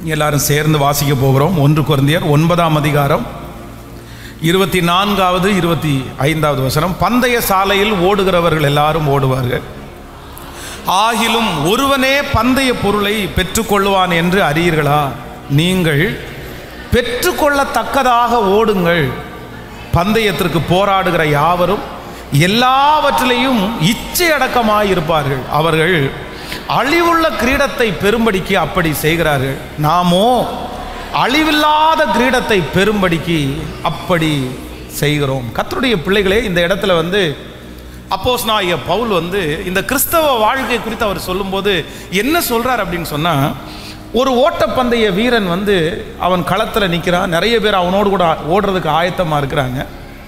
எல்லாரும் சேர்ந்து வாசிக்க போகிறோம் ஒன்று குருந்தியர் ஒன்பதாம் அதிகாரம் இருபத்தி நான்காவது இருபத்தி ஐந்தாவது வசனம் பந்தய சாலையில் ஓடுகிறவர்கள் எல்லாரும் ஓடுவார்கள் ஆகிலும் ஒருவனே பந்தய பொருளை பெற்றுக்கொள்வான் என்று அறியீர்களா நீங்கள் பெற்றுக்கொள்ளத்தக்கதாக ஓடுங்கள் பந்தயத்திற்கு போராடுகிற யாவரும் எல்லாவற்றிலையும் இச்சை அடக்கமாய் இருப்பார்கள் அவர்கள் அழிவுள்ள கிரீடத்தை பெரும்படிக்கு அப்படி செய்கிறார்கள் நாமோ அழிவில்லாத கிரீடத்தை பெரும்படிக்கு அப்படி செய்கிறோம் கர்த்தருடைய பிள்ளைகளே இந்த இடத்துல வந்து அப்போஸ் பவுல் வந்து இந்த கிறிஸ்தவ வாழ்க்கை குறித்து அவர் சொல்லும்போது என்ன சொல்றார் அப்படின்னு சொன்னா ஒரு ஓட்டப்பந்தய வீரன் வந்து அவன் களத்தில் நிற்கிறான் நிறைய பேர் அவனோடு கூட ஓடுறதுக்கு ஆயத்தமாக இருக்கிறாங்க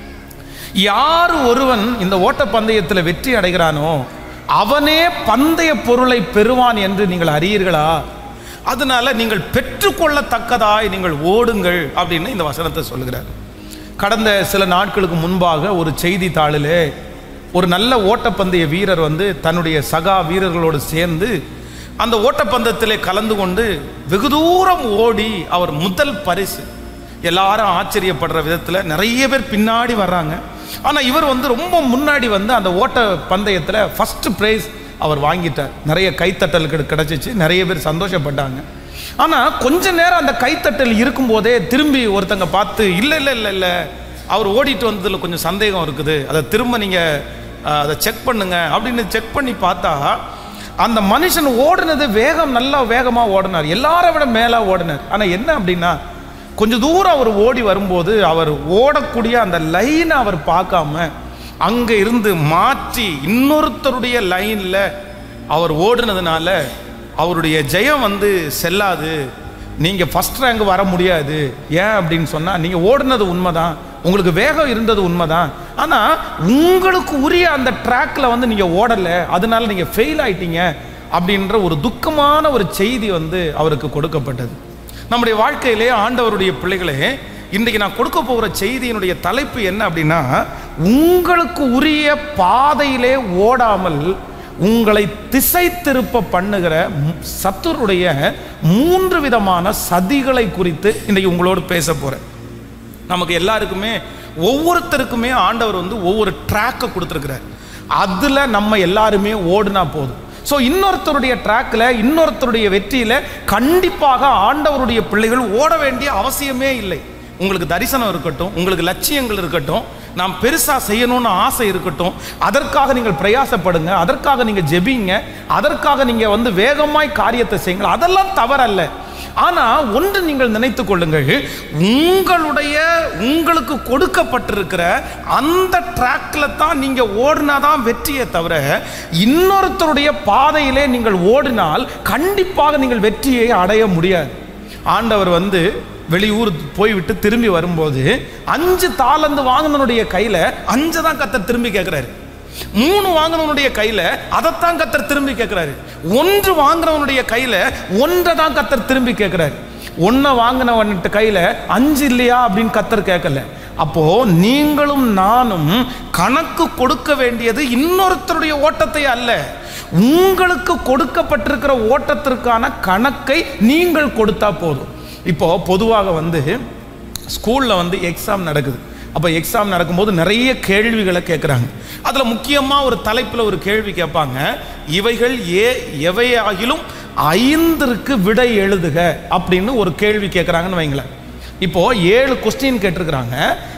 யார் ஒருவன் இந்த ஓட்டப்பந்தயத்தில் வெற்றி அடைகிறானோ அவனே பந்தய பொருளை பெறுவான் என்று நீங்கள் அறியீர்களா அதனால நீங்கள் பெற்றுக்கொள்ளத்தக்கதாய் நீங்கள் ஓடுங்கள் அப்படின்னு இந்த வசனத்தை சொல்லுகிறார் கடந்த சில நாட்களுக்கு முன்பாக ஒரு செய்தித்தாளிலே ஒரு நல்ல ஓட்டப்பந்தய வீரர் வந்து தன்னுடைய சகா வீரர்களோடு சேர்ந்து அந்த ஓட்டப்பந்தயத்திலே கலந்து கொண்டு வெகு தூரம் ஓடி அவர் முதல் பரிசு எல்லாரும் ஆச்சரியப்படுற விதத்தில் நிறைய பேர் பின்னாடி வர்றாங்க ஆனால் இவர் வந்து ரொம்ப முன்னாடி வந்து அந்த ஓட்ட பந்தயத்தில் ஃபஸ்ட்டு ப்ரைஸ் அவர் வாங்கிட்டார் நிறைய கைத்தட்டல் கிட- கிடைச்சிச்சு நிறைய பேர் சந்தோஷப்பட்டாங்க ஆனால் கொஞ்ச நேரம் அந்த கைத்தட்டல் இருக்கும்போதே திரும்பி ஒருத்தங்க பார்த்து இல்லை இல்லை இல்லை இல்லை அவர் ஓடிட்டு வந்ததில் கொஞ்சம் சந்தேகம் இருக்குது அதை திரும்ப நீங்கள் அதை செக் பண்ணுங்க அப்படின்னு செக் பண்ணி பார்த்தா அந்த மனுஷன் ஓடுனது வேகம் நல்லா வேகமாக ஓடினார் எல்லாரை விட மேலே ஓடினார் ஆனால் என்ன அப்படின்னா கொஞ்சம் தூரம் அவர் ஓடி வரும்போது அவர் ஓடக்கூடிய அந்த லைனை அவர் பார்க்காம அங்கே இருந்து மாற்றி இன்னொருத்தருடைய லைனில் அவர் ஓடுனதுனால அவருடைய ஜெயம் வந்து செல்லாது நீங்கள் ஃபஸ்ட் ரேங்க் வர முடியாது ஏன் அப்படின்னு சொன்னால் நீங்கள் ஓடுனது உண்மைதான் உங்களுக்கு வேகம் இருந்தது உண்மைதான் ஆனால் உங்களுக்கு உரிய அந்த ட்ராக்ல வந்து நீங்கள் ஓடலை அதனால நீங்கள் ஃபெயில் ஆயிட்டீங்க அப்படின்ற ஒரு துக்கமான ஒரு செய்தி வந்து அவருக்கு கொடுக்கப்பட்டது நம்முடைய வாழ்க்கையிலே ஆண்டவருடைய பிள்ளைகளே இன்றைக்கு நான் கொடுக்க போகிற செய்தியினுடைய தலைப்பு என்ன அப்படின்னா உங்களுக்கு உரிய பாதையிலே ஓடாமல் உங்களை திசை திருப்ப பண்ணுகிற மு- சத்துருடைய மூன்று விதமான சதிகளை குறித்து இன்றைக்கு உங்களோடு பேச போகிறேன் நமக்கு எல்லாருக்குமே ஒவ்வொருத்தருக்குமே ஆண்டவர் வந்து ஒவ்வொரு ட்ராக்கை கொடுத்துருக்கிறார் அதில் நம்ம எல்லாருமே ஓடுனா போதும் ஸோ இன்னொருத்தருடைய ட்ராக்கில் இன்னொருத்தருடைய வெற்றியில் கண்டிப்பாக ஆண்டவருடைய பிள்ளைகள் ஓட வேண்டிய அவசியமே இல்லை உங்களுக்கு தரிசனம் இருக்கட்டும் உங்களுக்கு லட்சியங்கள் இருக்கட்டும் நாம் பெருசாக செய்யணும்னு ஆசை இருக்கட்டும் அதற்காக நீங்கள் பிரயாசப்படுங்க அதற்காக நீங்கள் ஜெபிங்க அதற்காக நீங்கள் வந்து வேகமாய் காரியத்தை செய்யுங்கள் அதெல்லாம் தவறல்ல ஆனா ஒன்று நீங்கள் நினைத்துக் கொள்ளுங்கள் உங்களுடைய உங்களுக்கு கொடுக்கப்பட்டிருக்கிற அந்த ட்ராக்ல தான் நீங்க ஓடினாதான் வெற்றியே தவிர இன்னொருத்தருடைய பாதையிலே நீங்கள் ஓடினால் கண்டிப்பாக நீங்கள் வெற்றியை அடைய முடியாது ஆண்டவர் வந்து வெளியூர் போய்விட்டு திரும்பி வரும்போது அஞ்சு தாளந்து வாங்கினனுடைய கையில அஞ்சு தான் கத்த திரும்பி கேட்கிறாரு மூணு வாங்கினவனுடைய கையில அதைத்தான் கத்தர் திரும்பி கேட்கிறாரு ஒன்று வாங்கினவனுடைய கையில ஒன்றை தான் கத்தர் திரும்பி கேட்கிறாரு ஒன்றை வாங்கினவன்ட்டு கையில அஞ்சு இல்லையா அப்படின்னு கத்தர் கேட்கல அப்போ நீங்களும் நானும் கணக்கு கொடுக்க வேண்டியது இன்னொருத்தருடைய ஓட்டத்தை அல்ல உங்களுக்கு கொடுக்கப்பட்டிருக்கிற ஓட்டத்திற்கான கணக்கை நீங்கள் கொடுத்தா போதும் இப்போ பொதுவாக வந்து ஸ்கூலில் வந்து எக்ஸாம் நடக்குது அப்போ எக்ஸாம் நடக்கும்போது நிறைய கேள்விகளை கேட்குறாங்க அதில் முக்கியமாக ஒரு தலைப்பில் ஒரு கேள்வி கேட்பாங்க இவைகள் ஏ எவையாகிலும் ஐந்திற்கு விடை எழுதுக அப்படின்னு ஒரு கேள்வி கேட்குறாங்கன்னு வைங்களேன் இப்போ ஏழு கொஸ்டின் கேட்டிருக்கிறாங்க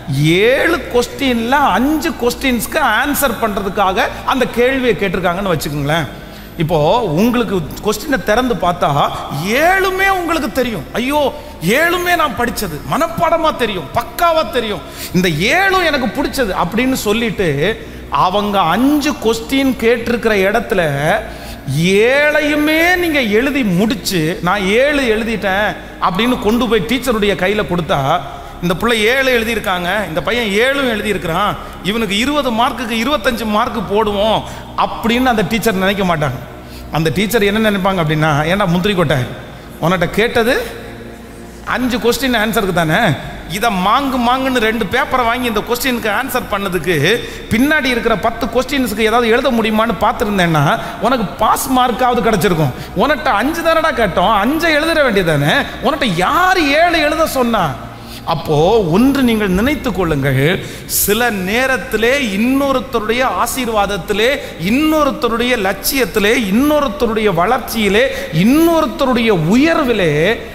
ஏழு கொஸ்டின்ல அஞ்சு கொஸ்டின்ஸ்க்கு ஆன்சர் பண்றதுக்காக அந்த கேள்வியை கேட்டிருக்காங்கன்னு வச்சுக்கோங்களேன் இப்போ உங்களுக்கு கொஸ்டினை திறந்து பார்த்தா ஏழுமே உங்களுக்கு தெரியும் ஐயோ ஏழுமே நான் படிச்சது மனப்பாடமா தெரியும் பக்காவா தெரியும் இந்த ஏழும் எனக்கு பிடிச்சது அப்படின்னு சொல்லிட்டு அவங்க அஞ்சு கொஸ்டின் கேட்டிருக்கிற இடத்துல ஏழையுமே நீங்க எழுதி முடிச்சு நான் ஏழு எழுதிட்டேன் அப்படின்னு கொண்டு போய் டீச்சருடைய கையில கொடுத்தா இந்த பிள்ளை ஏழு எழுதியிருக்காங்க இந்த பையன் ஏழும் எழுதியிருக்கிறான் இவனுக்கு இருபது மார்க்குக்கு இருபத்தஞ்சு மார்க்கு போடுவோம் அப்படின்னு அந்த டீச்சர் நினைக்க மாட்டாங்க அந்த டீச்சர் என்ன நினைப்பாங்க அப்படின்னா ஏன்டா முந்திரி கொட்டை உன்கிட்ட கேட்டது அஞ்சு கொஸ்டின் ஆன்சருக்கு தானே இதை மாங்கு மாங்குன்னு ரெண்டு பேப்பரை வாங்கி இந்த கொஸ்டினுக்கு ஆன்சர் பண்ணதுக்கு பின்னாடி இருக்கிற பத்து கொஸ்டின்ஸுக்கு ஏதாவது எழுத முடியுமான்னு பார்த்துருந்தேன்னா உனக்கு பாஸ் மார்க்காவது கிடச்சிருக்கும் உனக்கிட்ட அஞ்சு தானடா கேட்டோம் அஞ்சை எழுதிட வேண்டியதானே உன்கிட்ட யார் ஏழு எழுத சொன்னா அப்போ ஒன்று நீங்கள் நினைத்து கொள்ளுங்கள் சில நேரத்திலே இன்னொருத்தருடைய ஆசீர்வாதத்திலே இன்னொருத்தருடைய லட்சியத்திலே இன்னொருத்தருடைய வளர்ச்சியிலே இன்னொருத்தருடைய உயர்விலே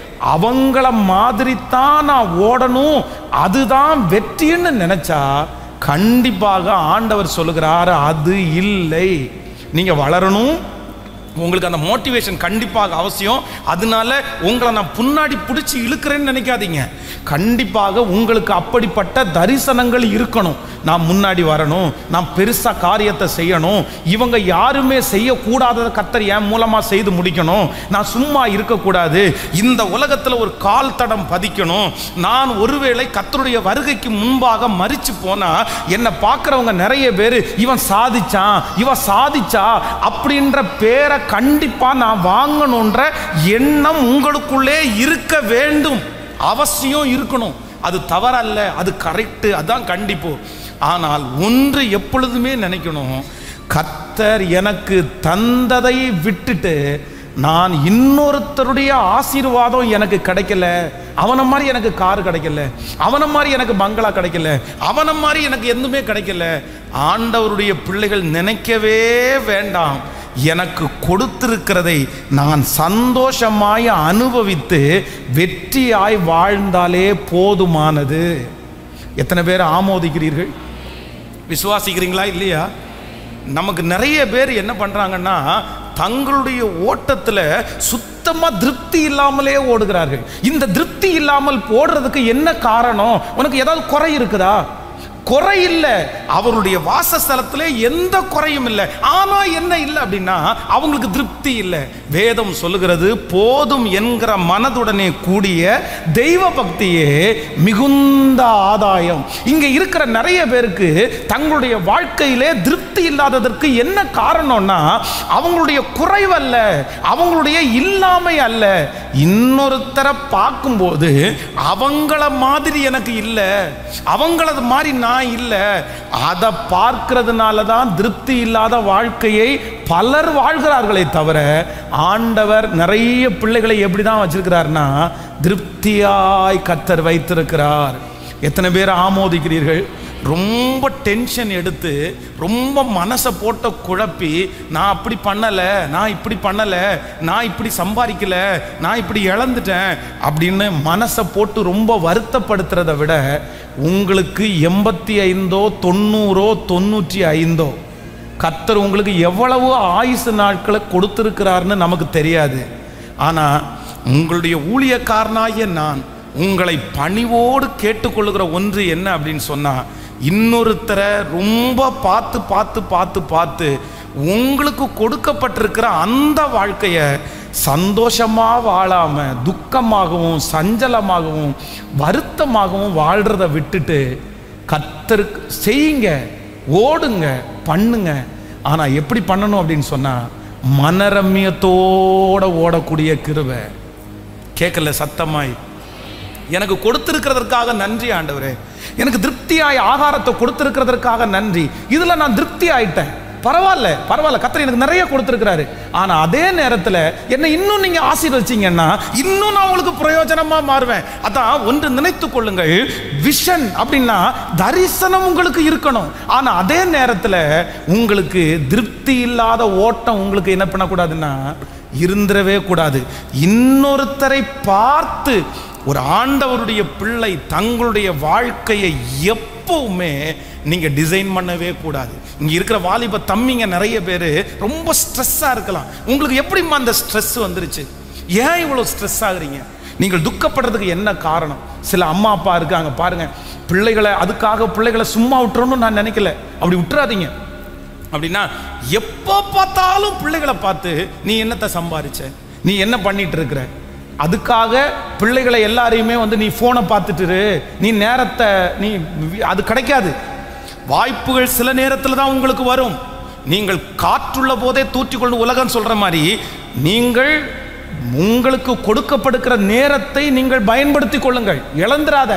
அவங்கள மாதிரி தான் நான் ஓடணும் அதுதான் வெற்றின்னு நினைச்சா கண்டிப்பாக ஆண்டவர் சொல்லுகிறார் அது இல்லை நீங்க வளரணும் உங்களுக்கு அந்த மோட்டிவேஷன் கண்டிப்பாக அவசியம் அதனால உங்களை நான் முன்னாடி பிடிச்சி இழுக்கிறேன்னு நினைக்காதீங்க கண்டிப்பாக உங்களுக்கு அப்படிப்பட்ட தரிசனங்கள் இருக்கணும் நான் முன்னாடி வரணும் நான் பெருசா காரியத்தை செய்யணும் இவங்க யாருமே செய்யக்கூடாததை கத்தர் என் மூலமா செய்து முடிக்கணும் நான் சும்மா இருக்கக்கூடாது இந்த உலகத்தில் ஒரு கால் தடம் பதிக்கணும் நான் ஒருவேளை கத்தருடைய வருகைக்கு முன்பாக மறிச்சு போனா என்னை பார்க்குறவங்க நிறைய பேர் இவன் சாதிச்சான் இவன் சாதிச்சா அப்படின்ற பேரை கண்டிப்பா நான் வாங்கணுன்ற எண்ணம் உங்களுக்குள்ளே இருக்க வேண்டும் அவசியம் இருக்கணும் அது தவறல்ல அது கரெக்டு அதான் கண்டிப்பு ஆனால் ஒன்று எப்பொழுதுமே நினைக்கணும் கத்தர் எனக்கு தந்ததை விட்டுட்டு நான் இன்னொருத்தருடைய ஆசீர்வாதம் எனக்கு கிடைக்கல அவனை மாதிரி எனக்கு கார் கிடைக்கல அவனை மாதிரி எனக்கு பங்களா கிடைக்கல அவனை மாதிரி எனக்கு எதுவுமே கிடைக்கல ஆண்டவருடைய பிள்ளைகள் நினைக்கவே வேண்டாம் எனக்கு கொடுத்திருக்கிறதை நான் சந்தோஷமாய் அனுபவித்து வெற்றியாய் வாழ்ந்தாலே போதுமானது எத்தனை பேர் ஆமோதிக்கிறீர்கள் விசுவாசிக்கிறீங்களா இல்லையா நமக்கு நிறைய பேர் என்ன பண்றாங்கன்னா தங்களுடைய ஓட்டத்துல சுத்தமா திருப்தி இல்லாமலே ஓடுகிறார்கள் இந்த திருப்தி இல்லாமல் போடுறதுக்கு என்ன காரணம் உனக்கு ஏதாவது குறை இருக்குதா குறை இல்லை அவருடைய வாசஸ்தலத்திலே எந்த குறையும் இல்லை ஆனா என்ன இல்லை அப்படின்னா அவங்களுக்கு திருப்தி இல்லை வேதம் சொல்லுகிறது போதும் என்கிற மனதுடனே கூடிய தெய்வ பக்தியே மிகுந்த ஆதாயம் இங்க இருக்கிற நிறைய பேருக்கு தங்களுடைய வாழ்க்கையிலே திருப்தி இல்லாததற்கு என்ன காரணம்னா அவங்களுடைய குறைவல்ல அவங்களுடைய இல்லாமை அல்ல இன்னொருத்தரை பார்க்கும்போது அவங்கள மாதிரி எனக்கு இல்லை அவங்களது மாதிரி நான் இல்லை அதை பார்க்கறதுனால தான் திருப்தி இல்லாத வாழ்க்கையை பலர் வாழ்கிறார்களே தவிர ஆண்டவர் நிறைய பிள்ளைகளை எப்படி தான் வச்சிருக்கிறார்னா திருப்தியாய் கத்தர் வைத்திருக்கிறார் எத்தனை பேர் ஆமோதிக்கிறீர்கள் ரொம்ப டென்ஷன் எடுத்து ரொம்ப மனசை போட்ட குழப்பி நான் அப்படி பண்ணலை நான் இப்படி பண்ணலை நான் இப்படி சம்பாதிக்கல நான் இப்படி இழந்துட்டேன் அப்படின்னு மனசை போட்டு ரொம்ப வருத்தப்படுத்துறதை விட உங்களுக்கு எண்பத்தி ஐந்தோ தொண்ணூறோ தொண்ணூற்றி ஐந்தோ கத்தர் உங்களுக்கு எவ்வளவு ஆயுசு நாட்களை கொடுத்திருக்கிறார்னு நமக்கு தெரியாது ஆனால் உங்களுடைய ஊழியக்காரனாகிய நான் உங்களை பணிவோடு கேட்டுக்கொள்ளுகிற ஒன்று என்ன அப்படின்னு சொன்னா இன்னொருத்தரை ரொம்ப பார்த்து பார்த்து பார்த்து பார்த்து உங்களுக்கு கொடுக்கப்பட்டிருக்கிற அந்த வாழ்க்கையை சந்தோஷமா வாழாம துக்கமாகவும் சஞ்சலமாகவும் வருத்தமாகவும் வாழ்றத விட்டுட்டு கத்தருக்கு செய்யுங்க ஓடுங்க பண்ணுங்க ஆனா எப்படி பண்ணணும் அப்படின்னு சொன்னா மனரம்யத்தோட ஓடக்கூடிய கிருபை கேட்கல சத்தமாய் எனக்கு கொடுத்திருக்கிறதற்காக நன்றி ஆண்டவரே எனக்கு திருப்தியாய் ஆகாரத்தை கொடுத்திருக்கிறதற்காக நன்றி இதுல நான் திருப்தி ஆயிட்டேன் பரவாயில்ல பரவாயில்ல கத்தர் எனக்கு நிறைய கொடுத்திருக்கிறாரு ஆனா அதே நேரத்துல என்னை இன்னும் நீங்க ஆசீர்வதிச்சீங்கன்னா இன்னும் நான் உங்களுக்கு பிரயோஜனமா மாறுவேன் அதான் ஒன்று நினைத்து கொள்ளுங்கள் விஷன் அப்படின்னா தரிசனம் உங்களுக்கு இருக்கணும் ஆனா அதே நேரத்துல உங்களுக்கு திருப்தி இல்லாத ஓட்டம் உங்களுக்கு என்ன பண்ணக்கூடாதுன்னா இருந்துடவே கூடாது இன்னொருத்தரை பார்த்து ஒரு ஆண்டவருடைய பிள்ளை தங்களுடைய வாழ்க்கையை எப்பவுமே நீங்க டிசைன் பண்ணவே கூடாது இங்க இருக்கிற வாலிப தம்பிங்க நிறைய பேர் ரொம்ப ஸ்ட்ரெஸ்ஸா இருக்கலாம் உங்களுக்கு எப்படிம்மா அந்த ஸ்ட்ரெஸ் வந்துருச்சு ஏன் இவ்வளவு ஸ்ட்ரெஸ் ஆகுறீங்க நீங்கள் துக்கப்படுறதுக்கு என்ன காரணம் சில அம்மா அப்பா இருக்காங்க பாருங்க பிள்ளைகளை அதுக்காக பிள்ளைகளை சும்மா விட்டுறணும்னு நான் நினைக்கல அப்படி விட்டுறாதீங்க அப்படின்னா எப்போ பார்த்தாலும் பிள்ளைகளை பார்த்து நீ என்னத்தை சம்பாதிச்ச நீ என்ன பண்ணிட்டு இருக்கிற அதுக்காக பிள்ளைகளை எல்லாரையுமே வந்து நீ ஃபோனை பார்த்துட்டு இரு, நீ நேரத்தை நீ அது கிடைக்காது வாய்ப்புகள் சில நேரத்தில் தான் உங்களுக்கு வரும் நீங்கள் காற்றுள்ள போதே தூற்றிக்கொண்டு உலகம் சொல்ற மாதிரி நீங்கள் உங்களுக்கு கொடுக்கப்படுகிற நேரத்தை நீங்கள் பயன்படுத்திக் கொள்ளுங்கள் இழந்துராத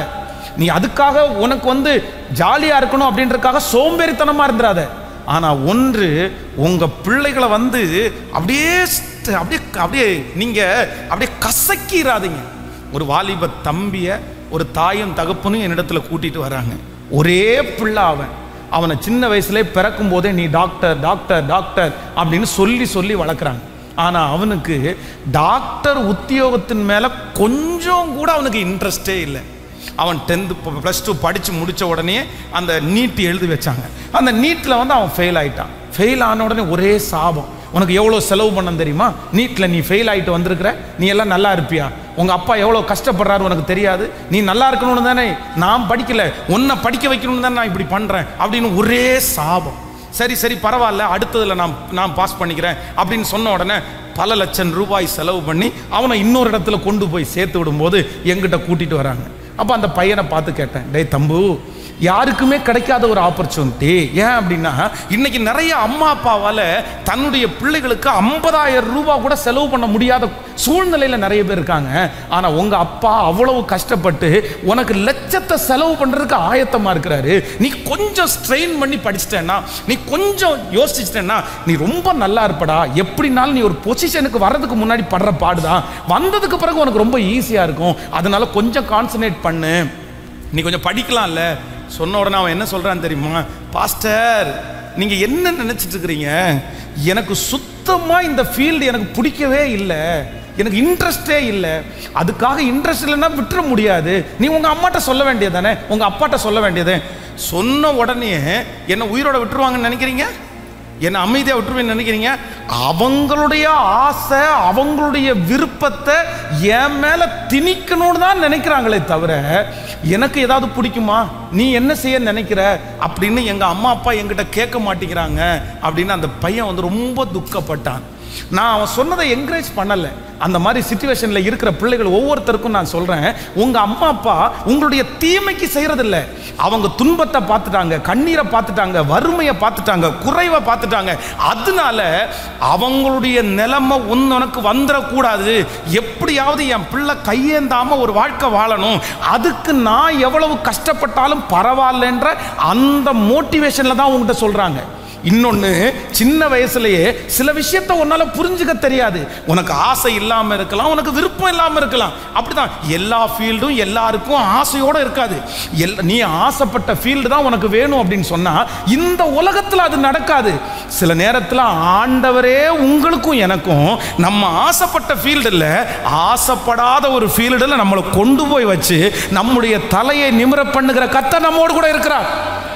நீ அதுக்காக உனக்கு வந்து ஜாலியாக இருக்கணும் அப்படின்றதுக்காக சோம்பேறித்தனமாக இருந்துடாத ஆனால் ஒன்று உங்கள் பிள்ளைகளை வந்து அப்படியே ஸ்ட- அப்படியே அப்படியே நீங்கள் அப்படியே கசக்கிறாதீங்க ஒரு வாலிப தம்பியை ஒரு தாயும் தகப்பனும் என்னிடத்துல கூட்டிட்டு வராங்க ஒரே பிள்ளை அவன் அவனை சின்ன வயசுலே பிறக்கும் போதே நீ டாக்டர் டாக்டர் டாக்டர் அப்படின்னு சொல்லி சொல்லி வளர்க்குறாங்க ஆனால் அவனுக்கு டாக்டர் உத்தியோகத்தின் மேலே கொஞ்சம் கூட அவனுக்கு இன்ட்ரெஸ்டே இல்லை அவன் டென்த்து ப்ளஸ் டூ படித்து முடித்த உடனே அந்த நீட் எழுதி வச்சாங்க அந்த நீட்டில் வந்து அவன் ஃபெயில் ஆயிட்டான் ஃபெயில் ஆன உடனே ஒரே சாபம் உனக்கு எவ்வளோ செலவு பண்ண தெரியுமா நீட்டில் நீ ஃபெயில் ஆகிட்டு வந்திருக்கிற நீ எல்லாம் நல்லா இருப்பியா உங்கள் அப்பா எவ்வளோ கஷ்டப்படுறாரு உனக்கு தெரியாது நீ நல்லா இருக்கணும்னு தானே நான் படிக்கல உன்னை படிக்க வைக்கணும்னு தானே நான் இப்படி பண்ணுறேன் அப்படின்னு ஒரே சாபம் சரி சரி பரவாயில்ல அடுத்ததில் நான் நான் பாஸ் பண்ணிக்கிறேன் அப்படின்னு சொன்ன உடனே பல லட்சம் ரூபாய் செலவு பண்ணி அவனை இன்னொரு இடத்துல கொண்டு போய் சேர்த்து விடும்போது எங்கிட்ட கூட்டிட்டு வராங்க அப்போ அந்த பையனை பார்த்து கேட்டேன் டேய் தம்பு யாருக்குமே கிடைக்காத ஒரு ஆப்பர்ச்சுனிட்டி ஏன் அப்படின்னா இன்னைக்கு நிறைய அம்மா அப்பாவால் தன்னுடைய பிள்ளைகளுக்கு ஐம்பதாயிரம் ரூபாய் கூட செலவு பண்ண முடியாத சூழ்நிலையில் நிறைய பேர் இருக்காங்க ஆனால் உங்கள் அப்பா அவ்வளவு கஷ்டப்பட்டு உனக்கு லட்சத்தை செலவு பண்ணுறதுக்கு ஆயத்தமாக இருக்கிறாரு நீ கொஞ்சம் ஸ்ட்ரெயின் பண்ணி படிச்சிட்டேன்னா நீ கொஞ்சம் யோசிச்சிட்டேன்னா நீ ரொம்ப நல்லா இருப்படா எப்படினாலும் நீ ஒரு பொசிஷனுக்கு வர்றதுக்கு முன்னாடி படுற பாடுதான் வந்ததுக்கு பிறகு உனக்கு ரொம்ப ஈஸியாக இருக்கும் அதனால கொஞ்சம் கான்சன்ட்ரேட் பண்ணு நீ கொஞ்சம் படிக்கலாம்ல சொன்ன உடனே அவன் என்ன சொல்றான் தெரியுமா பாஸ்டர் நீங்க என்ன நினைச்சிட்டு இருக்கிறீங்க எனக்கு சுத்தமா இந்த ஃபீல்டு எனக்கு பிடிக்கவே இல்லை எனக்கு இன்ட்ரெஸ்டே இல்லை அதுக்காக இன்ட்ரெஸ்ட் இல்லைன்னா விட்டுற முடியாது நீ உங்க அம்மாட்ட சொல்ல வேண்டியதானே உங்க அப்பாட்ட சொல்ல வேண்டியது சொன்ன உடனே என்ன உயிரோட விட்டுருவாங்கன்னு நினைக்கிறீங்க என்ன அமைதியாக விட்டுருவேன்னு நினைக்கிறீங்க அவங்களுடைய ஆசை அவங்களுடைய விருப்பத்தை என் மேலே திணிக்கணும்னு தான் நினைக்கிறாங்களே தவிர எனக்கு ஏதாவது பிடிக்குமா நீ என்ன செய்ய நினைக்கிற அப்படின்னு எங்கள் அம்மா அப்பா என்கிட்ட கேட்க மாட்டேங்கிறாங்க அப்படின்னு அந்த பையன் வந்து ரொம்ப துக்கப்பட்டான் நான் அவன் சொன்னதை என்கரேஜ் பண்ணலை அந்த மாதிரி சுச்சுவேஷனில் இருக்கிற பிள்ளைகள் ஒவ்வொருத்தருக்கும் நான் சொல்கிறேன் உங்கள் அம்மா அப்பா உங்களுடைய தீமைக்கு செய்கிறதில்ல அவங்க துன்பத்தை பார்த்துட்டாங்க கண்ணீரை பார்த்துட்டாங்க வறுமையை பார்த்துட்டாங்க குறைவை பார்த்துட்டாங்க அதனால அவங்களுடைய நிலைமை உனக்கு வந்துடக்கூடாது எப்படியாவது என் பிள்ளை கையேந்தாம ஒரு வாழ்க்கை வாழணும் அதுக்கு நான் எவ்வளவு கஷ்டப்பட்டாலும் பரவாயில்லன்ற அந்த மோட்டிவேஷனில் தான் உங்ககிட்ட சொல்கிறாங்க இன்னொன்று சின்ன வயசுலயே சில விஷயத்த உன்னால புரிஞ்சுக்க தெரியாது உனக்கு ஆசை இல்லாமல் இருக்கலாம் உனக்கு விருப்பம் இல்லாமல் இருக்கலாம் அப்படிதான் எல்லா ஃபீல்டும் எல்லாருக்கும் ஆசையோட இருக்காது எல் நீ ஆசைப்பட்ட ஃபீல்டு தான் உனக்கு வேணும் அப்படின்னு சொன்னா இந்த உலகத்தில் அது நடக்காது சில நேரத்தில் ஆண்டவரே உங்களுக்கும் எனக்கும் நம்ம ஆசைப்பட்ட ஃபீல்டில் ஆசைப்படாத ஒரு ஃபீல்டில் நம்மளை கொண்டு போய் வச்சு நம்முடைய தலையை நிமிர பண்ணுகிற கத்த நம்மோடு கூட இருக்கிறார்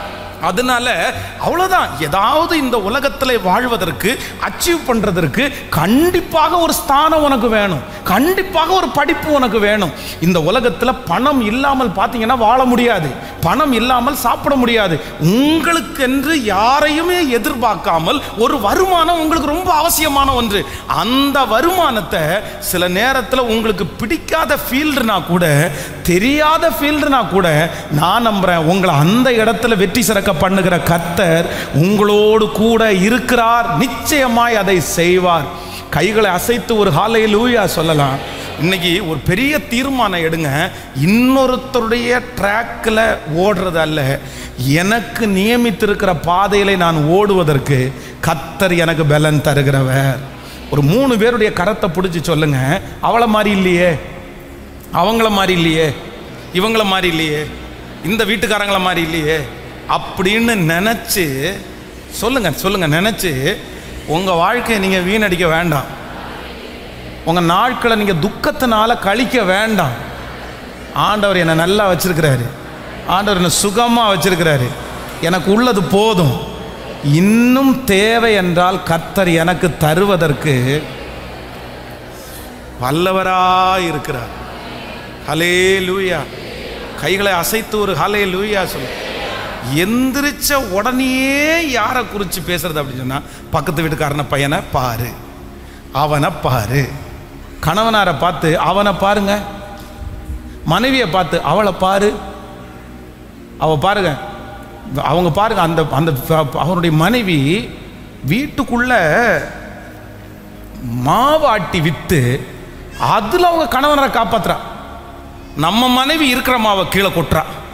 அதனால அவ்வளோதான் ஏதாவது இந்த உலகத்தில் வாழ்வதற்கு அச்சீவ் பண்ணுறதற்கு கண்டிப்பாக ஒரு ஸ்தானம் உனக்கு வேணும் கண்டிப்பாக ஒரு படிப்பு உனக்கு வேணும் இந்த உலகத்தில் பணம் இல்லாமல் பார்த்தீங்கன்னா வாழ முடியாது பணம் இல்லாமல் சாப்பிட முடியாது உங்களுக்கென்று யாரையுமே எதிர்பார்க்காமல் ஒரு வருமானம் உங்களுக்கு ரொம்ப அவசியமான ஒன்று அந்த வருமானத்தை சில நேரத்தில் உங்களுக்கு பிடிக்காத ஃபீல்டுனா கூட தெரியாத ஃபீல்டுனா கூட நான் நம்புறேன் உங்களை அந்த இடத்துல வெற்றி சிறக்க பண்ணுகிற கத்தர் உங்களோடு கூட இருக்கிறார் நிச்சயமாய் அதை செய்வார் கைகளை அசைத்து ஒரு ஹாலை லூயா சொல்லலாம் இன்னைக்கு ஒரு பெரிய தீர்மானம் எடுங்க இன்னொருத்தருடைய ட்ராக்கில் ஓடுறது அல்ல எனக்கு நியமித்திருக்கிற பாதையில நான் ஓடுவதற்கு கத்தர் எனக்கு பலன் தருகிறவர் ஒரு மூணு பேருடைய கரத்தை பிடிச்சி சொல்லுங்க அவளை மாதிரி இல்லையே அவங்கள மாதிரி இல்லையே இவங்கள மாதிரி இல்லையே இந்த வீட்டுக்காரங்கள மாதிரி இல்லையே அப்படின்னு நினச்சி சொல்லுங்க சொல்லுங்க நினச்சி உங்கள் வாழ்க்கையை நீங்கள் வீணடிக்க வேண்டாம் உங்கள் நாட்களை நீங்கள் துக்கத்தினால கழிக்க வேண்டாம் ஆண்டவர் என்னை நல்லா வச்சிருக்கிறாரு ஆண்டவர் என்னை சுகமாக வச்சிருக்கிறாரு எனக்கு உள்ளது போதும் இன்னும் தேவை என்றால் கர்த்தர் எனக்கு தருவதற்கு வல்லவராய் இருக்கிறார் ஹலே லூயா கைகளை அசைத்து ஒரு ஹலே லூயா சொல்லு எந்திரிச்ச உடனேயே யாரை குறித்து பேசுறது அப்படின்னு சொன்னா பக்கத்து வீட்டுக்காரன பையனை பாரு அவனை பாரு கணவனாரை பார்த்து அவனை பாருங்க மனைவியை பார்த்து அவளை பாரு அவ பாருங்க அவங்க பாருங்க அந்த அந்த அவனுடைய மனைவி வீட்டுக்குள்ள மாவு ஆட்டி வித்து அதுல அவங்க கணவனரை காப்பாத்துறா நம்ம மனைவி இருக்கிற மாவை கீழே கொட்டுறா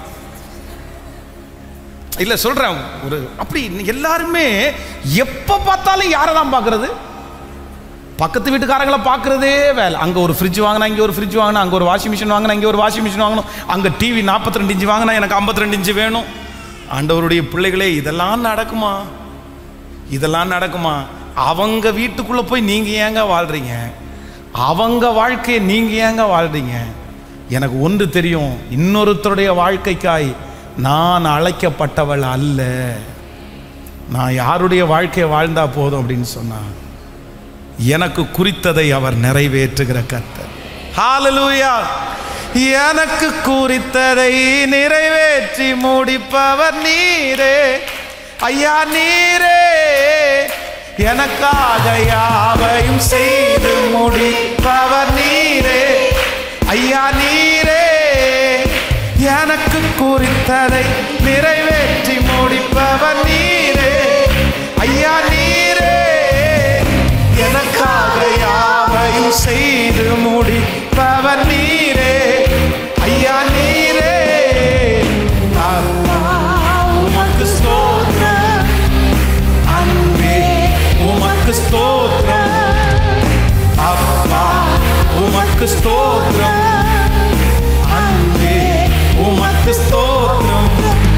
இல்லை சொல்கிறேன் ஒரு அப்படி எல்லாருமே எப்போ பார்த்தாலும் யாரை தான் பார்க்குறது பக்கத்து வீட்டுக்காரங்களை பார்க்குறதே வேலை அங்கே ஒரு ஃப்ரிட்ஜ் வாங்கினா இங்கே ஒரு ஃப்ரிட்ஜ் வாங்கினா அங்கே ஒரு வாஷிங் மிஷின் வாங்கினா இங்கே ஒரு வாஷிங் மிஷின் வாங்கணும் அங்கே டிவி நாற்பத்தி ரெண்டு இன்ச்சு வாங்கினா எனக்கு 52 இன்ச்சு வேணும் ஆண்டவருடைய பிள்ளைகளே இதெல்லாம் நடக்குமா இதெல்லாம் நடக்குமா அவங்க வீட்டுக்குள்ளே போய் நீங்கள் ஏங்க வாழ்கிறீங்க அவங்க வாழ்க்கையை நீங்கள் ஏங்க வாழ்கிறீங்க எனக்கு ஒன்று தெரியும் இன்னொருத்தருடைய வாழ்க்கைக்காய் நான் அழைக்கப்பட்டவள் அல்ல நான் யாருடைய வாழ்க்கையை வாழ்ந்தா போதும் அப்படின்னு சொன்னா எனக்கு குறித்ததை அவர் நிறைவேற்றுகிற கர்த்தர் ஹalleluya எனக்கு குறித்ததை நிறைவேற்றி முடிப்பவர் நீரே ஐயா நீரே எனக்காக யாவையும் செய்து முடிப்பவர் நீரே ஐயா நீரே எனக்கு குறித்ததை நிறைவேற்றி முடிப்பவர் நீரே ஐயா நீரே எனக்காக யாவையும் செய்து முடிப்பவர் நீரே ஐயா நீரே அப்பா, உமக்கு ஸ்தோத்திரம் அன்பே உமக்கு ஸ்தோத்திரம் அப்பா உமக்கு ஸ்தோத்திரம் அன்பே உமக்கு ஸ்தோத்திரம்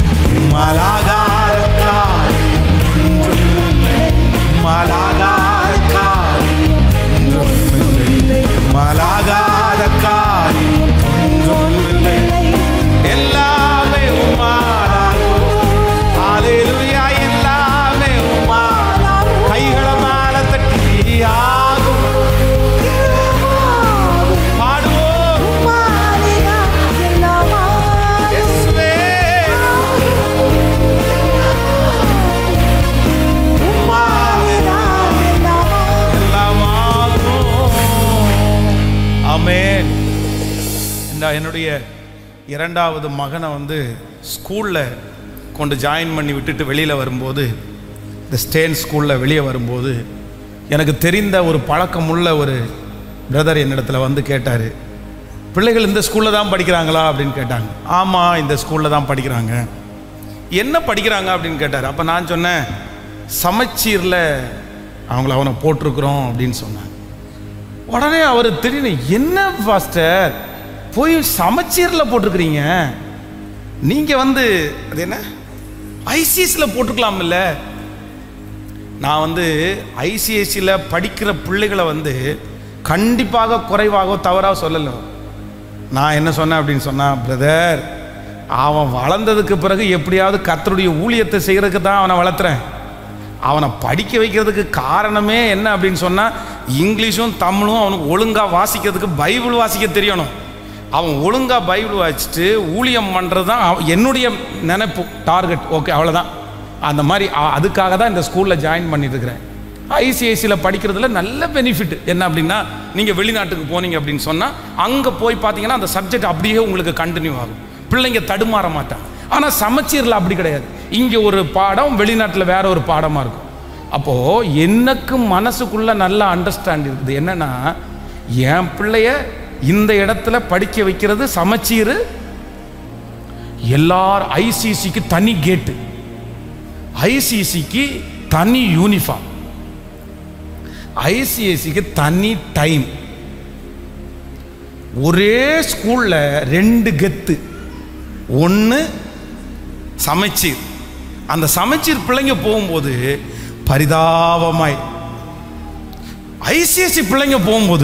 மலாகாரத்தாய் மலாகார காரியம் ஒன்றுமில்லை. மலாகார காரியம் ஒன்றுமில்லை. எல்லாமே உம்மாலாகும். ஹalleluya, எல்லாமே உம்மாலாகும். கைகளை மேல தட்டி ஆகும். பாடுவோம். இயேசுவே. ஆமென் இந்த என்னுடைய இரண்டாவது மகனை வந்து ஸ்கூலில் கொண்டு ஜாயின் பண்ணி விட்டுட்டு வெளியில் வரும்போது இந்த ஸ்டேன் ஸ்கூலில் வெளியே வரும்போது எனக்கு தெரிந்த ஒரு பழக்கமுள்ள ஒரு பிரதர் என்னிடத்துல வந்து கேட்டார் பிள்ளைகள் இந்த ஸ்கூலில் தான் படிக்கிறாங்களா அப்படின்னு கேட்டாங்க ஆமாம் இந்த ஸ்கூலில் தான் படிக்கிறாங்க என்ன படிக்கிறாங்க அப்படின்னு கேட்டார் அப்போ நான் சொன்னேன் சமச்சீரில் அவங்கள அவனை போட்டிருக்கிறோம் அப்படின்னு சொன்னாங்க உடனே அவர் திடீர்னு என்ன பாஸ்டர் போய் சமச்சீரில் போட்டிருக்கிறீங்க நீங்கள் வந்து அது என்ன ஐசிஎஸ்சில் போட்டுக்கலாம்ல நான் வந்து ஐசிஎஸ்சியில் படிக்கிற பிள்ளைகளை வந்து கண்டிப்பாக குறைவாக தவறாக சொல்லலை நான் என்ன சொன்னேன் அப்படின்னு சொன்னா பிரதர் அவன் வளர்ந்ததுக்கு பிறகு எப்படியாவது கர்த்தருடைய ஊழியத்தை செய்கிறதுக்கு தான் அவனை வளர்த்துறேன் அவனை படிக்க வைக்கிறதுக்கு காரணமே என்ன அப்படின்னு சொன்னால் இங்கிலீஷும் தமிழும் அவனுக்கு ஒழுங்காக வாசிக்கிறதுக்கு பைபிள் வாசிக்க தெரியணும் அவன் ஒழுங்காக பைபிள் வாசிச்சுட்டு ஊழியம் பண்ணுறது தான் அவ- என்னுடைய நினைப்பு டார்கெட் ஓகே அவ்வளோதான் அந்த மாதிரி அ- அதுக்காக தான் இந்த ஸ்கூலில் ஜாயின் பண்ணிட்டு இருக்கிறேன் ஐசிஐசியில் படிக்கிறதுல நல்ல பெனிஃபிட் என்ன அப்படின்னா நீங்கள் வெளிநாட்டுக்கு போனீங்க அப்படின்னு சொன்னால் அங்கே போய் பார்த்தீங்கன்னா அந்த சப்ஜெக்ட் அப்படியே உங்களுக்கு கண்டினியூ ஆகும் பிள்ளைங்க தடுமாற மாட்டாங்க ஆனால் சமச்சீரில் அப்படி கிடையாது இங்கே ஒரு பாடம் வெளிநாட்டில் வேற ஒரு பாடமாக இருக்கும் அப்போது எனக்கு மனசுக்குள்ள நல்ல அண்டர்ஸ்டாண்ட் இருக்குது என்னன்னா என் பிள்ளைய இந்த இடத்துல படிக்க வைக்கிறது சமச்சீர் எல்லார் ஐசிசிக்கு தனி கேட்டு ஐசிசிக்கு தனி யூனிஃபார்ம் ஐசிஎஸ்சிக்கு தனி டைம் ஒரே ஸ்கூல்ல ரெண்டு கெத்து ஒன்று சமச்சீர் அந்த சமச்சீர் பிள்ளைங்க போகும்போது பரிதாபமாய் ஐசிஎஸ்சி பிள்ளைங்க போகும்போது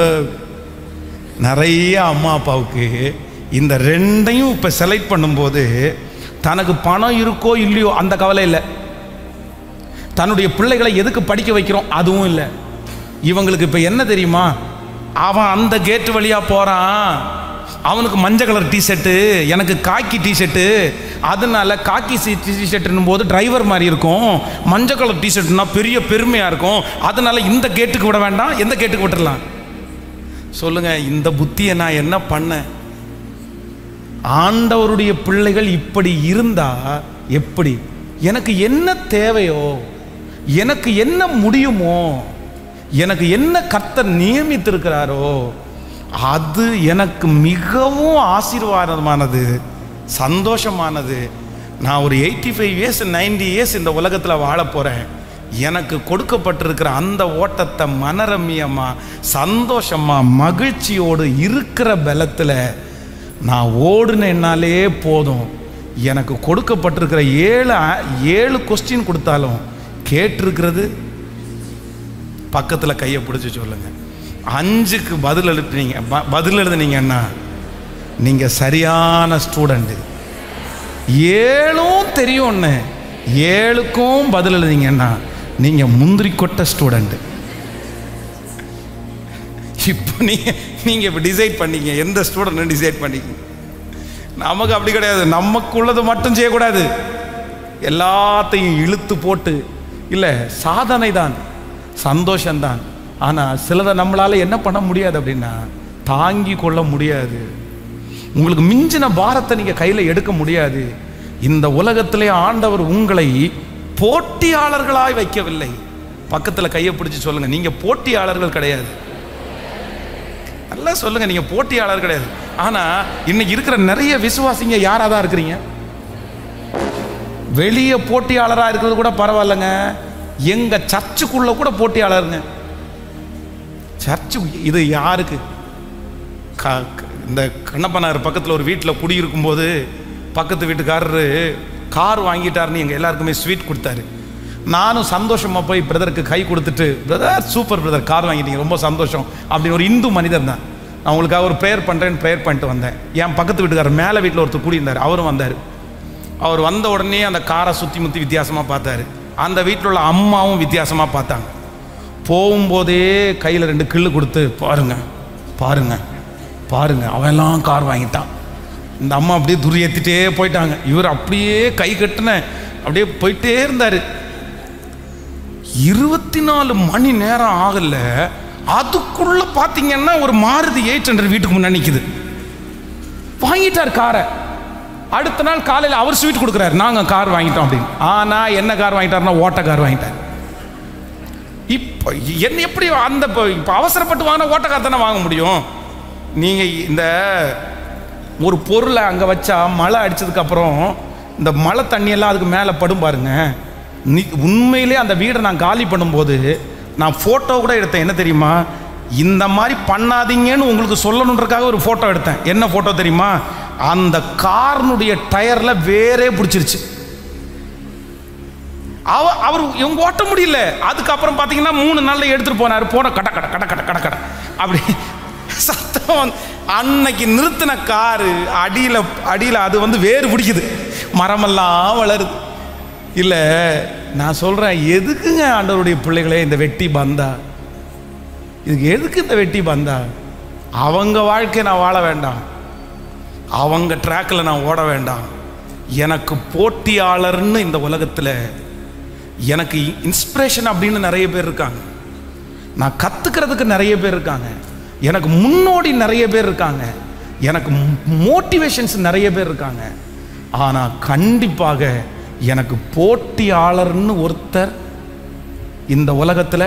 நிறைய அம்மா அப்பாவுக்கு இந்த ரெண்டையும் இப்போ செலக்ட் பண்ணும்போது தனக்கு பணம் இருக்கோ இல்லையோ அந்த கவலை இல்லை தன்னுடைய பிள்ளைகளை எதுக்கு படிக்க வைக்கிறோம் அதுவும் இல்லை இவங்களுக்கு இப்போ என்ன தெரியுமா அவன் அந்த கேட் வழியாக போகிறான் அவனுக்கு மஞ்சள் கலர் டிஷர்ட்டு எனக்கு காக்கி டிஷர்ட்டு அதனால காக்கி சி டிஷர்ட்னும் போது டிரைவர் மாதிரி இருக்கும் மஞ்சள் கலர் டிஷர்ட்னா பெரிய பெருமையாக இருக்கும் அதனால இந்த கேட்டுக்கு விட வேண்டாம் எந்த கேட்டுக்கு விட்டுறலாம் சொல்லுங்க இந்த புத்தியை நான் என்ன பண்ணேன் ஆண்டவருடைய பிள்ளைகள் இப்படி இருந்தா எப்படி எனக்கு என்ன தேவையோ எனக்கு என்ன முடியுமோ எனக்கு என்ன கர்த்தர் நியமித்திருக்கிறாரோ அது எனக்கு மிகவும் ஆசீர்வாதமானது சந்தோஷமானது நான் ஒரு eighty five years ninety years இந்த உலகத்தில் வாழ போகிறேன் எனக்கு கொடுக்கப்பட்டிருக்கிற அந்த ஓட்டத்தை மனரம்யமா சந்தோஷமா மகிழ்ச்சியோடு இருக்கிற பலத்தில் நான் ஓடுனேன்னாலே போதும் எனக்கு கொடுக்கப்பட்டிருக்கிற ஏழு ஆ- ஏழு கொஸ்டின் கொடுத்தாலும் கேட்டிருக்கிறது பக்கத்தில் கையை பிடிச்சி சொல்லுங்க அஞ்சுக்கு பதில் எழுதுனீங்க ப- பதில் எழுதுனீங்கன்னா நீங்கள் சரியான ஸ்டூடெண்ட்டு ஏழும் தெரியும்னு ஏழுக்கும் பதில் எழுதிங்கன்னா நீங்கள் முந்திரி கொட்ட ஸ்டூடெண்ட்டு இப்போ நீங்கள் நீங்கள் இப்போ டிசைட் பண்ணீங்க எந்த ஸ்டூடெண்ட் டிசைட் பண்ணிக்க நமக்கு அப்படி கிடையாது நமக்குள்ளது மட்டும் செய்யக்கூடாது எல்லாத்தையும் இழுத்து போட்டு இல்லை சாதனை தான் சந்தோஷம்தான் ஆனால் சிலதை நம்மளால் என்ன பண்ண முடியாது அப்படின்னா தாங்கி கொள்ள முடியாது உங்களுக்கு மிஞ்சின பாரத்தை நீங்கள் கையில் எடுக்க முடியாது இந்த உலகத்திலே ஆண்டவர் உங்களை போட்டியாளர்களாய் வைக்கவில்லை பக்கத்தில் கையை பிடிச்சி சொல்லுங்க நீங்க போட்டியாளர்கள் கிடையாது நல்லா சொல்லுங்க நீங்க போட்டியாளர் கிடையாது ஆனா இன்னைக்கு இருக்கிற நிறைய விசுவாசிங்க யாரா தான் இருக்கிறீங்க வெளியே போட்டியாளரா இருக்கிறது கூட பரவாயில்லைங்க எங்க சர்ச்சுக்குள்ள கூட போட்டியாளருங்க சர்ச்சு இது யாருக்கு க- க- இந்த கண்ணப்பனார் பக்கத்தில் ஒரு வீட்டில் குடியிருக்கும் போது பக்கத்து வீட்டுக்காரரு கார் வாங்கிட்டாருன்னு எங்கள் எல்லாருக்குமே ஸ்வீட் கொடுத்தாரு நானும் சந்தோஷமாக போய் பிரதருக்கு கை கொடுத்துட்டு பிரதர் சூப்பர் பிரதர் கார் வாங்கிட்டீங்க ரொம்ப சந்தோஷம் அப்படின்னு ஒரு இந்து மனிதர் தான் நான் உங்களுக்காக ஒரு ப்ரேயர் பண்ணுறேன்னு ப்ரேயர் பண்ணிட்டு வந்தேன் என் பக்கத்து வீட்டுக்காரர் மேலே வீட்டில் ஒருத்தர் கூடியிருந்தார் அவரும் வந்தார் அவர் வந்த உடனே அந்த காரை சுற்றி முற்றி வித்தியாசமாக பார்த்தாரு அந்த வீட்டில் உள்ள அம்மாவும் வித்தியாசமாக பார்த்தாங்க போகும்போதே கையில் ரெண்டு கிள்ளு கொடுத்து பாருங்க பாருங்க பாருங்க அவன்லாம் கார் வாங்கிட்டான் இந்த அம்மா அப்படியே துரியேற்றிட்டே போயிட்டாங்க இவர் அப்படியே கை கட்டின அப்படியே போயிட்டே இருந்தார் இருபத்தி நாலு மணி நேரம் ஆகல அதுக்குள்ள பார்த்தீங்கன்னா ஒரு மாருதி எயிட் ஹண்ட்ரட் வீட்டுக்கு முன்னாடி நிக்குது வாங்கிட்டார் காரை அடுத்த நாள் காலையில் அவர் ஸ்வீட் கொடுக்குறாரு நாங்கள் கார் வாங்கிட்டோம் அப்படின்னு ஆனால் என்ன கார் வாங்கிட்டாருன்னா ஓட்ட கார் வாங்கிட்டார் இப்போ என்ன எப்படி அந்த இப்போ இப்போ அவசரப்பட்டு வாங்கினா ஓட்ட கார் தானே வாங்க முடியும் நீங்கள் இந்த ஒரு பொருளை அங்கே வச்சா மழை அடிச்சதுக்கப்புறம் இந்த மழை தண்ணியெல்லாம் அதுக்கு மேலே படும் பாருங்க நீ உண்மையிலே அந்த வீடை நான் காலி பண்ணும்போது நான் ஃபோட்டோ கூட எடுத்தேன் என்ன தெரியுமா இந்த மாதிரி பண்ணாதீங்கன்னு உங்களுக்கு சொல்லணுன்றக்காக ஒரு ஃபோட்டோ எடுத்தேன் என்ன ஃபோட்டோ தெரியுமா அந்த கார்னுடைய டயரில் வேறே பிடிச்சிருச்சு அவ அவர் இவங்க ஓட்ட முடியல அதுக்கப்புறம் பார்த்தீங்கன்னா மூணு நாளில் எடுத்துட்டு போனார் போன கட கட கட கட கட கட அப்படி சத்தம் வந்து- அன்னைக்கு நிறுத்தின காரு அடியில் அடியில் அது வந்து வேறு பிடிக்குது மரமெல்லாம் வளருது இல்லை நான் சொல்கிறேன் எதுக்குங்க ஆண்டவருடைய பிள்ளைகளே இந்த வெட்டி பந்தா இதுக்கு எதுக்கு இந்த வெட்டி பந்தா அவங்க வாழ்க்கை நான் வாழ வேண்டாம் அவங்க ட்ராக்கில் நான் ஓட வேண்டாம் எனக்கு போட்டியாளர்னு இந்த உலகத்தில் எனக்கு இன்ஸ்பிரேஷன் அப்படின்னு நிறைய பேர் இருக்காங்க நான் கற்றுக்கிறதுக்கு நிறைய பேர் இருக்காங்க எனக்கு முன்னோடி நிறைய பேர் இருக்காங்க எனக்கு மோட்டிவேஷன்ஸ் நிறைய பேர் இருக்காங்க ஆனால் கண்டிப்பாக எனக்கு போட்டியாளர்னு ஒருத்தர் இந்த உலகத்தில்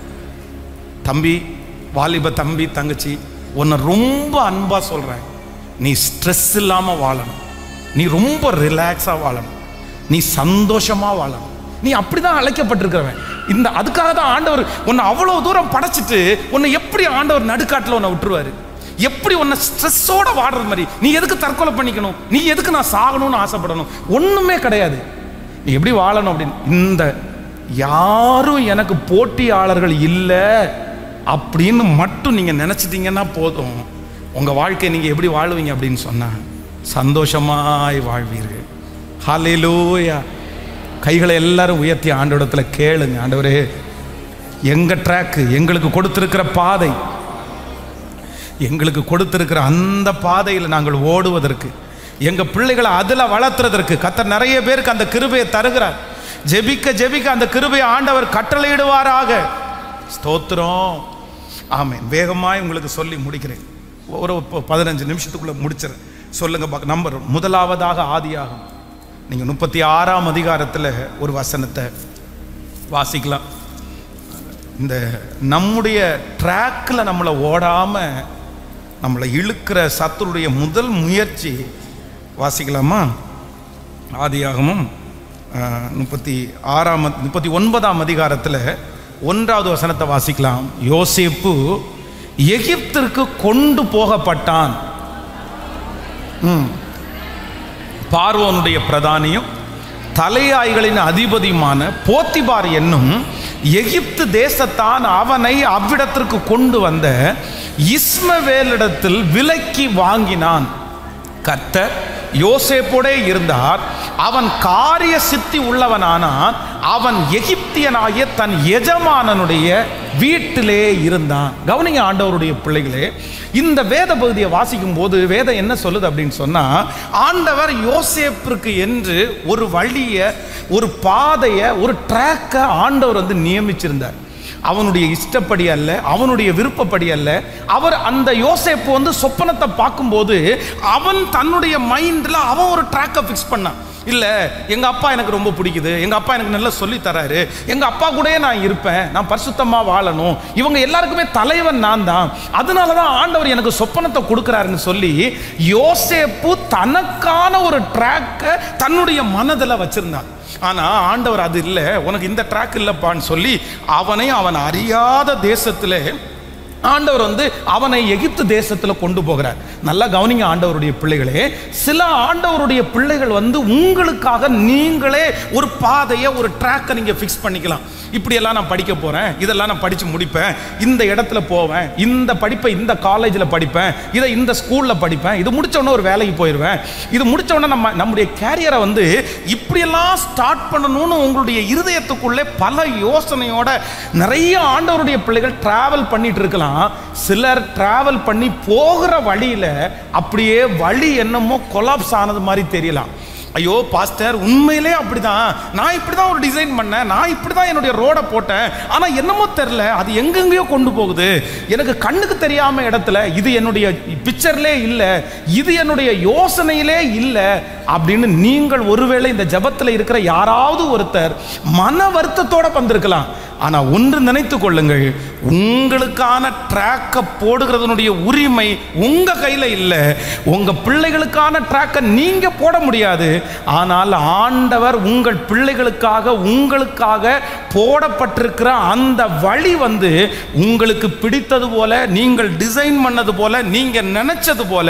தம்பி வாலிப தம்பி தங்கச்சி உன்னை ரொம்ப அன்பா சொல்றேன் நீ ஸ்ட்ரெஸ் இல்லாம வாழணும் நீ ரொம்ப ரிலாக்ஸா வாழணும் நீ சந்தோஷமா வாழணும் நீ அப்படிதான் அழைக்கப்பட்டிருக்கிறவன் இந்த அதுக்காக தான் ஆண்டவர் உன்னை அவ்வளவு தூரம் படைச்சிட்டு உன்னை எப்படி ஆண்டவர் நடுக்காட்டில் உன்னை விட்டுருவாரு எப்படி உன்னை ஸ்ட்ரெஸ்ஸோட வாடுற மாதிரி நீ எதுக்கு தற்கொலை பண்ணிக்கணும் நீ எதுக்கு நான் சாகணும்னு ஆசைப்படணும் ஒண்ணுமே கிடையாது நீ எப்படி வாழணும் அப்படின்னு இந்த யாரும் எனக்கு போட்டியாளர்கள் இல்லை அப்படின்னு மட்டும் நீங்கள் நினச்சிட்டீங்கன்னா போதும் உங்கள் வாழ்க்கையை நீங்கள் எப்படி வாழுவீங்க அப்படின்னு சொன்னால் சந்தோஷமாய் வாழ்வீர்கள் ஹalleluya கைகளை எல்லாரும் உயர்த்தி ஆண்டவரத்தில் கேளுங்க ஆண்டவரே எங்க ட்ராக்கு எங்களுக்கு கொடுத்திருக்கிற பாதை எங்களுக்கு கொடுத்திருக்கிற அந்த பாதையில் நாங்கள் ஓடுவதற்கு எங்க பிள்ளைகளை அதில் வளர்த்துறதற்கு கத்தர் நிறைய பேருக்கு அந்த கிருபையை தருகிறார் ஜெபிக்க ஜெபிக்க அந்த கிருபையை ஆண்டவர் கட்டளையிடுவாராக ஸ்தோத்திரம் ஆமென் வேகமாய் உங்களுக்கு சொல்லி முடிக்கிறேன் ஒரு ப- பதினஞ்சு நிமிஷத்துக்குள்ள முடிச்சிடறேன் சொல்லுங்க பார்க்க நம்பர் முதலாவதாக ஆதியாகும் நீங்கள் முப்பத்தி ஆறாம் அதிகாரத்தில் ஒரு வசனத்தை வாசிக்கலாம் இந்த நம்முடைய ட்ராக்கில் நம்மளை ஓடாமல் நம்மளை இழுக்கிற சத்துருடைய முதல் முயற்சி வாசிக்கலாமா ஆதியாகமும் அஹ், முப்பத்தி ஆறாம் அத்- முப்பத்தி ஒன்பதாம் அதிகாரத்தில் ஒன்றாவது வசனத்தை வாசிக்கலாம் யோசேப்பு எகிப்திற்கு கொண்டு போகப்பட்டான் ம். பார்வோனுடைய பிரதானியும் தலையாய்களின் அதிபதியுமான போத்திபார் என்னும் எகிப்து தேசத்தான் அவனை அவ்விடத்திற்கு கொண்டு வந்த இஸ்மவேலிடத்தில் விலக்கி வாங்கினான் கர்த்தர் யோசேப்போடே இருந்தார் அவன் காரிய சித்தி உள்ளவனானான் அவன் எகிப்தியனாகிய தன் எஜமானனுடைய வீட்டிலே இருந்தான் கவனிங்க ஆண்டவருடைய பிள்ளைகளே இந்த வேத பகுதியை வாசிக்கும் போது வேதம் என்ன சொல்லுது அப்படின்னு சொன்னா ஆண்டவர் யோசேப்பிற்கு என்று ஒரு வழியை ஒரு பாதையை ஒரு ட்ராக்கை ஆண்டவர் வந்து நியமிச்சிருந்தார் அவனுடைய இஷ்டப்படி அல்ல அவனுடைய விருப்பப்படி அல்ல அவர் அந்த யோசேப்பு வந்து சொப்பனத்தை பார்க்கும்போது அவன் தன்னுடைய மைண்டில் அவன் ஒரு ட்ராக்கை ஃபிக்ஸ் பண்ணான் இல்லை எங்கள் அப்பா எனக்கு ரொம்ப பிடிக்குது எங்கள் அப்பா எனக்கு நல்லா சொல்லி தராரு எங்கள் அப்பா கூடயே நான் இருப்பேன் நான் பரிசுத்தமாக வாழணும் இவங்க எல்லாருக்குமே தலைவன் நான் தான் அதனால தான் ஆண்டவர் எனக்கு சொப்பனத்தை கொடுக்குறாருன்னு சொல்லி யோசேப்பு தனக்கான ஒரு ட்ராக்கை தன்னுடைய மனதில் வச்சிருந்தான் ஆனா ஆண்டவர் அது இல்லை உனக்கு இந்த ட்ராக் இல்லைப்பான்னு சொல்லி அவனை அவன் அறியாத தேசத்திலே ஆண்டவர் வந்து அவனை எகிப்து தேசத்தில் கொண்டு போகிறார் நல்லா கவனிங்க ஆண்டவருடைய பிள்ளைகளே சில ஆண்டவருடைய பிள்ளைகள் வந்து உங்களுக்காக நீங்களே ஒரு பாதையை ஒரு ட்ராக்கை நீங்கள் ஃபிக்ஸ் பண்ணிக்கலாம் இப்படியெல்லாம் நான் படிக்க போகிறேன் இதெல்லாம் நான் படித்து முடிப்பேன் இந்த இடத்துல போவேன் இந்த படிப்பை இந்த காலேஜில் படிப்பேன் இதை இந்த ஸ்கூலில் படிப்பேன் இது முடிச்ச உடனே ஒரு வேலைக்கு போயிடுவேன் இது முடிச்ச உடனே நம்ம நம்முடைய கேரியரை வந்து இப்படியெல்லாம் ஸ்டார்ட் பண்ணணும்னு உங்களுடைய இருதயத்துக்குள்ளே பல யோசனையோட நிறைய ஆண்டவருடைய பிள்ளைகள் டிராவல் பண்ணிட்டு இருக்கலாம் சிலர் டிராவல் பண்ணி போகிற வழியில அப்படியே வழி என்னமோ கொலாப்ஸ் ஆனது மாதிரி தெரியலாம் ஐயோ பாஸ்டர் உண்மையிலே அப்படிதான் நான் இப்படி தான் ஒரு டிசைன் பண்ணேன் நான் இப்படி தான் என்னுடைய ரோடை போட்டேன் ஆனால் என்னமோ தெரில அது எங்கெங்கேயோ கொண்டு போகுது எனக்கு கண்ணுக்கு தெரியாம இடத்துல இது என்னுடைய பிக்சர்லே இல்லை இது என்னுடைய யோசனையிலே இல்லை அப்படின்னு நீங்கள் ஒருவேளை இந்த ஜபத்தில் இருக்கிற யாராவது ஒருத்தர் மன வருத்தத்தோட வந்திருக்கலாம் ஆனால் ஒன்று நினைத்து கொள்ளுங்கள் உங்களுக்கான ட்ராக்கை போடுகிறதனுடைய உரிமை உங்கள் கையில் இல்லை உங்கள் பிள்ளைகளுக்கான ட்ராக்கை நீங்கள் போட முடியாது ஆனால் ஆண்டவர் உங்கள் பிள்ளைகளுக்காக உங்களுக்காக போடப்பட்டிருக்கிற அந்த வழி வந்து உங்களுக்கு பிடித்தது போல நீங்கள் டிசைன் பண்ணது போல நீங்கள் நினைச்சது போல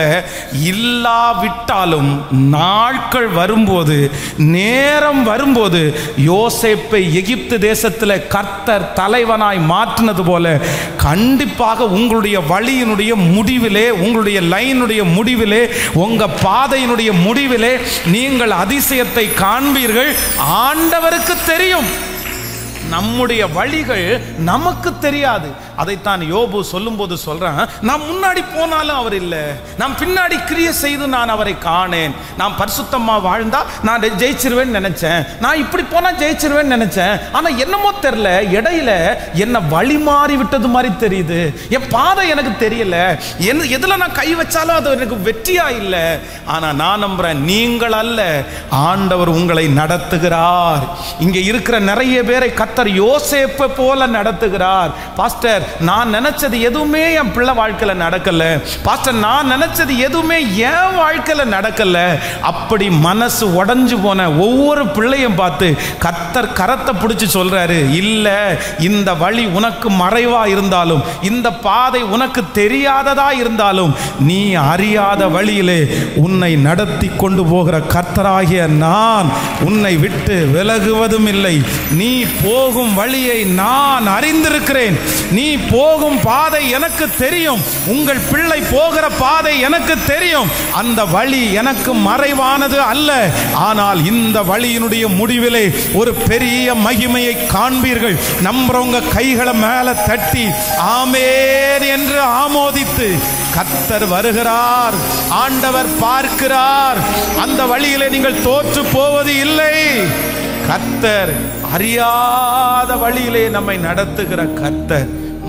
இல்லாவிட்டாலும் நாட்கள் வரும்போது நேரம் வரும்போது யோசேப்பை எகிப்து தேசத்தில் கர்த்தர் தலைவனாய் மாற்றினது போல கண்டிப்பாக உங்களுடைய வழியினுடைய முடிவிலே உங்களுடைய லைனுடைய முடிவிலே உங்க பாதையினுடைய முடிவிலே நீங்கள் அதிசயத்தை காண்பீர்கள் ஆண்டவருக்கு தெரியும் நம்முடைய வழிகள் நமக்கு தெரியாது அதைத்தான் யோபு சொல்லும்போது சொல்றேன் நான் முன்னாடி போனாலும் அவர் இல்லை நான் பின்னாடி கிரிய செய்து நான் அவரை காணேன் நான் பரிசுத்தமா வாழ்ந்தா நான் ஜெயிச்சிருவேன்னு நினைச்சேன் நான் இப்படி போனா ஜெயிச்சிருவேன்னு நினைச்சேன் ஆனா என்னமோ தெரியல இடையில என்ன வழி மாறி விட்டது மாதிரி தெரியுது என் பாதை எனக்கு தெரியல என்ன எதுல நான் கை வச்சாலும் அது எனக்கு வெற்றியா இல்லை ஆனா நான் நம்புறேன் நீங்கள் அல்ல ஆண்டவர் உங்களை நடத்துகிறார் இங்க இருக்கிற நிறைய பேரை கத்தர் யோசேப்பை போல நடத்துகிறார் பாஸ்டர் நான் நினைச்சது எதுவுமே என் பிள்ளை வாழ்க்கையில நடக்கல பாஸ்டர் நான் நினைச்சது எதுவுமே என் வாழ்க்கையில நடக்கல அப்படி மனசு உடைஞ்சு போன ஒவ்வொரு பிள்ளையும் பார்த்து கத்தர் கரத்தை பிடிச்சு சொல்றாரு இல்ல இந்த வழி உனக்கு மறைவா இருந்தாலும் இந்த பாதை உனக்கு தெரியாததா இருந்தாலும் நீ அறியாத வழியிலே உன்னை நடத்தி கொண்டு போகிற கர்த்தராகிய நான் உன்னை விட்டு விலகுவதும் இல்லை நீ போகும் வழியை நான் அறிந்திருக்கிறேன் நீ போகும் பாதை எனக்கு தெரியும் உங்கள் பிள்ளை போகிற பாதை எனக்கு தெரியும் அந்த வழி எனக்கு மறைவானது அல்ல ஆனால் இந்த வழியினுடைய முடிவிலே ஒரு பெரிய மகிமையை காண்பீர்கள் நம்புறவங்க கைகளை மேல தட்டி ஆமேன் என்று ஆமோதித்து கத்தர் வருகிறார் ஆண்டவர் பார்க்கிறார் அந்த வழியிலே நீங்கள் தோற்று போவது இல்லை கத்தர் அறியாத வழியிலே நம்மை நடத்துகிற கத்தர்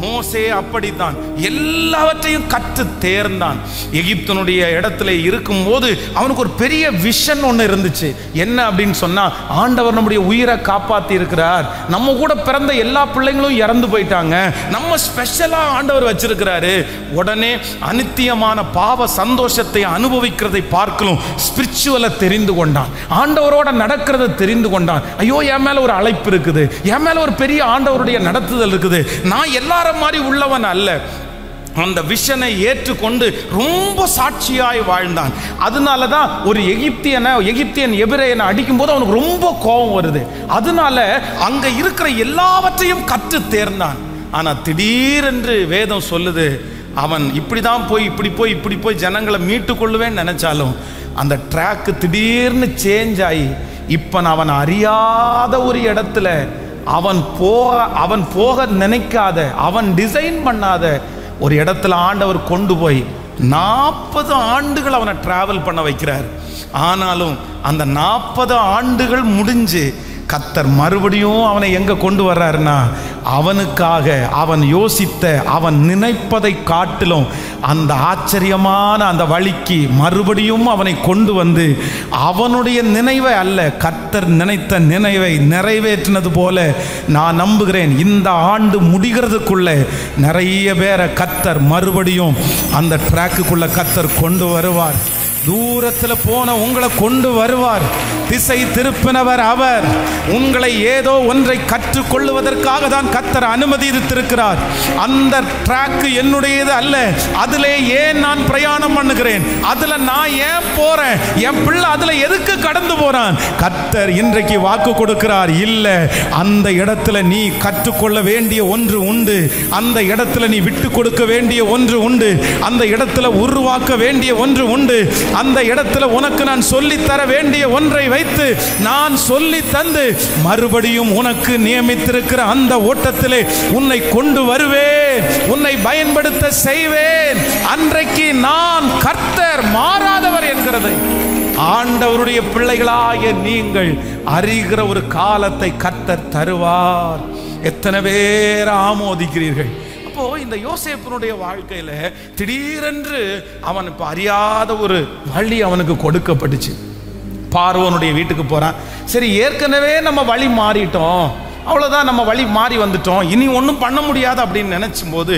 மோசே அப்படித்தான் எல்லாவற்றையும் கற்று தேர்ந்தான் எகிப்தனுடைய இடத்துல இருக்கும்போது அவனுக்கு ஒரு பெரிய விஷன் ஒன்று இருந்துச்சு என்ன அப்படின்னு சொன்னா ஆண்டவர் நம்முடைய உயிரை காப்பாத்தி இருக்கிறார் நம்ம கூட பிறந்த எல்லா பிள்ளைங்களும் இறந்து போயிட்டாங்க நம்ம ஸ்பெஷலா ஆண்டவர் வச்சிருக்கிறாரு உடனே அனித்தியமான பாவ சந்தோஷத்தை அனுபவிக்கிறதை பார்க்கலும் ஸ்பிரிச்சுவலை தெரிந்து கொண்டான் ஆண்டவரோட நடக்கிறத தெரிந்து கொண்டான் ஐயோ என் மேல ஒரு அழைப்பு இருக்குது என் மேல ஒரு பெரிய ஆண்டவருடைய நடத்துதல் இருக்குது நான் எல்லாரும் மாதிரி உள்ளவன் அல்ல அந்த விஷனை ஏற்றுக்கொண்டு ரொம்ப சாட்சியாய் வாழ்ந்தான் அதனால தான் ஒரு எகிப்தியனை எகிப்தியன் எபிரேயனை அடிக்கும்போது அவனுக்கு ரொம்ப கோபம் வருது அதனால அங்க இருக்கிற எல்லாவற்றையும் கற்று தேர்ந்தான் ஆனா திடீரென்று வேதம் சொல்லுது அவன் இப்படி தான் போய் இப்படி போய் இப்படி போய் ஜனங்களை மீட்டு கொள்ளுவேன்னு நினைச்சாலும் அந்த ட்ராக்கு திடீர்னு சேஞ்ச் ஆகி இப்போ அவன் அறியாத ஒரு இடத்துல அவன் போக அவன் போக நினைக்காத அவன் டிசைன் பண்ணாத ஒரு இடத்துல ஆண்டவர் கொண்டு போய் நாற்பது ஆண்டுகள் அவனை டிராவல் பண்ண வைக்கிறார் ஆனாலும் அந்த நாற்பது ஆண்டுகள் முடிஞ்சு கத்தர் மறுபடியும் அவனை எங்க கொண்டு வர்றாருன்னா அவனுக்காக அவன் யோசித்த அவன் நினைப்பதை காட்டிலும் அந்த ஆச்சரியமான அந்த வழிக்கு மறுபடியும் அவனை கொண்டு வந்து அவனுடைய நினைவை அல்ல கத்தர் நினைத்த நினைவை நிறைவேற்றினது போல நான் நம்புகிறேன் இந்த ஆண்டு முடிகிறதுக்குள்ள நிறைய பேரை கத்தர் மறுபடியும் அந்த ட்ராக்குக்குள்ள கத்தர் கொண்டு வருவார் தூரத்தில் போன உங்களை கொண்டு வருவார் திசை திருப்பினவர் அவர் உங்களை ஏதோ ஒன்றை கற்றுக்கொள்ளுவதற்காக தான் கத்தர் அனுமதித்திருக்கிறார் அந்த ட்ராக் என்னுடையது அல்ல அதிலே ஏன் நான் பிரயாணம் பண்ணுகிறேன் அதுல நான் ஏன் போறேன் என் பிள்ளை அதுல எதுக்கு கடந்து போறான் கத்தர் இன்றைக்கு வாக்கு கொடுக்கிறார் இல்ல அந்த இடத்துல நீ கற்றுக்கொள்ள வேண்டிய ஒன்று உண்டு அந்த இடத்துல நீ விட்டு கொடுக்க வேண்டிய ஒன்று உண்டு அந்த இடத்துல உருவாக்க வேண்டிய ஒன்று உண்டு அந்த இடத்துல உனக்கு நான் சொல்லி தர வேண்டிய ஒன்றை வைத்து நான் சொல்லி தந்து மறுபடியும் உனக்கு நியமித்திருக்கிற அந்த ஓட்டத்திலே உன்னை கொண்டு வருவேன் உன்னை பயன்படுத்த செய்வேன் அன்றைக்கு நான் கர்த்தர் மாறாதவர் என்கிறதை ஆண்டவருடைய பிள்ளைகளாகிய நீங்கள் அறிகிற ஒரு காலத்தை கர்த்தர் தருவார் எத்தனை பேர் ஆமோதிக்கிறீர்கள் அப்போ இந்த யோசேப்பனுடைய வாழ்க்கையில திடீரென்று அவன் இப்ப அறியாத ஒரு வழி அவனுக்கு கொடுக்கப்பட்டுச்சு பார்வனுடைய வீட்டுக்கு போறான் சரி ஏற்கனவே நம்ம வழி மாறிட்டோம் அவ்வளவுதான் நம்ம வழி மாறி வந்துட்டோம் இனி ஒன்றும் பண்ண முடியாது அப்படின்னு நினைச்சும் போது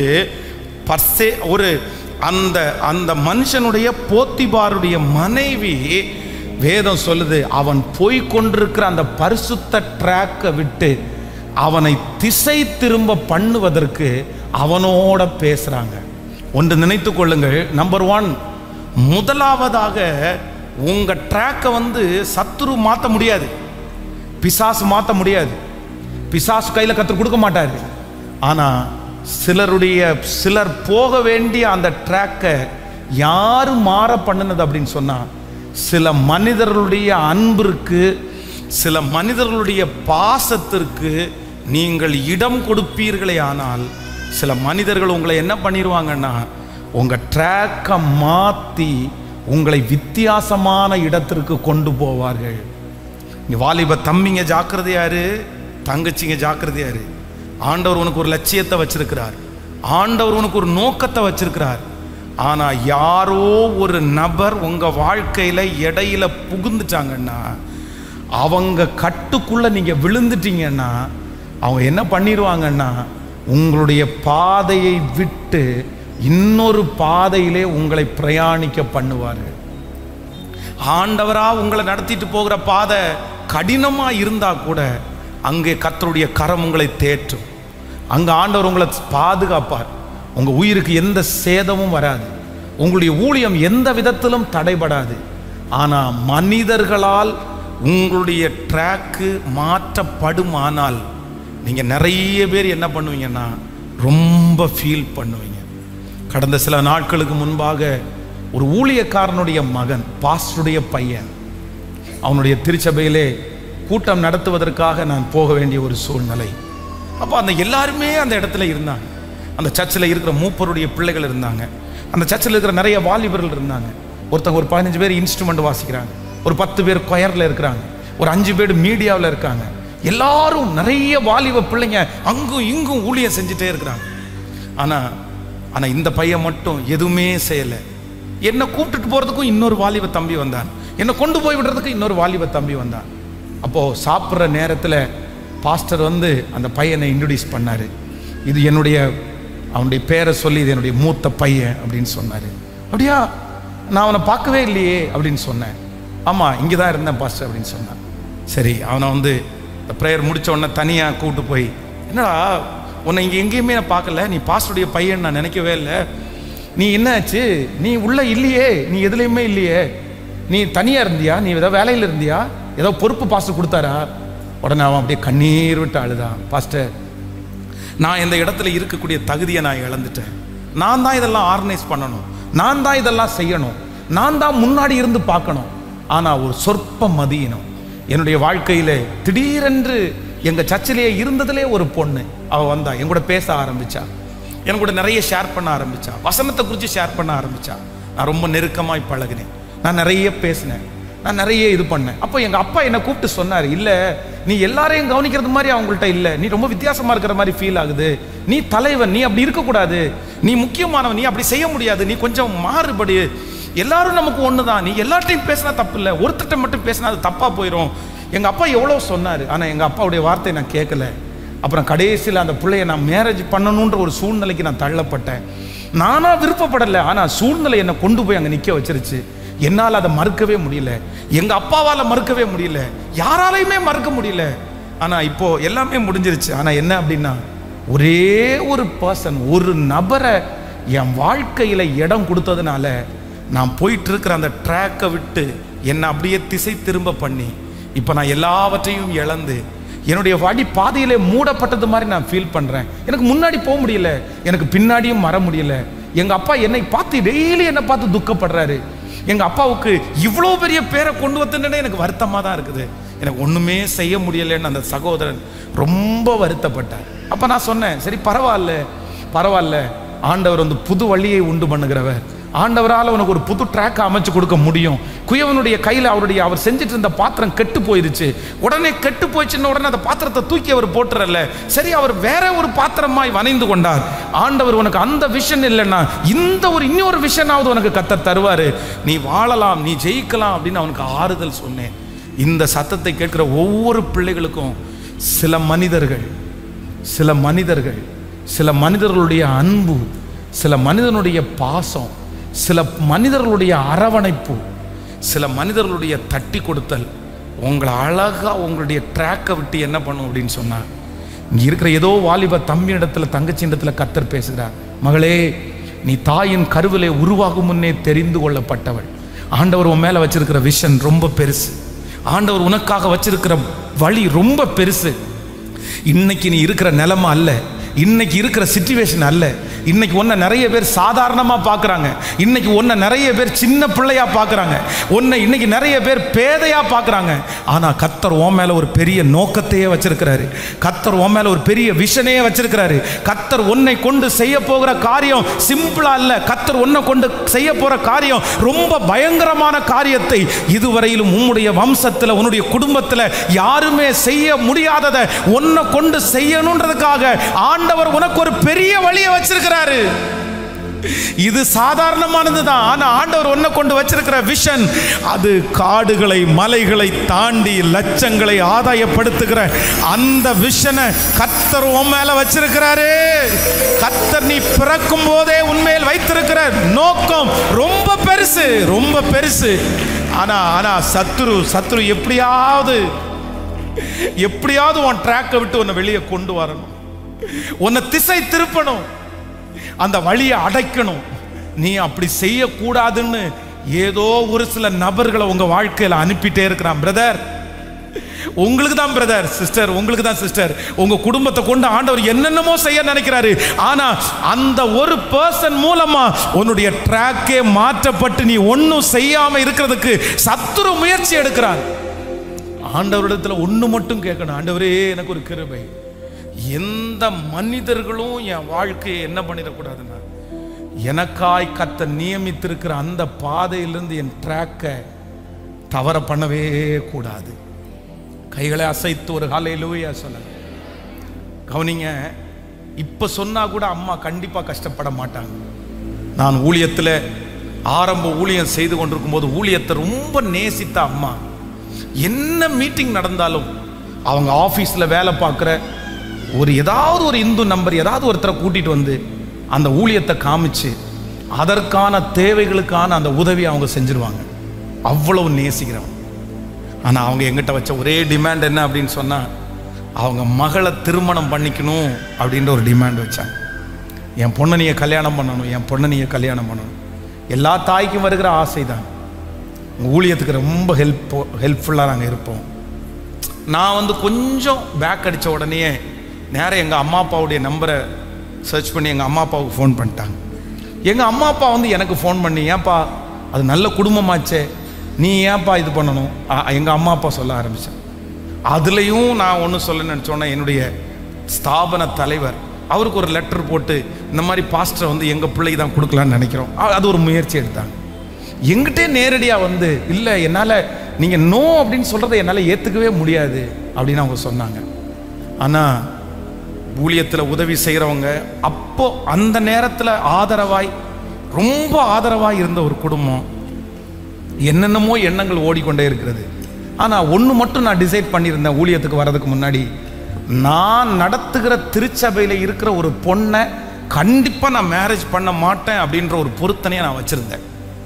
பர்சே ஒரு அந்த அந்த மனுஷனுடைய போத்திபாருடைய மனைவி வேதம் சொல்லுது அவன் போய் கொண்டிருக்கிற அந்த பரிசுத்த ட்ராக்கை விட்டு அவனை திசை திரும்ப பண்ணுவதற்கு அவனோட பேசுறாங்க ஒன்று நினைத்து கொள்ளுங்கள் நம்பர் ஒன் முதலாவதாக உங்க ட்ராக்கை வந்து சத்துரு மாற்ற முடியாது பிசாசு மாற்ற முடியாது பிசாசு கையில் கத்து கொடுக்க மாட்டாரு ஆனா சிலருடைய சிலர் போக வேண்டிய அந்த ட்ராக்கை யாரு மாற பண்ணுனது அப்படின்னு சொன்னா சில மனிதர்களுடைய அன்பிற்கு சில மனிதர்களுடைய பாசத்திற்கு நீங்கள் இடம் கொடுப்பீர்களே ஆனால் சில மனிதர்கள் உங்களை என்ன பண்ணிடுவாங்கன்னா உங்க ட்ராக்கை மாற்றி உங்களை வித்தியாசமான இடத்திற்கு கொண்டு போவார்கள் இங்க வாலிப தம்பிங்க ஜாக்கிரதையாரு தங்கச்சிங்க ஜாக்கிரதையாரு ஆண்டவர் உனக்கு ஒரு லட்சியத்தை வச்சிருக்கிறார் ஆண்டவர் உனக்கு ஒரு நோக்கத்தை வச்சிருக்கிறார் ஆனா யாரோ ஒரு நபர் உங்க வாழ்க்கையில இடையில புகுந்துட்டாங்கன்னா அவங்க கட்டுக்குள்ள நீங்க விழுந்துட்டீங்கன்னா அவங்க என்ன பண்ணிடுவாங்கன்னா உங்களுடைய பாதையை விட்டு இன்னொரு பாதையிலே உங்களை பிரயாணிக்க பண்ணுவார்கள் ஆண்டவரா உங்களை நடத்திட்டு போகிற பாதை கடினமா இருந்தா கூட அங்கே கர்த்தருடைய கரம் உங்களை தேற்றும் அங்க ஆண்டவர் உங்களை பாதுகாப்பார் உங்க உயிருக்கு எந்த சேதமும் வராது உங்களுடைய ஊழியம் எந்த விதத்திலும் தடைபடாது ஆனா மனிதர்களால் உங்களுடைய ட்ராக்கு மாற்றப்படுமானால் நீங்க நிறைய பேர் என்ன பண்ணுவீங்கன்னா ரொம்ப ஃபீல் பண்ணுவீங்க கடந்த சில நாட்களுக்கு முன்பாக ஒரு ஊழியக்காரனுடைய மகன் பாஸ்டருடைய பையன் அவனுடைய திருச்சபையிலே கூட்டம் நடத்துவதற்காக நான் போக வேண்டிய ஒரு சூழ்நிலை அப்போ அந்த எல்லாருமே அந்த இடத்துல இருந்தாங்க அந்த சர்ச்சில் இருக்கிற மூப்பருடைய பிள்ளைகள் இருந்தாங்க அந்த சர்ச்சில் இருக்கிற நிறைய வாலிபர்கள் இருந்தாங்க ஒருத்தங்க ஒரு பதினஞ்சு பேர் இன்ஸ்ட்ருமெண்ட் வாசிக்கிறாங்க ஒரு பத்து பேர் கொயரில் இருக்கிறாங்க ஒரு அஞ்சு பேர் மீடியாவில் இருக்காங்க எல்லாரும் நிறைய வாலிப பிள்ளைங்க அங்கும் இங்கும் ஊழியம் செஞ்சுட்டே இருக்கிறாங்க ஆனால் ஆனால் இந்த பையன் மட்டும் எதுவுமே செய்யலை என்னை கூப்பிட்டுட்டு போகிறதுக்கும் இன்னொரு வாலிப தம்பி வந்தான் என்னை கொண்டு போய் விடுறதுக்கு இன்னொரு வாலிப தம்பி வந்தான் அப்போது சாப்பிட்ற நேரத்தில் பாஸ்டர் வந்து அந்த பையனை இன்ட்ரடியூஸ் பண்ணார் இது என்னுடைய அவனுடைய பேரை சொல்லி இது என்னுடைய மூத்த பையன் அப்படின்னு சொன்னார் அப்படியா நான் அவனை பார்க்கவே இல்லையே அப்படின்னு சொன்னேன் ஆமாம் இங்கே தான் இருந்தேன் பாஸ்டர் அப்படின்னு சொன்னான் சரி அவனை வந்து இந்த ப்ரேயர் முடிச்ச உடனே தனியாக கூப்பிட்டு போய் என்னடா உன்னை இங்கே எங்கேயுமே நான் பார்க்கல நீ பாஸ்டருடைய பையன் நான் நினைக்கவே இல்லை நீ என்னாச்சு நீ உள்ள இல்லையே நீ எதுலேயுமே இல்லையே நீ தனியாக இருந்தியா நீ ஏதோ வேலையில் இருந்தியா ஏதோ பொறுப்பு பாஸ்டர் கொடுத்தாரா உடனே அவன் அப்படியே கண்ணீர் விட்டு அழுதான் பாஸ்டர் நான் இந்த இடத்துல இருக்கக்கூடிய தகுதியை நான் இழந்துட்டேன் நான் தான் இதெல்லாம் ஆர்கனைஸ் பண்ணணும் நான் தான் இதெல்லாம் செய்யணும் நான் தான் முன்னாடி இருந்து பார்க்கணும் ஆனால் ஒரு சொற்ப மதியினம் என்னுடைய வாழ்க்கையில திடீரென்று எங்க சர்ச்சிலேயே இருந்ததுலே ஒரு பொண்ணு அவ வந்தா என் கூட பேச ஆரம்பிச்சா என் கூட நிறைய ஷேர் பண்ண ஆரம்பிச்சா வசனத்தை குறித்து ஷேர் பண்ண ஆரம்பிச்சா நான் ரொம்ப நெருக்கமாய் பழகினேன் நான் நிறைய பேசினேன் நான் நிறைய இது பண்ணேன் அப்போ எங்க அப்பா என்னை கூப்பிட்டு சொன்னார் இல்ல நீ எல்லாரையும் கவனிக்கிறது மாதிரி அவங்கள்ட்ட இல்ல நீ ரொம்ப வித்தியாசமா இருக்கிற மாதிரி ஃபீல் ஆகுது நீ தலைவன் நீ அப்படி இருக்கக்கூடாது நீ முக்கியமானவன் நீ அப்படி செய்ய முடியாது நீ கொஞ்சம் மாறுபடு எல்லாரும் நமக்கு ஒண்ணுதான் நீ எல்லார்ட்டையும் பேசினா தப்பு இல்லை ஒருத்தர்ட்ட மட்டும் பேசினா அது தப்பா போயிடும் எங்க அப்பா எவ்வளோ சொன்னார் ஆனா எங்க அப்பாவுடைய வார்த்தை நான் கேட்கல அப்புறம் கடைசியில் அந்த பிள்ளைய நான் மேரேஜ் பண்ணணுன்ற ஒரு சூழ்நிலைக்கு நான் தள்ளப்பட்டேன் நானா விருப்பப்படலை ஆனா சூழ்நிலை என்னை கொண்டு போய் அங்க நிக்க வச்சிருச்சு என்னால் அதை மறுக்கவே முடியல எங்க அப்பாவால மறுக்கவே முடியல யாராலையுமே மறுக்க முடியல ஆனா இப்போ எல்லாமே முடிஞ்சிருச்சு ஆனா என்ன அப்படின்னா ஒரே ஒரு பர்சன் ஒரு நபரை என் வாழ்க்கையில இடம் கொடுத்ததுனால நான் போயிட்டு இருக்கிற அந்த ட்ராக்கை விட்டு என்னை அப்படியே திசை திரும்ப பண்ணி இப்போ நான் எல்லாவற்றையும் இழந்து என்னுடைய வழி பாதையிலே மூடப்பட்டது மாதிரி நான் ஃபீல் பண்றேன் எனக்கு முன்னாடி போக முடியல எனக்கு பின்னாடியும் வர முடியல எங்க அப்பா என்னை பார்த்து டெய்லி என்னை பார்த்து துக்கப்படுறாரு எங்க அப்பாவுக்கு இவ்வளோ பெரிய பேரை கொண்டு வந்துட்டே எனக்கு வருத்தமாக தான் இருக்குது எனக்கு ஒண்ணுமே செய்ய முடியலன்னு அந்த சகோதரன் ரொம்ப வருத்தப்பட்டார் அப்ப நான் சொன்னேன் சரி பரவாயில்ல பரவாயில்ல ஆண்டவர் வந்து புது வழியை உண்டு பண்ணுகிறவர் ஆண்டவரால் உனக்கு ஒரு புது ட்ராக் அமைச்சு கொடுக்க முடியும் குயவனுடைய கையில் அவருடைய அவர் செஞ்சுட்டு இருந்த பாத்திரம் கெட்டு போயிருச்சு உடனே கெட்டு போயிடுச்சுன்னு உடனே அந்த பாத்திரத்தை தூக்கி அவர் போட்டுறல சரி அவர் வேற ஒரு பாத்திரமாய் வனைந்து கொண்டார் ஆண்டவர் உனக்கு அந்த விஷன் இல்லைன்னா இந்த ஒரு இன்னொரு விஷனாவது உனக்கு கத்த தருவாரு நீ வாழலாம் நீ ஜெயிக்கலாம் அப்படின்னு அவனுக்கு ஆறுதல் சொன்னேன் இந்த சத்தத்தை கேட்கிற ஒவ்வொரு பிள்ளைகளுக்கும் சில மனிதர்கள் சில மனிதர்கள் சில மனிதர்களுடைய அன்பு சில மனிதனுடைய பாசம் சில மனிதர்களுடைய அரவணைப்பு சில மனிதர்களுடைய தட்டி கொடுத்தல் உங்களை அழகா உங்களுடைய ட்ராக்கை விட்டு என்ன பண்ணும் அப்படின்னு சொன்னா இங்க இருக்கிற ஏதோ வாலிப தம்பி இடத்துல தங்கச்சி இடத்துல கத்தர் பேசுகிறார் மகளே நீ தாயின் கருவிலே உருவாகும் முன்னே தெரிந்து கொள்ளப்பட்டவள் ஆண்டவர் உன் மேல வச்சிருக்கிற விஷன் ரொம்ப பெருசு ஆண்டவர் உனக்காக வச்சிருக்கிற வழி ரொம்ப பெருசு இன்னைக்கு நீ இருக்கிற நிலைமை அல்ல இன்னைக்கு இருக்கிற சுச்சுவேஷன் அல்ல இன்னைக்கு உன்னை நிறைய பேர் சாதாரணமாக பார்க்குறாங்க இன்னைக்கு உன்னை நிறைய பேர் சின்ன பிள்ளையா பார்க்குறாங்க உன்னை இன்னைக்கு நிறைய பேர் பேதையா பார்க்குறாங்க ஆனால் கத்தர் உன் மேலே ஒரு பெரிய நோக்கத்தையே வச்சிருக்கிறாரு கத்தர் உன் மேலே ஒரு பெரிய விஷனையே வச்சிருக்கிறாரு கத்தர் உன்னை கொண்டு செய்ய போகிற காரியம் சிம்பிளா அல்ல கத்தர் உன்னை கொண்டு செய்ய போகிற காரியம் ரொம்ப பயங்கரமான காரியத்தை இதுவரையிலும் உன்னுடைய வம்சத்தில் உன்னுடைய குடும்பத்தில் யாருமே செய்ய முடியாததை உன்னை கொண்டு செய்யணுன்றதுக்காக ஆண்டவர் உனக்கு ஒரு பெரிய வழியை வச்சிருக்கிறாரு இது சாதாரணமானது தான் ஆனா ஆண்டவர் உன்னை கொண்டு வச்சிருக்கிற விஷன் அது காடுகளை மலைகளை தாண்டி லட்சங்களை ஆதாயப்படுத்துகிற அந்த விஷனை கத்தர் உன் மேல வச்சிருக்கிறாரு கத்தர் நீ பிறக்கும் போதே உண்மையில் வைத்திருக்கிற நோக்கம் ரொம்ப பெருசு ரொம்ப பெருசு ஆனா ஆனா சத்துரு சத்துரு எப்படியாவது எப்படியாவது உன் ட்ராக்கை விட்டு உன்னை வெளியே கொண்டு வரணும் உன்னை திசை திருப்பணும் அந்த வழியை அடைக்கணும் நீ அப்படி செய்யக்கூடாதுன்னு ஏதோ ஒரு சில நபர்களை உங்க வாழ்க்கையில அனுப்பிட்டே இருக்கிறான் பிரதர் உங்களுக்கு தான் பிரதர் சிஸ்டர் உங்களுக்கு தான் சிஸ்டர் உங்க குடும்பத்தை கொண்டு ஆண்டவர் என்னென்னமோ செய்ய நினைக்கிறாரு ஆனா அந்த ஒரு பர்சன் மூலமா உன்னுடைய ட்ராக்கே மாற்றப்பட்டு நீ ஒன்றும் செய்யாம இருக்கிறதுக்கு சத்துரு முயற்சி எடுக்கிறான் ஆண்டவரிடத்துல ஒன்று மட்டும் கேட்கணும் ஆண்டவரே எனக்கு ஒரு கிருபை எந்த மனிதர்களும் என் வாழ்க்கையை என்ன பண்ணிடக்கூடாதுன்னா எனக்காய் கத்த நியமித்திருக்கிற அந்த பாதையிலிருந்து என் ட்ராக்கை தவற பண்ணவே கூடாது கைகளை அசைத்து ஒரு காலையிலூயா சொல்ல கவனிங்க இப்போ சொன்னா கூட அம்மா கண்டிப்பா கஷ்டப்பட மாட்டாங்க நான் ஊழியத்தில் ஆரம்ப ஊழியம் செய்து கொண்டிருக்கும் போது ஊழியத்தை ரொம்ப நேசித்த அம்மா என்ன மீட்டிங் நடந்தாலும் அவங்க ஆஃபீஸில் வேலை பார்க்குற ஒரு ஏதாவது ஒரு இந்து நம்பர் ஏதாவது ஒருத்தரை கூட்டிட்டு வந்து அந்த ஊழியத்தை காமிச்சு அதற்கான தேவைகளுக்கான அந்த உதவியை அவங்க செஞ்சிருவாங்க அவ்வளவு நேசிக்கிறவங்க ஆனால் அவங்க எங்கிட்ட வச்ச ஒரே டிமாண்ட் என்ன அப்படின்னு சொன்னால் அவங்க மகளை திருமணம் பண்ணிக்கணும் அப்படின்ற ஒரு டிமாண்ட் வச்சாங்க என் பொண்ணை நீங்கள் கல்யாணம் பண்ணணும் என் பொண்ணை நீங்கள் கல்யாணம் பண்ணணும் எல்லா தாய்க்கும் வருகிற ஆசை தான் உங்கள் ஊழியத்துக்கு ரொம்ப ஹெல்ப் ஹெல்ப்ஃபுல்லாக நாங்கள் இருப்போம் நான் வந்து கொஞ்சம் பேக் அடித்த உடனே நேராக எங்கள் அம்மா அப்பாவுடைய நம்பரை சர்ச் பண்ணி எங்கள் அம்மா அப்பாவுக்கு ஃபோன் பண்ணிட்டாங்க எங்கள் அம்மா அப்பா வந்து எனக்கு ஃபோன் பண்ணி ஏன்பா அது நல்ல குடும்பமாச்சே நீ ஏன்பா இது பண்ணணும் எங்கள் அம்மா அப்பா சொல்ல ஆரம்பித்தேன் அதுலேயும் நான் ஒன்று சொல்ல நினச்சோன்னா என்னுடைய ஸ்தாபன தலைவர் அவருக்கு ஒரு லெட்டர் போட்டு இந்த மாதிரி பாஸ்டரை வந்து எங்கள் பிள்ளைக்கு தான் கொடுக்கலான்னு நினைக்கிறோம் அ- அது ஒரு முயற்சி எடுத்தாங்க எங்கிட்டே நேரடியாக வந்து இல்லை என்னால் நீங்கள் நோ அப்படின்னு சொல்கிறத என்னால் ஏற்றுக்கவே முடியாது அப்படின்னு அவங்க சொன்னாங்க ஆனால் ஊழியத்தில் உதவி செய்கிறவங்க அப்போ அந்த நேரத்தில் ஆதரவாய் ரொம்ப ஆதரவாய் இருந்த ஒரு குடும்பம் என்னென்னமோ எண்ணங்கள் ஓடிக்கொண்டே இருக்கிறது ஆனால் ஒன்று மட்டும் நான் டிசைட் பண்ணியிருந்தேன் ஊழியத்துக்கு வர்றதுக்கு முன்னாடி நான் நடத்துகிற திருச்சபையில் இருக்கிற ஒரு பொண்ணை கண்டிப்பாக நான் மேரேஜ் பண்ண மாட்டேன் அப்படின்ற ஒரு பொருத்தனையை நான் வச்சுருந்தேன்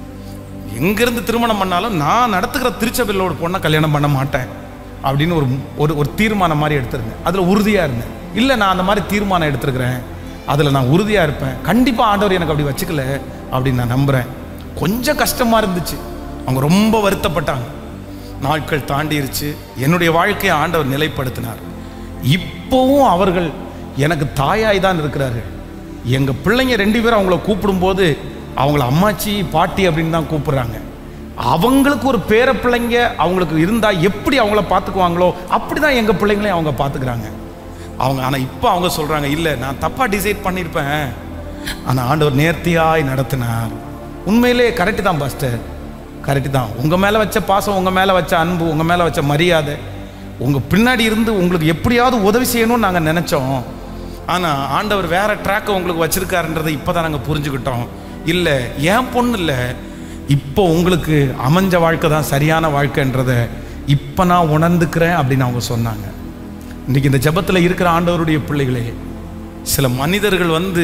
எங்கேருந்து திருமணம் பண்ணாலும் நான் நடத்துகிற திருச்சபையில் ஒரு பொண்ணை கல்யாணம் பண்ண மாட்டேன் அப்படின்னு ஒரு ஒரு ஒரு தீர்மானம் மாதிரி எடுத்திருந்தேன் அதில் உறுதியாக இருந்தேன் இல்லை நான் அந்த மாதிரி தீர்மானம் எடுத்திருக்கிறேன் அதில் நான் உறுதியாக இருப்பேன் கண்டிப்பாக ஆண்டவர் எனக்கு அப்படி வச்சுக்கல அப்படின்னு நான் நம்புகிறேன் கொஞ்சம் கஷ்டமாக இருந்துச்சு அவங்க ரொம்ப வருத்தப்பட்டாங்க நாட்கள் தாண்டிருச்சு என்னுடைய வாழ்க்கையை ஆண்டவர் நிலைப்படுத்தினார் இப்போவும் அவர்கள் எனக்கு தாயாய் தான் இருக்கிறார்கள் எங்கள் பிள்ளைங்க ரெண்டு பேரும் அவங்கள கூப்பிடும்போது அவங்கள அம்மாச்சி பாட்டி அப்படின்னு தான் கூப்பிடுறாங்க அவங்களுக்கு ஒரு பேர பிள்ளைங்க அவங்களுக்கு இருந்தால் எப்படி அவங்கள பார்த்துக்குவாங்களோ அப்படி தான் எங்கள் பிள்ளைங்களையும் அவங்க பார்த்துக்கிறாங்க அவங்க ஆனால் இப்போ அவங்க சொல்கிறாங்க இல்லை நான் தப்பாக டிசைட் பண்ணியிருப்பேன் ஆனால் ஆண்டவர் நேர்த்தியாய் நடத்தினார் உண்மையிலே கரெக்டு தான் பாஸ்டர் கரெக்டு தான் உங்கள் மேலே வச்ச பாசம் உங்கள் மேலே வச்ச அன்பு உங்கள் மேலே வச்ச மரியாதை உங்கள் பின்னாடி இருந்து உங்களுக்கு எப்படியாவது உதவி செய்யணும்னு நாங்கள் நினச்சோம் ஆனால் ஆண்டவர் வேற ட்ராக்கை உங்களுக்கு வச்சிருக்காருன்றதை இப்போ தான் நாங்கள் புரிஞ்சுக்கிட்டோம் இல்லை என் பொண்ணு இல்லை இப்போ உங்களுக்கு அமைஞ்ச வாழ்க்கை தான் சரியான வாழ்க்கைன்றதை இப்போ நான் உணர்ந்துக்கிறேன் அப்படின்னு அவங்க சொன்னாங்க இன்னைக்கு இந்த ஜெபத்தில் இருக்கிற ஆண்டவருடைய பிள்ளைகளே சில மனிதர்கள் வந்து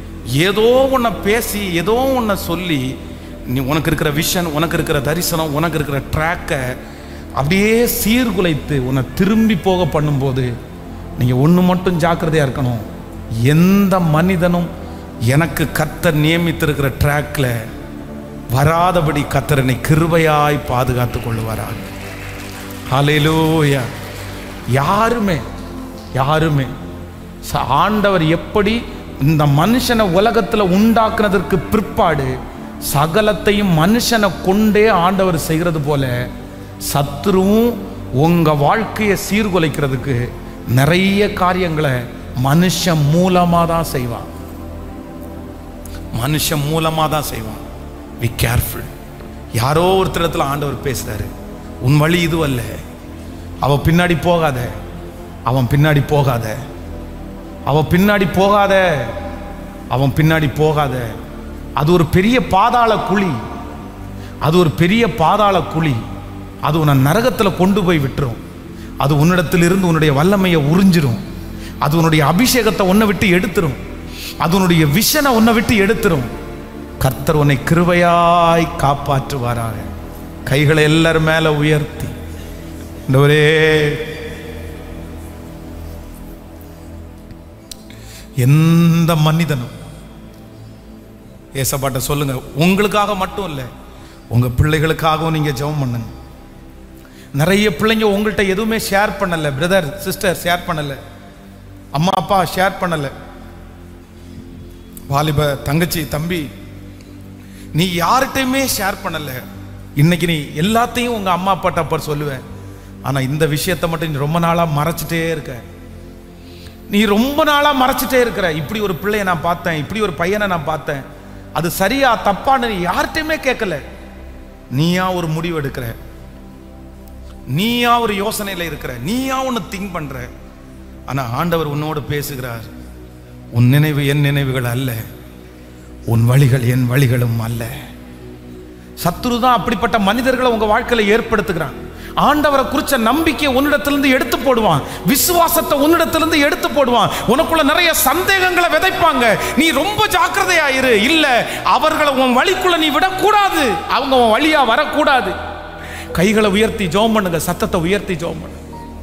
ஏதோ ஒன்றை பேசி ஏதோ ஒன்றை சொல்லி நீ உனக்கு இருக்கிற விஷன் உனக்கு இருக்கிற தரிசனம் உனக்கு இருக்கிற ட்ராக்கை அப்படியே சீர்குலைத்து உன்னை திரும்பி போக பண்ணும்போது நீங்கள் ஒன்று மட்டும் ஜாக்கிரதையாக இருக்கணும் எந்த மனிதனும் எனக்கு கத்தர் நியமித்திருக்கிற ட்ராக்ல வராதபடி கத்தர் என்னை கிருபையாய் பாதுகாத்து கொள்ளுவாராக ஹalleluya யாருமே யாருமே ச- ஆண்டவர் எப்படி இந்த மனுஷனை உலகத்தில் உண்டாக்குனதற்கு பிற்பாடு சகலத்தையும் மனுஷனை கொண்டே ஆண்டவர் செய்கிறது போல சத்துருவும் உங்க வாழ்க்கையை சீர்குலைக்கிறதுக்கு நிறைய காரியங்களை மனுஷன் மூலமா தான் செய்வான் மனுஷன் மூலமா தான் செய்வான் வி கேர்ஃபுல் யாரோ ஒருத்தரத்தில் ஆண்டவர் பேசுறாரு உன் வழி இது அல்ல அவ பின்னாடி போகாத அவன் பின்னாடி போகாத அவ பின்னாடி போகாத அவன் பின்னாடி போகாத அது ஒரு பெரிய பாதாள குழி அது ஒரு பெரிய பாதாள குழி அது உன்னை நரகத்தில் கொண்டு போய் விட்டுரும் அது உன்னிடத்திலிருந்து உன்னுடைய வல்லமையை உறிஞ்சிரும் அது உன்னுடைய அபிஷேகத்தை உன்னை விட்டு எடுத்துரும் அது உன்னுடைய விஷனை உன்னை விட்டு எடுத்துரும் கர்த்தர் உன்னை கிருபையாய் காப்பாற்றுவாராக கைகளை எல்லாரும் மேல உயர்த்தி ஆண்டவரே எந்த மனிதனும் ஏசப்பாட்ட சொல்லுங்க உங்களுக்காக மட்டும் இல்லை உங்க பிள்ளைகளுக்காகவும் நீங்க ஜெபம் பண்ணுங்க நிறைய பிள்ளைங்க உங்கள்கிட்ட எதுவுமே ஷேர் பண்ணல பிரதர் சிஸ்டர் ஷேர் பண்ணல அம்மா அப்பா ஷேர் பண்ணல வாலிப தங்கச்சி தம்பி நீ யார்கிட்டயுமே ஷேர் பண்ணல இன்னைக்கு நீ எல்லாத்தையும் உங்க அம்மா அப்பாட்ட அப்ப சொல்லுவேன் ஆனா இந்த விஷயத்தை மட்டும் நீ ரொம்ப நாளா மறைச்சிட்டே இருக்க நீ ரொம்ப நாளா மறைச்சிட்டே இருக்கிற இப்படி ஒரு பிள்ளைய நான் பார்த்தேன் இப்படி ஒரு பையனை நான் பார்த்தேன் அது சரியா தப்பான்னு நீ யார்கிட்டயுமே கேட்கல நீயா ஒரு முடிவு எடுக்கிற நீயா ஒரு யோசனையில இருக்கிற நீயா ஒன்று திங்க் பண்ற ஆனா ஆண்டவர் உன்னோடு பேசுகிறார் உன் நினைவு என் நினைவுகள் அல்ல உன் வழிகள் என் வழிகளும் அல்ல சத்துரு தான் அப்படிப்பட்ட மனிதர்களை உங்க வாழ்க்கையில ஏற்படுத்துகிறான் ஆண்டவரை குறிச்ச நம்பிக்கையை உன்னிடத்திலிருந்து எடுத்து போடுவான் விசுவாசத்தை உன்னிடத்திலிருந்து எடுத்து போடுவான் உனக்குள்ள நிறைய சந்தேகங்களை விதைப்பாங்க நீ ரொம்ப ஜாக்கிரதையா இரு இல்ல அவர்களை உன் வழிக்குள்ள நீ விடக்கூடாது அவங்க உன் வழியா வரக்கூடாது கைகளை உயர்த்தி ஜோம் பண்ணுங்க சத்தத்தை உயர்த்தி ஜோம் பண்ணுங்க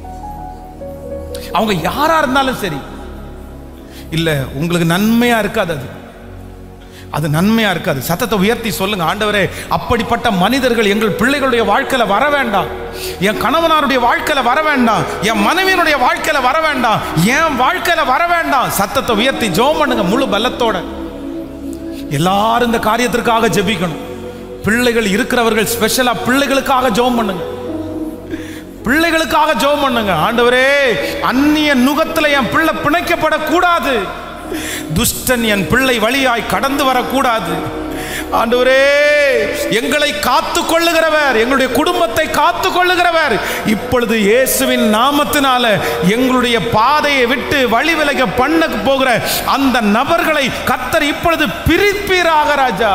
அவங்க யாரா இருந்தாலும் சரி இல்ல உங்களுக்கு நன்மையா இருக்காது அது அது நன்மையா இருக்காது சத்தத்தை உயர்த்தி சொல்லுங்க ஆண்டவரே அப்படிப்பட்ட மனிதர்கள் எங்கள் பிள்ளைகளுடைய வாழ்க்கையில வர வேண்டாம் என் கணவனாருடைய வாழ்க்கையில வர வேண்டாம் என் மனைவியினுடைய வாழ்க்கையில வர வேண்டாம் என் வாழ்க்கையில வர வேண்டாம் சத்தத்தை உயர்த்தி ஜோம் பண்ணுங்க முழு பலத்தோட எல்லாரும் இந்த காரியத்திற்காக ஜெபிக்கணும் பிள்ளைகள் இருக்கிறவர்கள் ஸ்பெஷலா பிள்ளைகளுக்காக ஜெபம் பண்ணுங்க பிள்ளைகளுக்காக ஜெபம் பண்ணுங்க ஆண்டவரே அந்நிய நுகத்துல என் பிள்ளை பிணைக்கப்படக்கூடாது துஷ்டன் என் பிள்ளை வழியாய் கடந்து வரக்கூடாது ஆண்டவரே எங்களை காத்து கொள்ளுகிறவர் எங்களுடைய குடும்பத்தை காத்து கொள்ளுகிறவர் இப்பொழுது இயேசுவின் நாமத்தினால எங்களுடைய பாதையை விட்டு வழி விலக பண்ண போகிற அந்த நபர்களை கத்தர் இப்பொழுது பிரிப்பீராக ராஜா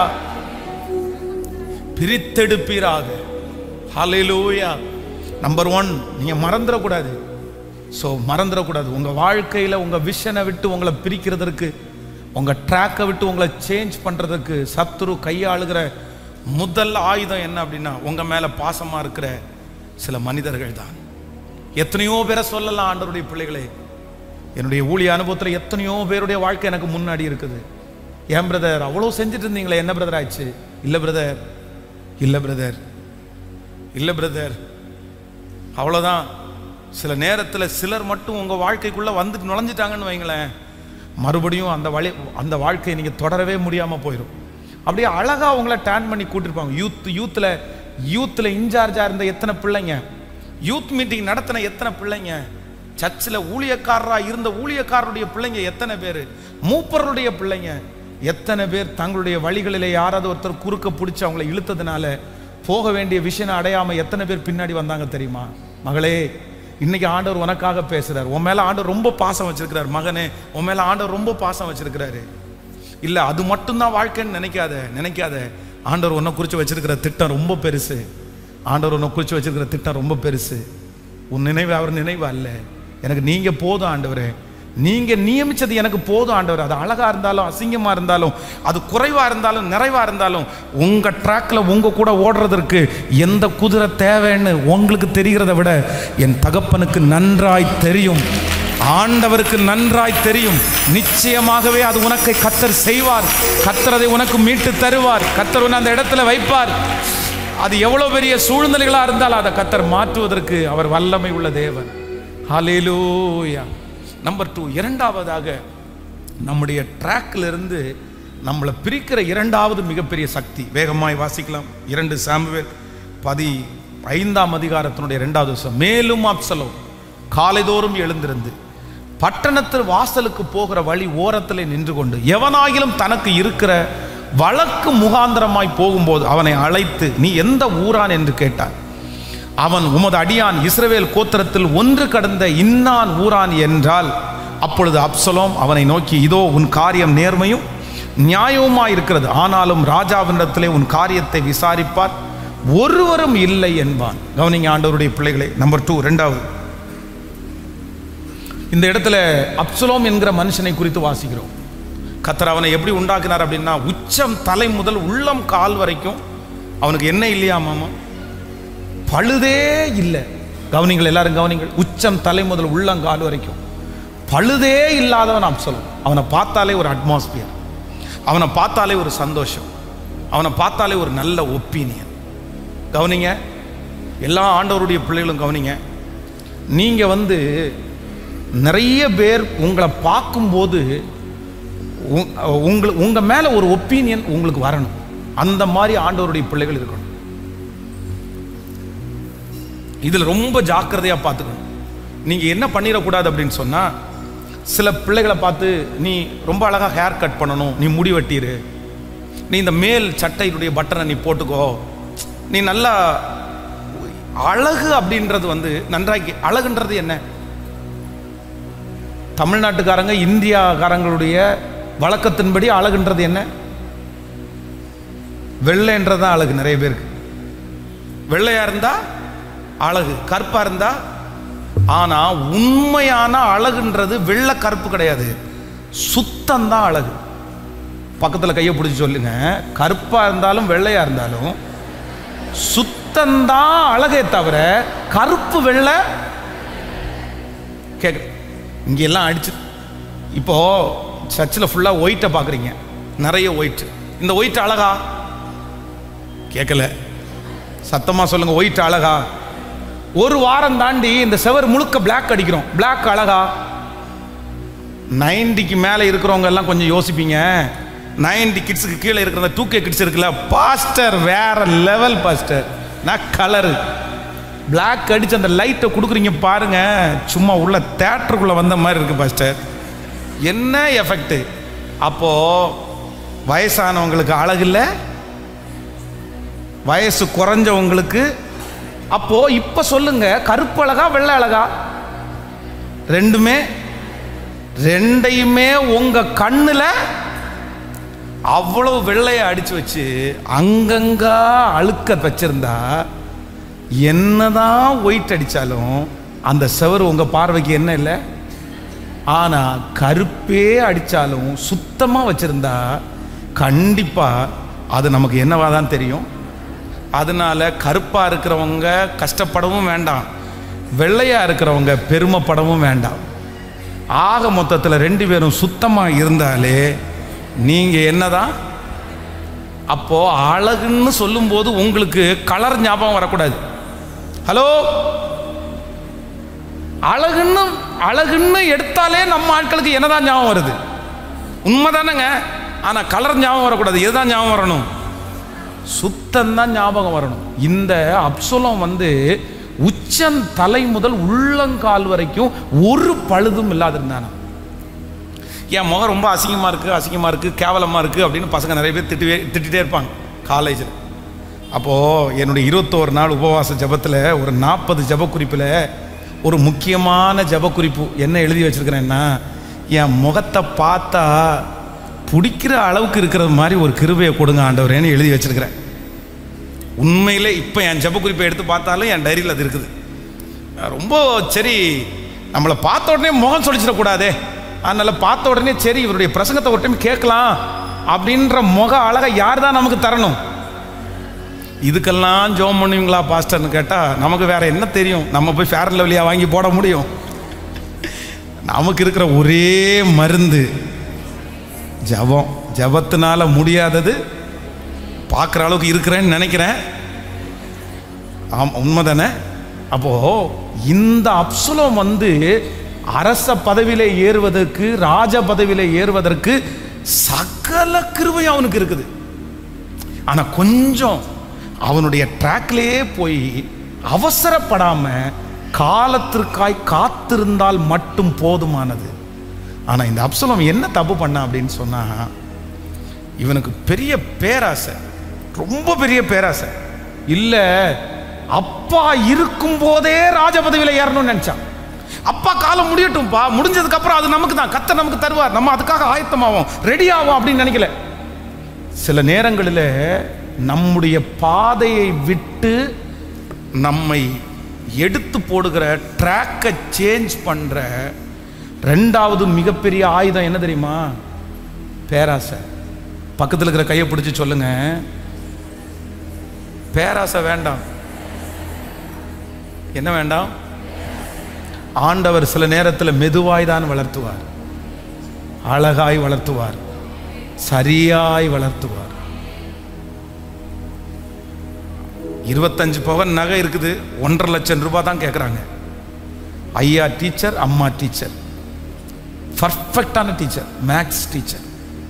பிரித்தெடுப்பீராக ஹalleluya நம்பர் ஒன் நீங்க மறந்துடக்கூடாது ஸோ மறந்துடக்கூடாது உங்க வாழ்க்கையில உங்க விஷனை விட்டு உங்களை பிரிக்கிறதற்கு உங்க ட்ராக்கை விட்டு உங்களை சேஞ்ச் பண்றதுக்கு சத்துரு கையாளுகிற முதல் ஆயுதம் என்ன அப்படின்னா உங்க மேல பாசமா இருக்கிற சில மனிதர்கள் தான் எத்தனையோ பேரை சொல்லலாம் ஆண்டவருடைய பிள்ளைகளே என்னுடைய ஊழிய அனுபவத்தில் எத்தனையோ பேருடைய வாழ்க்கை எனக்கு முன்னாடி இருக்குது ஏன் பிரதர் அவ்வளோ செஞ்சுட்டு இருந்தீங்களே என்ன பிரதர் ஆச்சு இல்லை பிரதர் இல்லை பிரதர் இல்லை பிரதர் அவ்வளோதான் சில நேரத்தில் சிலர் மட்டும் உங்கள் வாழ்க்கைக்குள்ளே வந்துட்டு நுழைஞ்சிட்டாங்கன்னு வைங்களேன் மறுபடியும் அந்த வழி அந்த வாழ்க்கையை நீங்கள் தொடரவே முடியாமல் போயிடும் அப்படியே அழகாக உங்களை டேன் பண்ணி கூட்டிருப்பாங்க யூத் யூத்தில் யூத்தில் இன்சார்ஜாக இருந்த எத்தனை பிள்ளைங்க யூத் மீட்டிங் நடத்தின எத்தனை பிள்ளைங்க சர்ச்சில் ஊழியக்காரராக இருந்த ஊழியக்காரருடைய பிள்ளைங்க எத்தனை பேர் மூப்பருடைய பிள்ளைங்க எத்தனை பேர் தங்களுடைய வழிகளிலே யாராவது ஒருத்தர் குறுக்க பிடிச்சி அவங்கள இழுத்ததுனால போக வேண்டிய விஷயம் அடையாம எத்தனை பேர் பின்னாடி வந்தாங்க தெரியுமா மகளே இன்னைக்கு ஆண்டவர் உனக்காக பேசுறார் உன் மேல ஆண்டவர் ரொம்ப பாசம் வச்சிருக்கிறார் மகனே உன் மேல ஆண்டவர் ரொம்ப பாசம் வச்சிருக்கிறாரு இல்ல அது மட்டும்தான் வாழ்க்கைன்னு நினைக்காத நினைக்காத ஆண்டவர் உன்னை குறித்து வச்சிருக்கிற திட்டம் ரொம்ப பெருசு ஆண்டவர் உன்னை குறித்து வச்சிருக்கிற திட்டம் ரொம்ப பெருசு உன் நினைவு அவர் நினைவு அல்ல எனக்கு நீங்க போதும் ஆண்டவரே நீங்க நியமிச்சது எனக்கு போதும் ஆண்டவர் அது அழகா இருந்தாலும் அசிங்கமா இருந்தாலும் அது குறைவா இருந்தாலும் நிறைவா இருந்தாலும் உங்க ட்ராக்ல உங்க கூட ஓடுறதற்கு எந்த குதிரை தேவைன்னு உங்களுக்கு தெரிகிறத விட என் தகப்பனுக்கு நன்றாய் தெரியும் ஆண்டவருக்கு நன்றாய் தெரியும் நிச்சயமாகவே அது உனக்கு கத்தர் செய்வார் கத்தர் அதை உனக்கு மீட்டு தருவார் கத்தர் உன்னை அந்த இடத்துல வைப்பார் அது எவ்வளவு பெரிய சூழ்நிலைகளா இருந்தாலும் அதை கத்தர் மாற்றுவதற்கு அவர் வல்லமை உள்ள தேவன் ஹalleluya நம்பர் டூ இரண்டாவதாக நம்முடைய ட்ராக்ல இருந்து நம்மளை பிரிக்கிற இரண்டாவது மிகப்பெரிய சக்தி வேகமாய் வாசிக்கலாம் இரண்டு சாமுவேல் பதி ஐந்தாம் அதிகாரத்தினுடைய இரண்டாவது வருஷம் மேலும் அப்சலோம் காலைதோறும் எழுந்திருந்து பட்டணத்து வாசலுக்கு போகிற வழி ஓரத்திலே நின்று கொண்டு எவனாகிலும் தனக்கு இருக்கிற வழக்கு முகாந்திரமாய் போகும்போது அவனை அழைத்து நீ எந்த ஊரான் என்று கேட்டான் அவன் உமது அடியான் இஸ்ரவேல் கோத்திரத்தில் ஒன்று கடந்த இன்னான் ஊரான் என்றால் அப்பொழுது அப்சலோம் அவனை நோக்கி இதோ உன் காரியம் நேர்மையும் நியாயவுமாய் இருக்கிறது ஆனாலும் ராஜாவினிடத்திலே உன் காரியத்தை விசாரிப்பார் ஒருவரும் இல்லை என்பான் கவனிங்க ஆண்டவருடைய பிள்ளைகளே நம்பர் டூ ரெண்டாவது இந்த இடத்துல அப்சலோம் என்கிற மனுஷனை குறித்து வாசிக்கிறோம் கத்தர் அவனை எப்படி உண்டாக்கினார் அப்படின்னா உச்சம் தலை முதல் உள்ளம் கால் வரைக்கும் அவனுக்கு என்ன இல்லையா மாமா பழுதே இல்லை கவனிங்கள் எல்லாரும் கவனிங்கள் உச்சம் தலை முதல் உள்ளங்கால் வரைக்கும் பழுதே இல்லாதவன் அப்சலோம் அவனை பார்த்தாலே ஒரு அட்மாஸ்பியர் அவனை பார்த்தாலே ஒரு சந்தோஷம் அவனை பார்த்தாலே ஒரு நல்ல ஒப்பீனியன் கவனிங்க எல்லா ஆண்டவருடைய பிள்ளைகளும் கவனிங்க நீங்கள் வந்து நிறைய பேர் உங்களை பார்க்கும்போது உங்- உங்கள உங்கள் மேலே ஒரு ஒப்பீனியன் உங்களுக்கு வரணும் அந்த மாதிரி ஆண்டவருடைய பிள்ளைகள் இருக்கணும் இதில் ரொம்ப ஜாக்கிரதையாக பார்த்துக்கணும் நீங்கள் என்ன பண்ணிடக்கூடாது அப்படின்னு சொன்னால் சில பிள்ளைகளை பார்த்து நீ ரொம்ப அழகாக ஹேர் கட் பண்ணணும் நீ முடி வெட்டிரு நீ இந்த மேல் சட்டையினுடைய பட்டனை நீ போட்டுக்கோ நீ நல்லா அழகு அப்படின்றது வந்து நன்றாக்கி அழகுன்றது என்ன தமிழ்நாட்டுக்காரங்க இந்தியாக்காரங்களுடைய வழக்கத்தின்படி அழகுன்றது என்ன வெள்ளைன்றது தான் அழகு நிறைய பேருக்கு வெள்ளையா இருந்தா அழகு கருப்பா இருந்தா ஆனா உண்மையான அழகுன்றது வெள்ளை கருப்பு கிடையாது சுத்தம் தான் அழகு பக்கத்துல கையை பிடிச்சி சொல்லுங்க கருப்பா இருந்தாலும் வெள்ளையா இருந்தாலும் சுத்தம்தான் அழகே தவிர கருப்பு வெள்ளை கேட்க இங்க எல்லாம் அடிச்சு இப்போ சர்ச்சில் ஃபுல்லாக ஒயிட்டை பார்க்குறீங்க நிறைய ஒயிட் இந்த ஒயிட் அழகா கேட்கல சத்தமா சொல்லுங்க ஒயிட் அழகா ஒரு வாரம் தாண்டி இந்த செவர் முழுக்க பிளாக் அடிக்கிறோம் பிளாக் அழகா நைன்டிக்கு மேலே இருக்கிறவங்க எல்லாம் கொஞ்சம் யோசிப்பீங்க நைன்டி கிட்ஸுக்கு கீழே இருக்கிற டூ கே கிட்ஸ் இருக்குல்ல பாஸ்டர் வேற லெவல் பாஸ்டர் நான் கலரு பிளாக் அடிச்சு அந்த லைட்டை கொடுக்குறீங்க பாருங்க சும்மா உள்ள தேட்டருக்குள்ள வந்த மாதிரி இருக்கு பாஸ்டர் என்ன எஃபெக்ட் அப்போ வயசானவங்களுக்கு அழகு இல்லை வயசு குறைஞ்சவங்களுக்கு அப்போ இப்ப சொல்லுங்க கருப்பு அழகா வெள்ளை அழகா ரெண்டுமே ரெண்டையுமே உங்க கண்ணுல அவ்வளவு வெள்ளைய அடிச்சு வச்சு அங்கங்கா அழுக்க வச்சிருந்தா என்னதான் ஒயிட் அடிச்சாலும் அந்த செவர் உங்க பார்வைக்கு என்ன இல்லை ஆனா கருப்பே அடிச்சாலும் சுத்தமா வச்சிருந்தா கண்டிப்பா அது நமக்கு என்னவா தான் தெரியும் அதனால கருப்பா இருக்கிறவங்க கஷ்டப்படவும் வேண்டாம் வெள்ளையா இருக்கிறவங்க பெருமைப்படவும் வேண்டாம் ஆக மொத்தத்தில் ரெண்டு பேரும் சுத்தமா இருந்தாலே நீங்க என்னதான் அப்போ அழகுன்னு சொல்லும்போது உங்களுக்கு கலர் ஞாபகம் வரக்கூடாது ஹலோ அழகுன்னு அழகுன்னு எடுத்தாலே நம்ம ஆட்களுக்கு என்னதான் ஞாபகம் வருது உண்மைதானங்க ஆனா கலர் ஞாபகம் வரக்கூடாது எதுதான் ஞாபகம் வரணும் சுத்தம் தான் ஞாபகம் வரணும் இந்த அப்சுலம் வந்து உச்சன் தலை முதல் உள்ளங்கால் வரைக்கும் ஒரு பழுதும் இல்லாதிருந்தானா என் முகம் ரொம்ப அசிங்கமா இருக்கு அசிங்கமா இருக்கு கேவலமா இருக்கு அப்படின்னு பசங்க நிறைய பேர் திட்டுவே திட்டிகிட்டே இருப்பாங்க காலேஜில் அப்போ என்னுடைய இருபத்தோரு நாள் உபவாச ஜபத்தில் ஒரு நாற்பது ஜப குறிப்பில் ஒரு முக்கியமான ஜப குறிப்பு என்ன எழுதி வச்சிருக்கிறேன்னா என் முகத்தை பார்த்தா பிடிக்கிற அளவுக்கு இருக்கிறது மாதிரி ஒரு கிருபையை கொடுங்க ஆண்டவரேன்னு எழுதி வச்சிருக்கிறேன் உண்மையிலே இப்போ என் ஜப குறிப்பை எடுத்து பார்த்தாலும் என் டைரியில் அது இருக்குது ரொம்ப சரி நம்மளை பார்த்த உடனே முகம் சொல்லிச்சிடக்கூடாதே அதனால பார்த்த உடனே சரி இவருடைய பிரசங்கத்தை ஒரு டைம் கேட்கலாம் அப்படின்ற முக அழகை யார் தான் நமக்கு தரணும் இதுக்கெல்லாம் ஜோம் பண்ணுவீங்களா பாஸ்டர்னு கேட்டால் நமக்கு வேற என்ன தெரியும் நம்ம போய் ஃபேர் லெவலியாக வாங்கி போட முடியும் நமக்கு இருக்கிற ஒரே மருந்து ஜபம் ஜபத்தினால முடியாதது பார்க்குற அளவுக்கு இருக்கிறேன்னு நினைக்கிறேன் ஆம் உண்மைதானே அப்போ இந்த அப்சுலம் வந்து அரச பதவியில ஏறுவதற்கு ராஜ பதவியில ஏறுவதற்கு சகல கிருபை அவனுக்கு இருக்குது ஆனா கொஞ்சம் அவனுடைய ட்ராக்லயே போய் அவசரப்படாம காலத்திற்காய் காத்திருந்தால் மட்டும் போதுமானது ஆனா இந்த அப்சலம் என்ன தப்பு பண்ண அப்படின்னு சொன்னா இவனுக்கு பெரிய பேராசை ரொம்ப பெரிய பேராசை இல்ல அப்பா இருக்கும் போதே ராஜ பதவியில ஏறணும்னு நினைச்சான் அப்பா காலம் முடியட்டும்பா முடிஞ்சதுக்கு அப்புறம் அது நமக்கு தான் கத்த நமக்கு தருவார் நம்ம அதுக்காக ஆயத்தமாவோம் ரெடி ஆகும் அப்படின்னு நினைக்கல சில நேரங்களில் நம்முடைய பாதையை விட்டு நம்மை எடுத்து போடுகிற ட்ராக்கை சேஞ்ச் பண்ற ரெண்டாவது மிகப்பெரிய ஆயுதம் என்ன தெரியுமா பேராசை பக்கத்தில் இருக்கிற கையை பிடிச்சி சொல்லுங்க பேராசை வேண்டாம் என்ன வேண்டாம் ஆண்டவர் சில நேரத்தில் மெதுவாய் தான் வளர்த்துவார் அழகாய் வளர்த்துவார் சரியாய் வளர்த்துவார் இருபத்தஞ்சு பவன் நகை இருக்குது ஒன்றரை லட்சம் ரூபாய் தான் கேட்குறாங்க ஐயா டீச்சர் அம்மா டீச்சர் பர்ஃபெக்டான டீச்சர் மேக்ஸ் டீச்சர்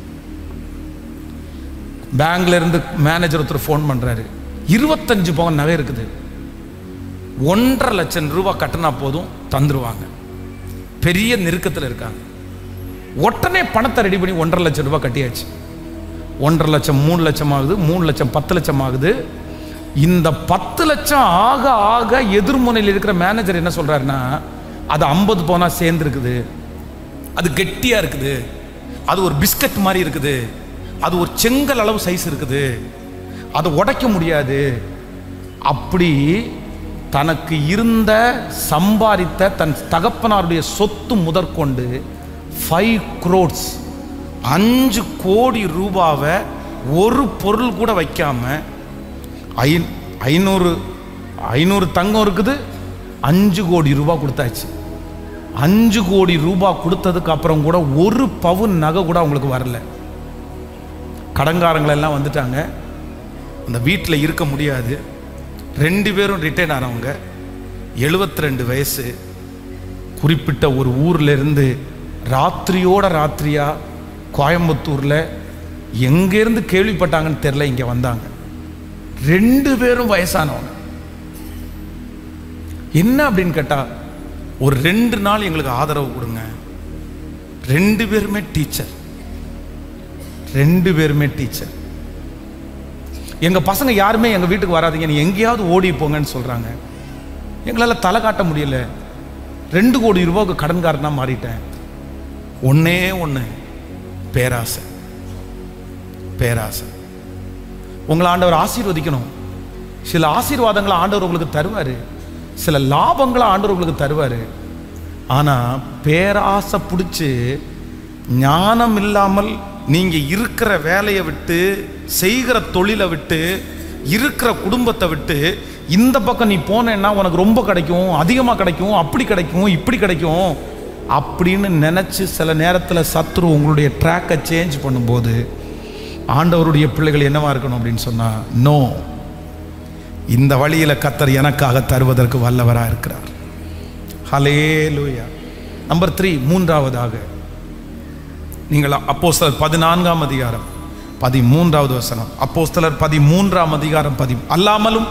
பேங்க்ல இருந்து மேனேஜர் ஒருத்தர் ஃபோன் பண்றாரு இருபத்தஞ்சு பவன் நகை இருக்குது ஒன்றரை லட்சம் ரூபாய் கட்டினா போதும் தந்துருவாங்க பெரிய நெருக்கத்தில் இருக்காங்க உடனே பணத்தை ரெடி பண்ணி ஒன்றரை லட்சம் ரூபாய் கட்டியாச்சு ஒன்றரை லட்சம் மூணு லட்சம் ஆகுது மூணு லட்சம் பத்து லட்சம் ஆகுது இந்த பத்து லட்சம் ஆக ஆக எதிர்முனையில் இருக்கிற மேனேஜர் என்ன சொல்றாருன்னா அது ஐம்பது போனா சேர்ந்துருக்குது அது கெட்டியா இருக்குது அது ஒரு பிஸ்கட் மாதிரி இருக்குது அது ஒரு செங்கல் அளவு சைஸ் இருக்குது அதை உடைக்க முடியாது அப்படி தனக்கு இருந்த சம்பாதித்த தன் தகப்பனாருடைய சொத்து முதற்கொண்டு ஃபைவ் crores அஞ்சு கோடி ரூபாவை ஒரு பொருள் கூட வைக்காம ஐ ஐநூறு ஐநூறு தங்கம் இருக்குது அஞ்சு கோடி ரூபாய் கொடுத்தாச்சு அஞ்சு கோடி ரூபாய் கொடுத்ததுக்கு அப்புறம் கூட ஒரு பவுன் நகை கூட அவங்களுக்கு வரல கடங்காரங்கள் எல்லாம் வந்துட்டாங்க அந்த வீட்டில் இருக்க முடியாது ரெண்டு பேரும் ரிட்டையர்ட் ஆனவங்க 72 ரெண்டு வயசு குறிப்பிட்ட ஒரு ஊர்ல இருந்து ராத்திரியோட ராத்திரியா கோயம்புத்தூர்ல எங்கேருந்து கேள்விப்பட்டாங்கன்னு தெரில இங்க வந்தாங்க ரெண்டு பேரும் வயசானவங்க என்ன அப்படின்னு கேட்டா ஒரு ரெண்டு நாள் எங்களுக்கு ஆதரவு கொடுங்க ரெண்டு பேருமே டீச்சர் ரெண்டு பேருமே டீச்சர் எங்க பசங்க யாருமே எங்க வீட்டுக்கு வராதீங்க நீ எங்கேயாவது ஓடி போங்கன்னு சொல்றாங்க எங்களால தலை காட்ட முடியல ரெண்டு கோடி ரூபாய்க்கு கடன்காரனா மாறிட்டேன் ஒண்ணே ஒண்ணு பேராசை பேராசை உங்களை ஆண்டவர் ஆசீர்வதிக்கணும் சில ஆசீர்வாதங்களை ஆண்டவர் உங்களுக்கு தருவாரு சில லாபங்களை ஆண்டவர் உங்களுக்கு தருவாரு ஆனா பேராசை பிடிச்சி ஞானம் இல்லாமல் நீங்க இருக்கிற வேலையை விட்டு செய்கிற தொழிலை விட்டு இருக்கிற குடும்பத்தை விட்டு இந்த பக்கம் நீ போனேன்னா உனக்கு ரொம்ப கிடைக்கும் அதிகமாக கிடைக்கும் அப்படி கிடைக்கும் இப்படி கிடைக்கும் அப்படின்னு நினைச்சு சில நேரத்தில் சத்ரு உங்களுடைய ட்ராக்கை சேஞ்ச் பண்ணும்போது ஆண்டவருடைய பிள்ளைகள் என்னவா இருக்கணும் அப்படின்னு சொன்னா நோ இந்த வழியில கத்தர் எனக்காக தருவதற்கு வல்லவரா இருக்கிறார் ஹலே லூயா நம்பர் த்ரீ மூன்றாவதாக நீங்கள் அப்போஸ்தலர் பதினான்காம் அதிகாரம் பதிமூன்றாவது வசனம் அப்போஸ்தலர் பதிமூன்றாம் அதிகாரம் பதி அல்லாமலும்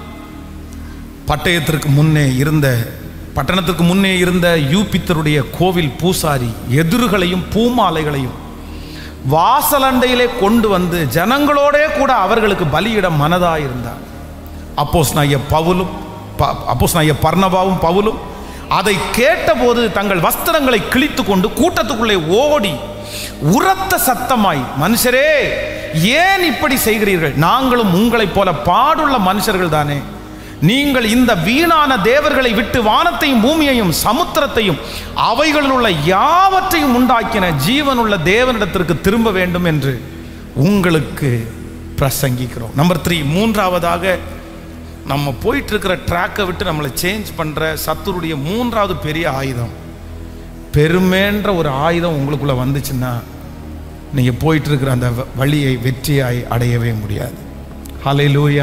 பட்டயத்திற்கு முன்னே இருந்த பட்டணத்திற்கு முன்னே இருந்த யூபித்தருடைய கோவில் பூசாரி எதிர்களையும் பூமாலைகளையும் வாசலண்டையிலே கொண்டு வந்து ஜனங்களோடே கூட அவர்களுக்கு பலியிட மனதாயிருந்தார் அப்போஸ் நாய பவுலும் அப்போஸ் நாய பர்ணபாவும் பவுலும் அதை கேட்டபோது தங்கள் வஸ்திரங்களை கிழித்து கொண்டு கூட்டத்துக்குள்ளே ஓடி உரத்த சத்தமாய் மனுஷரே ஏன் இப்படி செய்கிறீர்கள் நாங்களும் உங்களைப் போல பாடுள்ள மனுஷர்கள் தானே நீங்கள் இந்த வீணான தேவர்களை விட்டு வானத்தையும் பூமியையும் சமுத்திரத்தையும் அவைகளில் உள்ள யாவற்றையும் உண்டாக்கின ஜீவனுள்ள தேவனிடத்திற்கு திரும்ப வேண்டும் என்று உங்களுக்கு பிரசங்கிக்கிறோம் நம்பர் த்ரீ மூன்றாவதாக நம்ம போயிட்டு இருக்கிற ட்ராக்கை விட்டு நம்மளை சேஞ்ச் பண்ற சத்துருடைய மூன்றாவது பெரிய ஆயுதம் பெருமைன்ற ஒரு ஆயுதம் உங்களுக்குள்ள வந்துச்சுன்னா நீங்க போயிட்டு இருக்கிற அந்த வ- வழியை வெற்றியாய் அடையவே முடியாது ஹalleluya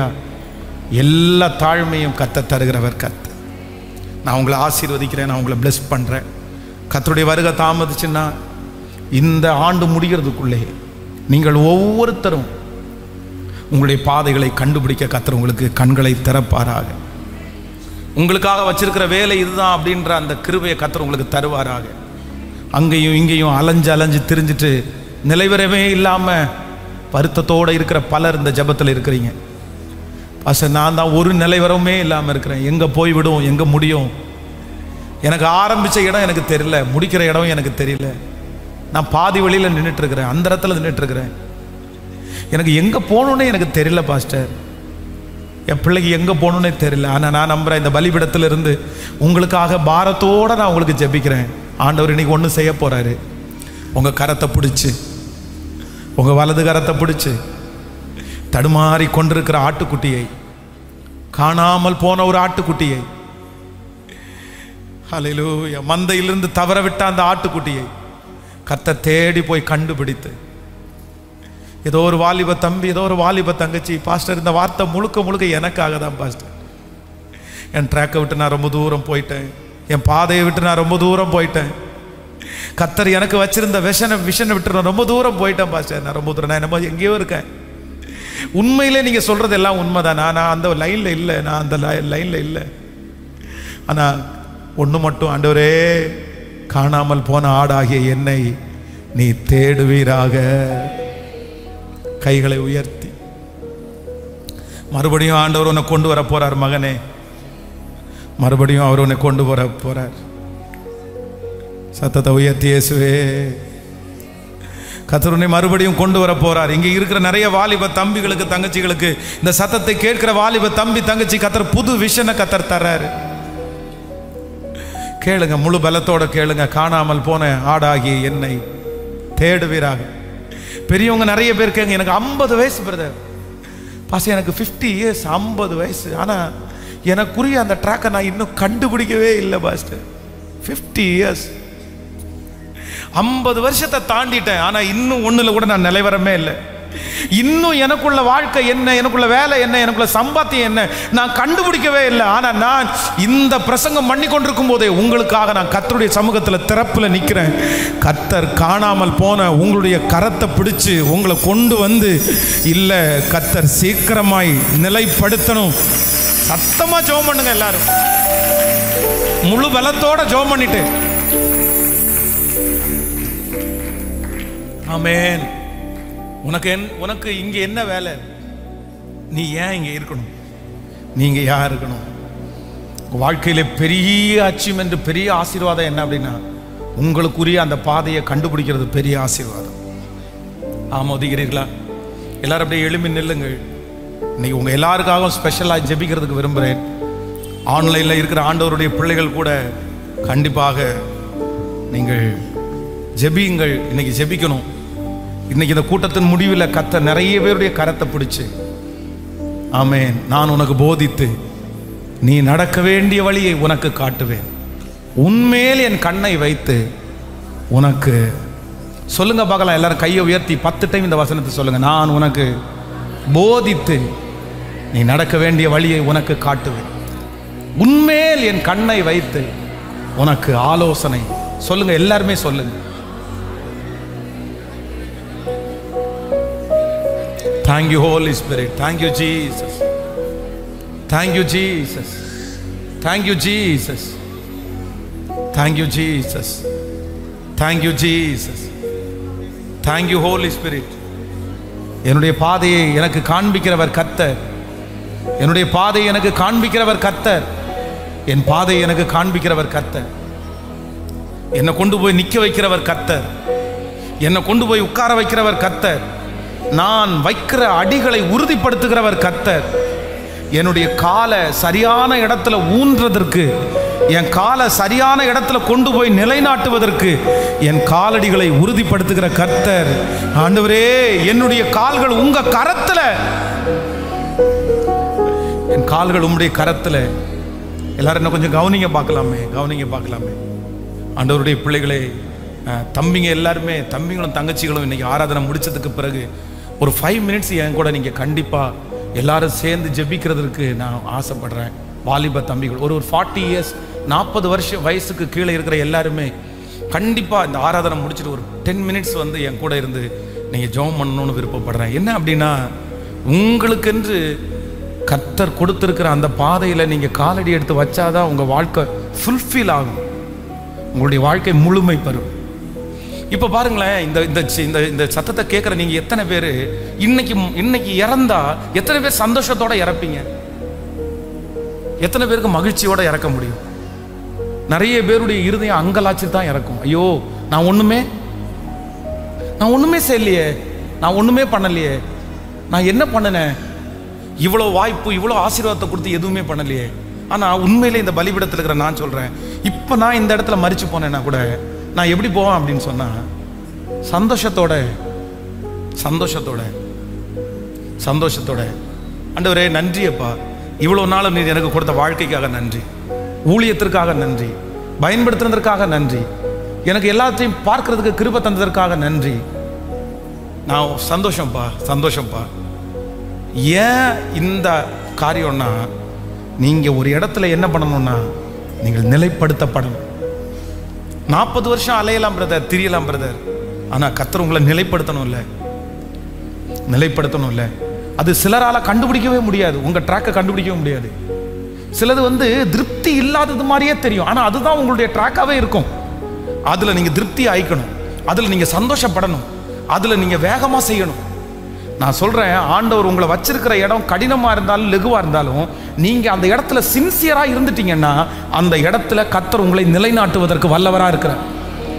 எல்லா தாழ்மையும் கத்த தருகிறவர் கத்த நான் உங்களை ஆசீர்வதிக்கிறேன் நான் உங்களை bless பண்றேன் கத்தருடைய வருகை தாமதிச்சுன்னா இந்த ஆண்டு முடிகிறதுக்குள்ளே நீங்கள் ஒவ்வொருத்தரும் உங்களுடைய பாதைகளை கண்டுபிடிக்க கத்தர் உங்களுக்கு கண்களை திறப்பாராக உங்களுக்காக வச்சிருக்கிற வேலை இதுதான் அப்படின்ற அந்த கிருபையை கத்தர் உங்களுக்கு தருவாராக அங்கேயும் இங்கேயும் அலைஞ்சு அலைஞ்சு திரிஞ்சிட்டு நிலைவரவே இல்லாமல் வருத்தத்தோடு இருக்கிற பலர் இந்த ஜெபத்தில் இருக்கிறீங்க பாச நான் தான் ஒரு நிலைவரமே இல்லாமல் இருக்கிறேன் எங்கே போய் விடும் எங்கே முடியும் எனக்கு ஆரம்பித்த இடம் எனக்கு தெரியல முடிக்கிற இடம் எனக்கு தெரியல நான் பாதி வழியில் நின்றுட்டு இருக்கிறேன் அந்த இடத்துல நின்றுட்டு இருக்கிறேன் எனக்கு எங்கே போகணுன்னே எனக்கு தெரியல பாஸ்டர் என் பிள்ளைக்கு எங்கே போகணுன்னே தெரியல ஆனால் நான் நம்புகிறேன் இந்த பலிபிடத்துல இருந்து உங்களுக்காக பாரத்தோடு நான் உங்களுக்கு ஜெபிக்கிறேன் ஆண்டவர் இன்னைக்கு ஒன்று செய்ய போகிறாரு உங்கள் கரத்தை பிடிச்சி உங்கள் வலது கரத்தை பிடிச்சி தடுமாறி கொண்டிருக்கிற ஆட்டுக்குட்டியை காணாமல் போன ஒரு ஆட்டுக்குட்டியை ஹalleluya மந்தையிலிருந்து தவற விட்ட அந்த ஆட்டுக்குட்டியை கர்த்தர் தேடி போய் கண்டுபிடித்து ஏதோ ஒரு வாலிப தம்பி ஏதோ ஒரு வாலிப தங்கச்சி பாஸ்டர் இந்த வார்த்தை முழுக்க முழுக்க எனக்காக தான் பாஸ்டர் என் ட்ராக்கை விட்டு நான் ரொம்ப தூரம் போயிட்டேன் என் பாதையை விட்டு நான் ரொம்ப தூரம் போயிட்டேன் கத்தர் எனக்கு வச்சிருந்த விஷனை விஷனை விட்டு நான் ரொம்ப தூரம் போயிட்டேன் பாஸ்டர் நான் ரொம்ப தூரம் நான் என்னமோ எங்கேயோ இருக்கேன் உண்மையிலே நீங்க சொல்றது எல்லாம் உண்மைதான் நான் நான் அந்த லைன்ல இல்லை நான் அந்த லைன்ல இல்லை ஆனா ஒண்ணு மட்டும் ஆண்டவரே காணாமல் போன ஆடாகிய என்னை நீ தேடுவீராக கைகளை உயர்த்தி மறுபடியும் ஆண்டவர் உன்னை கொண்டு வர போறார் மகனே மறுபடியும் அவர் உன்னை கொண்டு வர போறார் சத்தத்தை உயர்த்தி இயேசுவே கத்தர் உன்னை மறுபடியும் கொண்டு வர போறார் இங்கே இருக்கிற நிறைய வாலிப தம்பிகளுக்கு தங்கச்சிகளுக்கு இந்த சத்தத்தை கேட்கிற வாலிப தம்பி தங்கச்சி கத்தர் புது விஷனை கத்தர் தர்றாரு கேளுங்க முழு பலத்தோட கேளுங்க காணாமல் போன ஆடாகிய என்னை தேடுவீராக பெரியவங்க நிறைய பேர் கேங்க எனக்கு ஐம்பது வயசு பிரதர் பாச எனக்கு ஃபிஃப்டி இயர்ஸ் ஐம்பது வயசு ஆனால் எனக்குரிய அந்த ட்ராக்கை நான் இன்னும் கண்டுபிடிக்கவே இல்லை பாஸ்டர் ஃபிஃப்டி இயர்ஸ் ஐம்பது வருஷத்தை தாண்டிட்டேன் ஆனால் இன்னும் ஒன்றுல கூட நான் நிலைவரமே இல்லை இன்னும் எனக்குள்ள வாழ்க்கை என்ன எனக்குள்ள வேலை என்ன எனக்குள்ள சம்பாத்தியம் என்ன நான் கண்டுபிடிக்கவே இல்லை ஆனால் நான் இந்த பிரசங்கம் பண்ணி கொண்டிருக்கும் போதே உங்களுக்காக நான் கத்தருடைய சமூகத்தில் திறப்பில் நிற்கிறேன் கத்தர் காணாமல் போன உங்களுடைய கரத்தை பிடிச்சு உங்களை கொண்டு வந்து இல்லை கத்தர் சீக்கிரமாய் நிலைப்படுத்தணும் சத்தமாக ஜோம் பண்ணுங்க எல்லாரும் முழு பலத்தோட ஜோம் பண்ணிட்டு ஆமென் உனக்கு என் உனக்கு இங்க என்ன வேலை நீ ஏன் இங்க இருக்கணும் நீங்க யார் இருக்கணும் உங்க வாழ்க்கையில பெரிய அச்சீவ்மெண்ட் பெரிய ஆசீர்வாதம் என்ன அப்படின்னா உங்களுக்குரிய அந்த பாதையை கண்டுபிடிக்கிறது பெரிய ஆசீர்வாதம் ஆமா ஒதுக்கிறீர்களா எல்லாரும் அப்படியே எழும்பி நில்லுங்கள் இன்னைக்கு உங்க எல்லாருக்காகவும் ஸ்பெஷலாக ஜெபிக்கிறதுக்கு விரும்புகிறேன் ஆன்லைனில் இருக்கிற ஆண்டவருடைய பிள்ளைகள் கூட கண்டிப்பாக நீங்கள் ஜெபியுங்கள் இன்னைக்கு ஜெபிக்கணும் இன்னைக்கு இந்த கூட்டத்தின் முடிவில் கத்த நிறைய பேருடைய கரத்தை பிடிச்சு ஆமென் நான் உனக்கு போதித்து நீ நடக்க வேண்டிய வழியை உனக்கு காட்டுவேன் உன்மேல் என் கண்ணை வைத்து உனக்கு சொல்லுங்க பார்க்கலாம் எல்லாரும் கையை உயர்த்தி பத்து டைம் இந்த வசனத்தை சொல்லுங்க நான் உனக்கு போதித்து நீ நடக்க வேண்டிய வழியை உனக்கு காட்டுவேன் உன்மேல் என் கண்ணை வைத்து உனக்கு ஆலோசனை சொல்லுங்க எல்லாருமே சொல்லுங்க Thank you, Holy Spirit. Thank you, Jesus. Thank you, Jesus. Thank you, Jesus. Thank you, Jesus. Thank you, Jesus. Thank you, Holy Spirit. என்னுடைய பாதையை எனக்கு காண்பிக்கிறவர் கத்தர் என்னுடைய பாதையை எனக்கு காண்பிக்கிறவர் கத்தர் என் பாதையை எனக்கு காண்பிக்கிறவர் கத்தர் என்னை கொண்டு போய் நிற்க வைக்கிறவர் கத்தர் என்னை கொண்டு போய் உட்கார வைக்கிறவர் கத்தர் நான் வைக்கிற அடிகளை உறுதிப்படுத்துகிறவர் கத்தர் என்னுடைய காலை சரியான இடத்துல ஊன்றதற்கு என் காலை சரியான இடத்துல கொண்டு போய் நிலைநாட்டுவதற்கு என் காலடிகளை உறுதிப்படுத்துகிற கர்த்தர் ஆண்டவரே என்னுடைய கால்கள் உங்க கரத்துல என் கால்கள் உம்முடைய கரத்துல எல்லாரும் என்ன கொஞ்சம் கவனிங்க பார்க்கலாமே கவனிங்க பார்க்கலாமே ஆண்டவருடைய பிள்ளைகளே அஹ், தம்பிங்க எல்லாருமே தம்பிங்களும் தங்கச்சிகளும் இன்னைக்கு ஆராதனை முடிச்சதுக்கு பிறகு ஒரு ஃபைவ் மினிட்ஸ் என் கூட நீங்கள் கண்டிப்பாக எல்லாரும் சேர்ந்து ஜெபிக்கிறதுக்கு நான் ஆசைப்படுறேன் வாலிப தம்பிகள் ஒரு ஒரு ஃபார்ட்டி இயர்ஸ் நாற்பது வருஷம் வயசுக்கு கீழே இருக்கிற எல்லாருமே கண்டிப்பாக இந்த ஆராதனை முடிச்சுட்டு ஒரு டென் மினிட்ஸ் வந்து என் கூட இருந்து நீங்கள் ஜெபம் பண்ணணும்னு விருப்பப்படுறேன் என்ன அப்படின்னா உங்களுக்கென்று கர்த்தர் கொடுத்திருக்கிற அந்த பாதையில் நீங்கள் காலடி எடுத்து வச்சாதான் உங்கள் வாழ்க்கை ஃபுல்ஃபில் ஆகும் உங்களுடைய வாழ்க்கை முழுமை பெறும் இப்போ பாருங்களேன் இந்த இந்த சி- இந்த இந்த சத்தத்தை கேட்குற நீங்கள் எத்தனை பேர் இன்னைக்கு இன்னைக்கு இறந்தா எத்தனை பேர் சந்தோஷத்தோட இறப்பீங்க எத்தனை பேருக்கு மகிழ்ச்சியோட இறக்க முடியும் நிறைய பேருடைய இருதயம் அங்கலாச்சு தான் இறக்கும் ஐயோ நான் ஒண்ணுமே நான் ஒண்ணுமே செய்யலையே நான் ஒண்ணுமே பண்ணலையே நான் என்ன பண்ணினேன் இவ்வளோ வாய்ப்பு இவ்வளோ ஆசீர்வாதத்தை கொடுத்து எதுவுமே பண்ணலையே ஆனால் உண்மையிலே இந்த பலிபிடத்தில் இருக்கிற நான் சொல்கிறேன் இப்போ நான் இந்த இடத்துல மறிச்சு போனேன்னா கூட நான் எப்படி போவேன் அப்படின்னு சொன்னா சந்தோஷத்தோட சந்தோஷத்தோட சந்தோஷத்தோட ஆண்டவரே நன்றி அப்பா இவ்வளோ நாள் நீ எனக்கு கொடுத்த வாழ்க்கைக்காக நன்றி ஊழியத்திற்காக நன்றி பயன்படுத்துனதற்காக நன்றி எனக்கு எல்லாத்தையும் பார்க்கறதுக்கு கிருபை தந்ததற்காக நன்றி நான் சந்தோஷம்ப்பா சந்தோஷம்ப்பா ஏன் இந்த காரியம்னா நீங்கள் ஒரு இடத்துல என்ன பண்ணணும்னா நீங்கள் நிலைப்படுத்தப்படணும் நாற்பது வருஷம் அலையலாம் பிரதர் திரியலாம் பிரதர் ஆனால் கத்தர் உங்களை நிலைப்படுத்தணும்ல நிலைப்படுத்தணும்ல அது சிலரால் கண்டுபிடிக்கவே முடியாது உங்கள் ட்ராக்கை கண்டுபிடிக்கவே முடியாது சிலது வந்து திருப்தி இல்லாதது மாதிரியே தெரியும் ஆனால் அதுதான் உங்களுடைய ட்ராக்காகவே இருக்கும் அதில் நீங்கள் திருப்தி ஆயிக்கணும் அதில் நீங்கள் சந்தோஷப்படணும் அதில் நீங்கள் வேகமாக செய்யணும் நான் சொல்கிறேன் ஆண்டவர் உங்களை வச்சிருக்கிற இடம் கடினமாக இருந்தாலும் லெகுவாக இருந்தாலும் நீங்கள் அந்த இடத்துல சின்சியராக இருந்துட்டீங்கன்னா அந்த இடத்துல கத்தர் உங்களை நிலைநாட்டுவதற்கு வல்லவராக இருக்கிறார்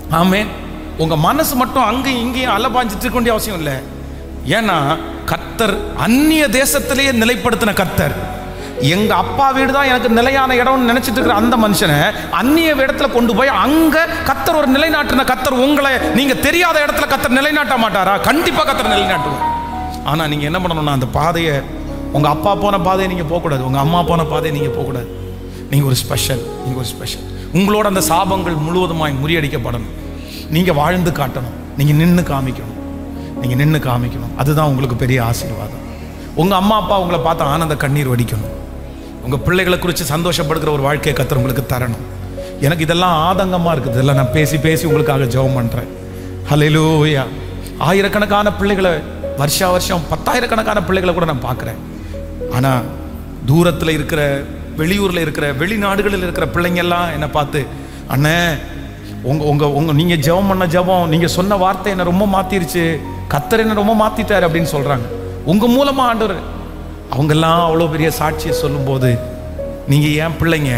ஆமே உங்க மனசு மட்டும் அங்கேயும் இங்கேயும் அலபாஞ்சிட்டு இருக்க வேண்டிய அவசியம் இல்லை ஏன்னா கத்தர் அந்நிய தேசத்திலேயே நிலைப்படுத்தின கத்தர் எங்க அப்பா வீடு தான் எனக்கு நிலையான இடம்னு நினைச்சிட்டு இருக்கிற அந்த மனுஷனை அந்நிய இடத்துல கொண்டு போய் அங்க கத்தர் ஒரு நிலைநாட்டின கத்தர் உங்களை நீங்க தெரியாத இடத்துல கத்தர் நிலைநாட்ட மாட்டாரா கண்டிப்பா கத்தர் நிலைநாட்டுவார் ஆனா நீங்க என்ன பண்ணணும்னா அந்த பாதையை உங்க அப்பா போன பாதையை நீங்க போகக்கூடாது உங்க அம்மா போன பாதையை நீங்க போகக்கூடாது நீங்க ஒரு ஸ்பெஷல் நீங்க ஒரு ஸ்பெஷல் உங்களோட அந்த சாபங்கள் முழுவதுமாய் முறியடிக்கப்படணும் நீங்க வாழ்ந்து காட்டணும் நீங்க நின்று காமிக்கணும் நீங்க நின்று காமிக்கணும் அதுதான் உங்களுக்கு பெரிய ஆசீர்வாதம் உங்க அம்மா அப்பா உங்களை பார்த்து ஆனந்த கண்ணீர் வடிக்கணும் உங்க பிள்ளைகளை குறித்து சந்தோஷப்படுகிற ஒரு வாழ்க்கையை கத்தர் உங்களுக்கு தரணும் எனக்கு இதெல்லாம் ஆதங்கமா இருக்குது இதெல்லாம் நான் பேசி பேசி உங்களுக்காக ஜெபம் பண்றேன் ஹalleluya ஆயிரக்கணக்கான பிள்ளைகளை வருஷா வருஷம் பத்தாயிரக்கணக்கான பிள்ளைகளை கூட நான் பார்க்குறேன் ஆனா தூரத்தில் இருக்கிற வெளியூர்ல இருக்கிற வெளிநாடுகளில் இருக்கிற பிள்ளைங்க எல்லாம் என்னை பார்த்து அண்ணே உங்க உங்க உங்க நீங்க ஜெபம் பண்ண ஜெபம் நீங்க சொன்ன வார்த்தை என்ன ரொம்ப மாத்திருச்சு கத்தர் என்ன ரொம்ப மாத்திட்டாரு அப்படின்னு சொல்றாங்க உங்க மூலமா ஆண்டவர் அவங்கெல்லாம் அவ்வளோ பெரிய சாட்சியை சொல்லும்போது நீங்க ஏன் பிள்ளைங்க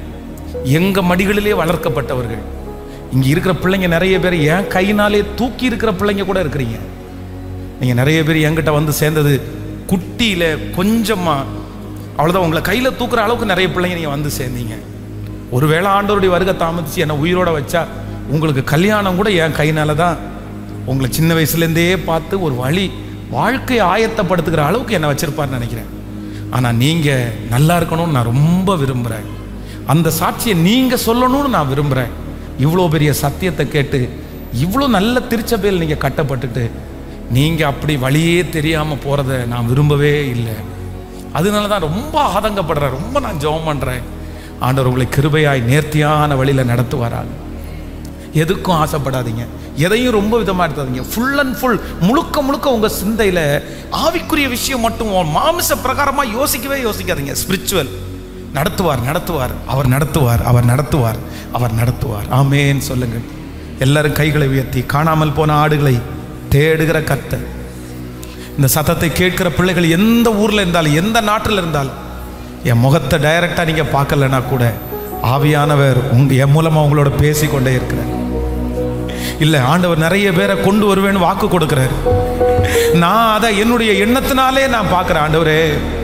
எங்க மடிகளிலே வளர்க்கப்பட்டவர்கள் இங்க இருக்கிற பிள்ளைங்க நிறைய பேர் என் கையினாலே தூக்கி இருக்கிற பிள்ளைங்க கூட இருக்கிறீங்க நீங்க நிறைய பேர் என்கிட்ட வந்து சேர்ந்தது குட்டியில கொஞ்சமா அவ்வளவுதான் உங்களை கையில தூக்குற அளவுக்கு நிறைய பிள்ளைங்க நீங்க வந்து சேர்ந்தீங்க ஒருவேளை ஆண்டவருடைய வருகை தாமதிச்சு என்னை உயிரோட வச்சா உங்களுக்கு கல்யாணம் கூட என் கையினால தான் உங்களை சின்ன வயசுலேருந்தே பார்த்து ஒரு வழி வாழ்க்கையை ஆயத்தப்படுத்துகிற அளவுக்கு என்னை வச்சிருப்பார்னு நினைக்கிறேன் ஆனால் நீங்கள் நல்லா இருக்கணும்னு நான் ரொம்ப விரும்புகிறேன் அந்த சாட்சியை நீங்கள் சொல்லணும்னு நான் விரும்புகிறேன் இவ்வளோ பெரிய சத்தியத்தை கேட்டு இவ்வளோ நல்ல திருச்சபையில் நீங்கள் கட்டப்பட்டுட்டு நீங்கள் அப்படி வழியே தெரியாமல் போகிறத நான் விரும்பவே இல்லை அதனால தான் ரொம்ப ஆதங்கப்படுறேன் ரொம்ப நான் ஜெபம் பண்ணுறேன் ஆண்டவர் உங்களை கிருபையாய் நேர்த்தியான வழியில் நடத்துவாராங்க எதுக்கும் ஆசைப்படாதீங்க எதையும் ரொம்ப விதமாக எடுத்தாதீங்க ஃபுல் அண்ட் ஃபுல் முழுக்க முழுக்க உங்கள் சிந்தையில் ஆவிக்குரிய விஷயம் மட்டும் மாமிச பிரகாரமாக யோசிக்கவே யோசிக்காதீங்க ஸ்பிரிச்சுவல் நடத்துவார் நடத்துவார் அவர் நடத்துவார் அவர் நடத்துவார் அவர் நடத்துவார் ஆமேன்னு சொல்லுங்கள் எல்லாரும் கைகளை உயர்த்தி காணாமல் போன ஆடுகளை தேடுகிற கர்த்தர் இந்த சத்தத்தை கேட்கிற பிள்ளைகள் எந்த ஊரில் இருந்தாலும் எந்த நாட்டில் இருந்தாலும் என் முகத்தை டைரக்டாக நீங்கள் பார்க்கலனா கூட ஆவியானவர் உங்க என் மூலமாக உங்களோட பேசி கொண்டே இருக்கிறார் இல்லை ஆண்டவர் நிறைய பேரை கொண்டு வருவேன்னு வாக்கு கொடுக்கிறார் நான் அதை என்னுடைய எண்ணத்தினாலே நான் பார்க்குறேன் ஆண்டவரே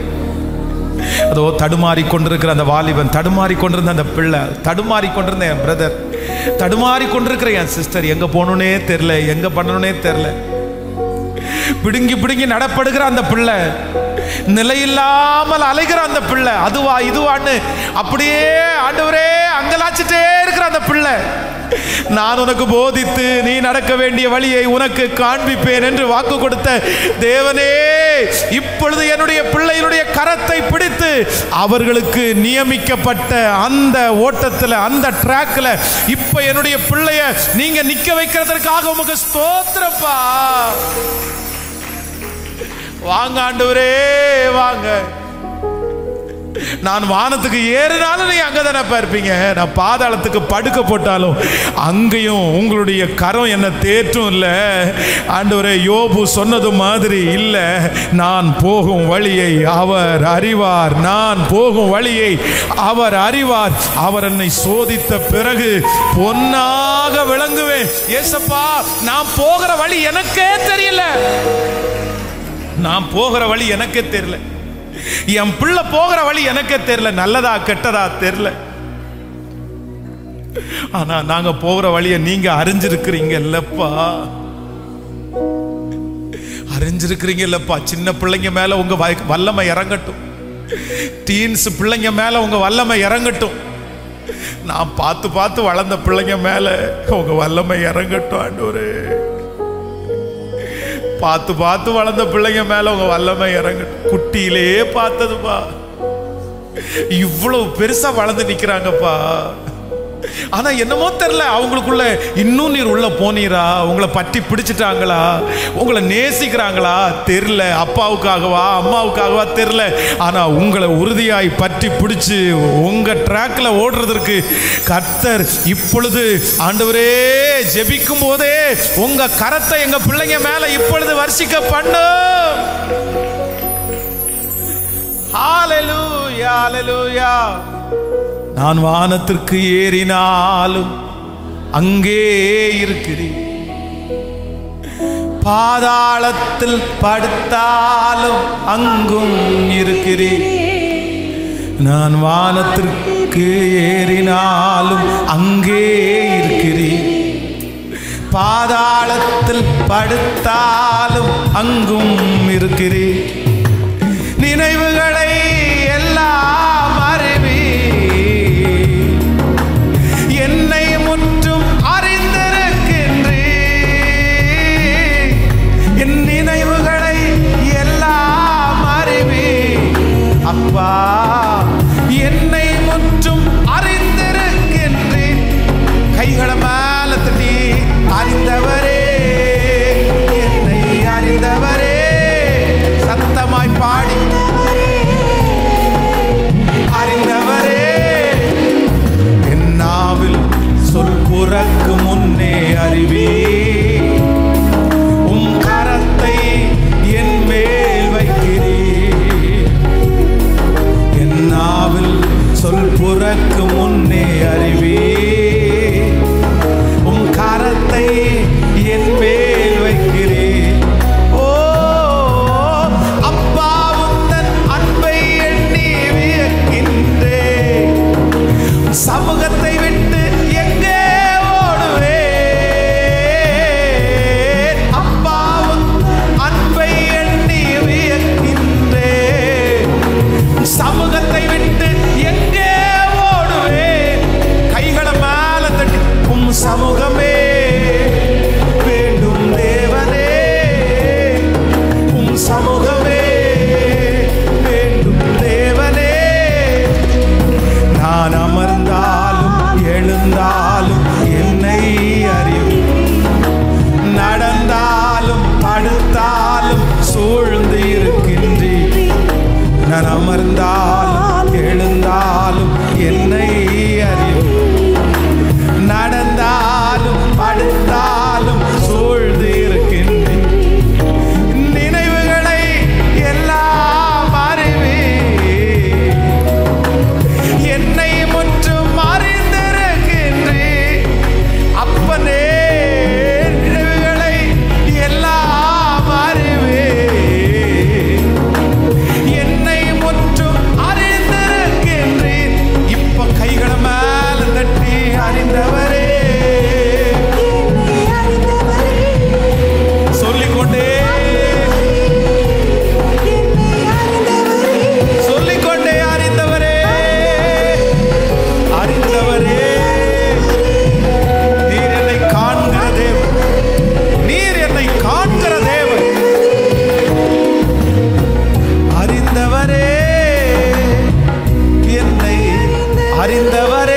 அதோ தடுமாறி கொண்டிருக்கிற அந்த வாலிபன் தடுமாறி கொண்டிருந்த அந்த பிள்ளை தடுமாறி கொண்டிருந்த என் பிரதர் தடுமாறி கொண்டிருக்கிற என் சிஸ்டர் எங்க போகணுன்னே தெரில எங்க பண்ணணும்னே தெரில பிடுங்கி பிடுங்கி நடப்படுகிற அந்த பிள்ளை நிலையில்லாமல் அலைகிற அந்த பிள்ளை அதுவா இதுவான்னு அப்படியே ஆண்டவரே அங்கலாச்சிட்டே இருக்கிற அந்த பிள்ளை நான் உனக்கு போதித்து நீ நடக்க வேண்டிய வழியை உனக்கு காண்பிப்பேன் என்று வாக்கு கொடுத்த தேவனே இப்பொழுது என்னுடைய பிள்ளையினுடைய கரத்தை பிடித்து அவர்களுக்கு நியமிக்கப்பட்ட அந்த ஓட்டத்தில் அந்த ட்ராக்ல இப்ப என்னுடைய பிள்ளைய நீங்க நிக்க வைக்கிறதற்காக உமக்கு ஸ்தோத்திரப்பா வாங்க ஆண்டவரே வாங்க நான் வானத்துக்கு ஏறினாலும் நீ அங்கதானப்பா இருப்பீங்க நான் பாதாளத்துக்கு படுக்க போட்டாலும் அங்கேயும் உங்களுடைய கரம் என்ன தேற்றும் இல்லை ஆண்டவரே யோபு சொன்னது மாதிரி இல்லை நான் போகும் வழியை அவர் அறிவார் நான் போகும் வழியை அவர் அறிவார் அவர் என்னை சோதித்த பிறகு பொன்னாக விளங்குவேன் ஏசப்பா நான் போகிற வழி எனக்கே தெரியல நான் போகிற வழி எனக்கே தெரியல என் பிள்ளை போகிற வழி எனக்கே தெரியல நல்லதா கெட்டதா தெரியல ஆனா நாங்க போகிற வழியை நீங்க அறிஞ்சிருக்கிறீங்க இல்லப்பா அறிஞ்சிருக்கிறீங்க இல்லப்பா சின்ன பிள்ளைங்க மேல உங்க வ- வல்லமை இறங்கட்டும் டீன்ஸ் பிள்ளைங்க மேல உங்க வல்லமை இறங்கட்டும் நான் பார்த்து பார்த்து வளர்ந்த பிள்ளைங்க மேல உங்க வல்லமை இறங்கட்டும் ஆண்டவரே பார்த்து பார்த்து வளர்ந்த பிள்ளைங்க மேல உங்க வல்லமை இறங்கட்டும் குட்டியிலே பார்த்ததுப்பா இவ்வளவு பெருசா வளர்ந்து நிக்கிறாங்கப்பா ஆனா என்னமோ தெரியல அவங்களுக்குள்ள இன்னும் நீர் உள்ள போனீரா உங்களை பற்றி பிடிச்சிட்டாங்களா உங்களை நேசிக்கிறாங்களா தெரியல அப்பாவுக்காகவா அம்மாவுக்காகவா தெரியல ஆனா உங்களை உறுதியாய் பற்றி பிடிச்சு உங்க ட்ராக்ல ஓடுறதற்கு கர்த்தர் இப்பொழுது ஆண்டவரே ஜெபிக்கும் போதே உங்க கரத்தை எங்க பிள்ளைங்க மேல இப்பொழுது வர்ஷிக்க பண்ணும் ஹalleluya ஹalleluya நான் வானத்திற்கு ஏறினாலும் அங்கே இருக்கிறீர் பாதாளத்தில் படுத்தாலும் அங்கும் இருக்கிறீர் நான் வானத்திற்கு ஏறினாலும் அங்கே இருக்கிறீர் பாதாளத்தில் படுத்தாலும் அங்கும் இருக்கிறீர் நினைவுகளை எல்லாம் அறிவி என்னை முற்றும் அறிந்திருக்கின்றே என் நினைவுகளை எல்லாம் அறிவி அப்பா என்னை முற்றும் அறிந்திருக்கின்றேன் கைகளை மேல தட்டி அறிந்தவரே என்னை அறிந்தவரே சத்தமாய் பாடி அறிந்தவரே என் நாவில் சொல் புறக்கு முன்னே அறிவே உம் கரத்தை என் மேல் வைக்கிறேன் என் நாவில் சொல் புறக்கு முன்னே அறிவே உம் கரத்தை என் மேல் வைக்கிறேன் ஓ அப்பா உந்தன் அன்பை எண்ணி வியக்கின்றேன் சமூகத்தை விட்டு எங்கே ஓடுவேன் அப்பாவும் அன்பை எண்ணி வியக்கின்றேன் சமூகத்தை விட்டு எங்கே ஓடுவேன் கைகளை மேல தட்டி உம் சமூகமே வேண்டும் தேவனே உம் சமூகமே வேண்டும் தேவனே நான் அமர்ந்தாலும் எழுந்தாலும் என்னை அறிவு நடந்தாலும் படுத்தாலும் சூழ்ந்து இருக்கின்றேன் நான் அமர்ந்தாலும் எழுந்தாலும் என்னை அறிவு நடந்தாலும் படுத்தாலும் சூழ்ந்து இருக்கின்றேன் நினைவுகளை எல்லாம் அறிவே என்னை முற்றும் அறிந்திருக்கின்றேன் அப்பனே நினைவுகளை எல்லாம் அறிவே என்னை முற்றும் அறிந்திருக்கின்றேன் இப்ப கைகளை மேல தட்டி அறிந்தவரே சொல்லிக்கொண்டே சொல்லிக்கொண்டே அறிந்தவரே அறிந்தவரே நீர் என்னை காண்கிற தேவன் நீர் என்னை காண்கிற தேவன் அறிந்தவரே என்னை அறிந்தவரே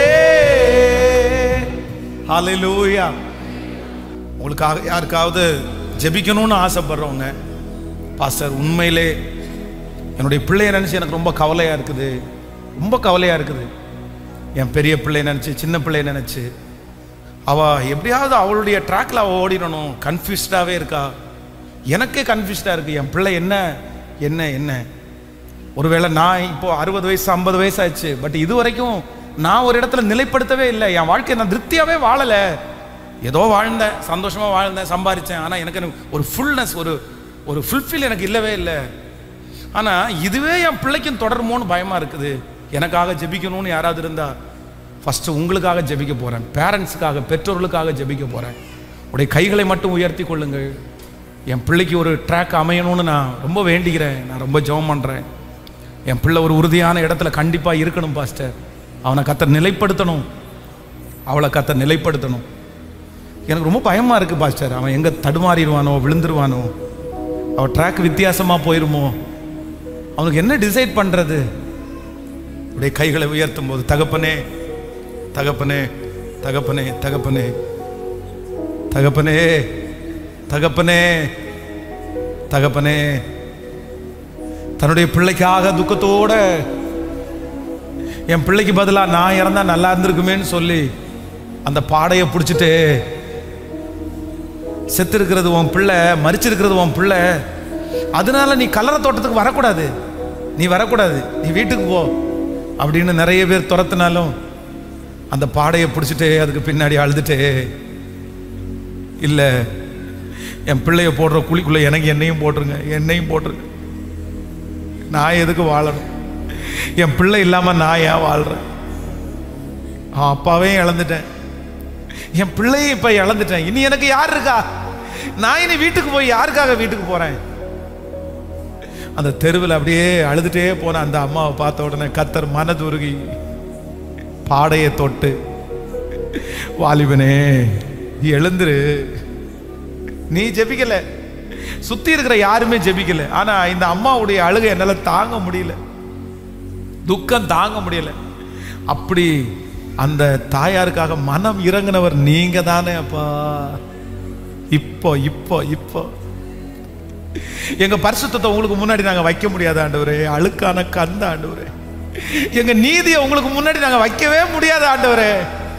ஹalleluya உங்களுக்காக யாருக்காவது ஜெபிக்கணும்னு ஆசைப்படுறவங்க பாஸ்டர் உண்மையிலே என்னுடைய பிள்ளைய நினச்சி எனக்கு ரொம்ப கவலையாக இருக்குது ரொம்ப கவலையாக இருக்குது என் பெரிய பிள்ளைய நினச்சி சின்ன பிள்ளைய நினச்சி அவள் எப்படியாவது அவளுடைய ட்ராக்ல அவள் ஓடிடணும் கன்ஃபியூஸ்டாகவே இருக்கா எனக்கே கன்ஃபியூஸ்டாக இருக்குது என் பிள்ளை என்ன என்ன என்ன ஒருவேளை நான் இப்போ அறுபது வயசு ஐம்பது வயசு ஆச்சு பட் இது வரைக்கும் நான் ஒரு இடத்துல நிலைப்படுத்தவே இல்லை என் வாழ்க்கையை நான் திருப்தியாகவே வாழலை ஏதோ வாழ்ந்தேன் சந்தோஷமாக வாழ்ந்தேன் சம்பாரித்தேன் ஆனால் எனக்கு எனக்கு ஒரு ஃபுல்னஸ் ஒரு ஒரு ஃபுல்ஃபில் எனக்கு இல்லவே இல்லை ஆனால் இதுவே என் பிள்ளைக்கும் தொடருமோன்னு பயமாக இருக்குது எனக்காக ஜெபிக்கணும்னு யாராவது இருந்தா ஃபஸ்ட்டு உங்களுக்காக ஜெபிக்க போகிறேன் பேரண்ட்ஸுக்காக பெற்றோர்களுக்காக ஜெபிக்க போகிறேன் உடைய கைகளை மட்டும் உயர்த்தி கொள்ளுங்கள் என் பிள்ளைக்கு ஒரு ட்ராக் அமையணும்னு நான் ரொம்ப வேண்டிக்கிறேன் நான் ரொம்ப ஜெபம் பண்ணுறேன் என் பிள்ளை ஒரு உறுதியான இடத்துல கண்டிப்பாக இருக்கணும் பாஸ்டர் அவனை கத்த நிலைப்படுத்தணும் அவளை கத்த நிலைப்படுத்தணும் எனக்கு ரொம்ப பயமாக இருக்குது பாஸ்டர் அவன் எங்கே தடுமாறிடுவானோ விழுந்துருவானோ அவன் ட்ராக் வித்தியாசமாக போயிருமோ அவனுக்கு என்ன டிசைட் பண்ணுறது அப்படியே கைகளை உயர்த்தும் போது தகப்பனே தகப்பனே தகப்பனே தகப்பனே தகப்பனே தகப்பனே தகப்பனே தன்னுடைய பிள்ளைக்காக துக்கத்தோட என் பிள்ளைக்கு பதிலாக நான் இறந்தா நல்லா இருந்திருக்குமேன்னு சொல்லி அந்த பாடையை பிடிச்சிட்டு செத்து இருக்கிறது உன் பிள்ளை மறிச்சிருக்கிறது உன் பிள்ளை அதனால நீ கல்லறை தோட்டத்துக்கு வரக்கூடாது நீ வரக்கூடாது நீ வீட்டுக்கு போ அப்படின்னு நிறைய பேர் துரத்துனாலும் அந்த பாடையை பிடிச்சிட்டே அதுக்கு பின்னாடி அழுதுட்டே இல்லை என் பிள்ளைய போடுற குழிக்குள்ள எனக்கு என்னையும் போட்டுருங்க என்னையும் போட்டுருங்க நான் எதுக்கு வாழணும் என் பிள்ளை இல்லாமல் நான் ஏன் வாழ்கிறேன் அப்பாவே இழந்துட்டேன் என் பிள்ளையை இப்போ இழந்துட்டேன் இனி எனக்கு யார் இருக்கா நான் இனி வீட்டுக்கு போய் யாருக்காக வீட்டுக்கு போகிறேன் அந்த தெருவில் அப்படியே அழுதுட்டே போன அந்த அம்மாவை பார்த்த உடனே கத்தர் மனதுருகி பாடையை தொட்டு வாலிபனே நீ எழுந்துரு நீ ஜெபிக்கல சுத்தி இருக்கிற யாருமே ஜெபிக்கல ஆனா இந்த அம்மாவுடைய அழுகை என்னால தாங்க முடியல துக்கம் தாங்க முடியல அப்படி அந்த தாயாருக்காக மனம் இறங்கினவர் நீங்க தானே அப்பா இப்போ இப்போ இப்போ எங்க பரிசுத்தத்தை உங்களுக்கு முன்னாடி நாங்க வைக்க முடியாத ஆண்டவரே அழுக்கான கந்த ஆண்டவரே எங்க நீதியை உங்களுக்கு முன்னாடி நாங்க வைக்கவே முடியாத ஆண்டவரே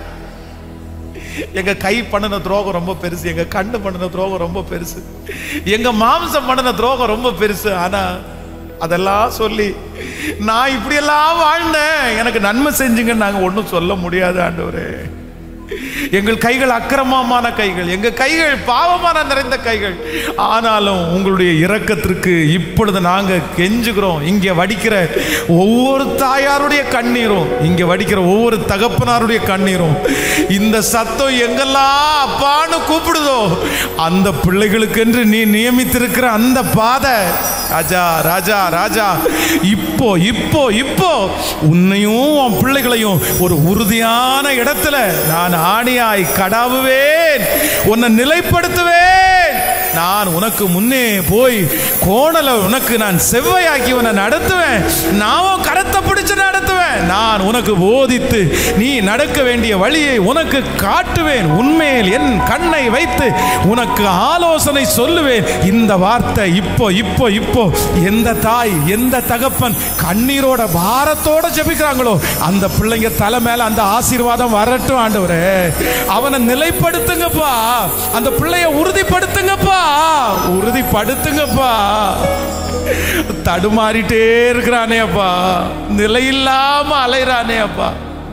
எங்க கை பண்ணின துரோகம் ரொம்ப பெருசு எங்க கண்ணு பண்ணின துரோகம் ரொம்ப பெருசு எங்க மாம்சம் பண்ணின துரோகம் ரொம்ப பெருசு ஆனா அதெல்லாம் சொல்லி நான் இப்படியெல்லாம் வாழ்ந்தேன் எனக்கு நன்மை செஞ்சுங்கன்னு நாங்க ஒன்றும் சொல்ல முடியாது ஆண்டவரே எங்கள் கைகள் அக்கிரமமான கைகள் எங்க கைகள் பாவமான நிறைந்த கைகள் ஆனாலும் உங்களுடைய இரக்கத்திற்கு இப்பொழுது நாங்க கெஞ்சுகிறோம் இங்க வடிக்கிற ஒவ்வொரு தாயாருடைய கண்ணீரும் இங்க வடிக்கிற ஒவ்வொரு தகப்பனாருடைய கண்ணீரும் இந்த சத்தம் எங்கெல்லாம் அப்பான்னு கூப்பிடுதோ அந்த பிள்ளைகளுக்கென்று நீ நியமித்திருக்கிற அந்த பாதை ராஜா ராஜா ராஜா இப்போ இப்போ இப்போ உன்னையும் உன் பிள்ளைகளையும் ஒரு உறுதியான இடத்துல நான் ஆணியாய் கடாவுவேன் உன்னை நிலைப்படுத்துவேன் நான் உனக்கு முன்னே போய் கோணல உனக்கு நான் செவ்வையாக்கி உன்னை நடத்துவேன் நான் கரத்தை பிடிச்சு நடத்துவேன் நான் உனக்கு போதித்து நீ நடக்க வேண்டிய வழியை உனக்கு காட்டுவேன் உண்மையில் என் கண்ணை வைத்து உனக்கு ஆலோசனை சொல்லுவேன் இந்த வார்த்தை இப்போ இப்போ இப்போ எந்த தாய் எந்த தகப்பன் கண்ணீரோட பாரத்தோட ஜெபிக்கிறாங்களோ அந்த பிள்ளைங்க தலை மேல அந்த ஆசீர்வாதம் வரட்டும் ஆண்டவரே அவனை நிலைப்படுத்துங்கப்பா அந்த பிள்ளைய உறுதிப்படுத்துங்கப்பா உறுதிப்படுத்துங்கப்பா தடுமாறிட்டே இருக்கிறானே அப்பா நிலையில்லாம அலைறானே அப்பா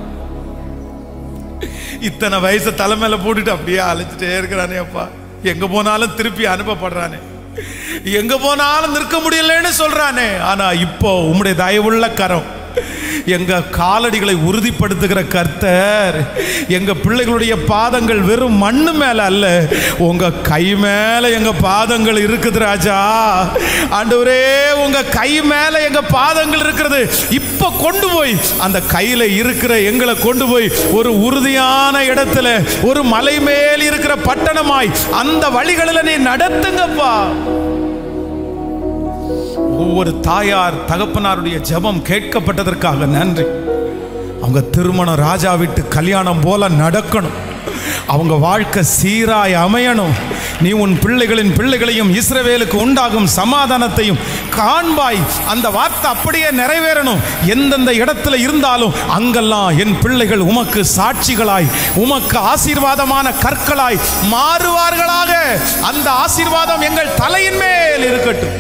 இத்தனை வயசை தலைமையில போட்டுட்டு அப்படியே அழைச்சிட்டே இருக்கிறானே அப்பா எங்க போனாலும் திருப்பி அனுப்பப்படுறானே எங்க போனாலும் நிற்க முடியலன்னு சொல்றானே ஆனா இப்போ உம்முடைய தயவுள்ள கரம் எங்க காலடிகளை உறுதிப்படுத்துகிற கர்த்தர் எங்க பிள்ளைகளுடைய பாதங்கள் வெறும் மண்ணு மேல அல்ல உங்க கை மேல எங்க பாதங்கள் இருக்குது ராஜா ஆண்டவரே உங்க கை மேல எங்க பாதங்கள் இருக்கிறது இப்ப கொண்டு போய் அந்த கையில இருக்கிற எங்களை கொண்டு போய் ஒரு உறுதியான இடத்துல ஒரு மலை மேல் இருக்கிற பட்டணமாய் அந்த வழிகளில் நீ நடத்துங்கப்பா ஒவ்வொரு தாயார் தகப்பனாருடைய ஜெபம் கேட்கப்பட்டதற்காக நன்றி அவங்க திருமணம் ராஜா வீட்டு கல்யாணம் போல நடக்கணும் அவங்க வாழ்க்கை சீராய் அமையணும் நீ உன் பிள்ளைகளின் பிள்ளைகளையும் இஸ்ரவேலுக்கு உண்டாகும் சமாதானத்தையும் காண்பாய் அந்த வார்த்தை அப்படியே நிறைவேறணும் எந்தெந்த இடத்துல இருந்தாலும் அங்கெல்லாம் என் பிள்ளைகள் உமக்கு சாட்சிகளாய் உமக்கு ஆசீர்வாதமான கற்களாய் மாறுவார்களாக அந்த ஆசீர்வாதம் எங்கள் தலையின் மேல் இருக்கட்டும்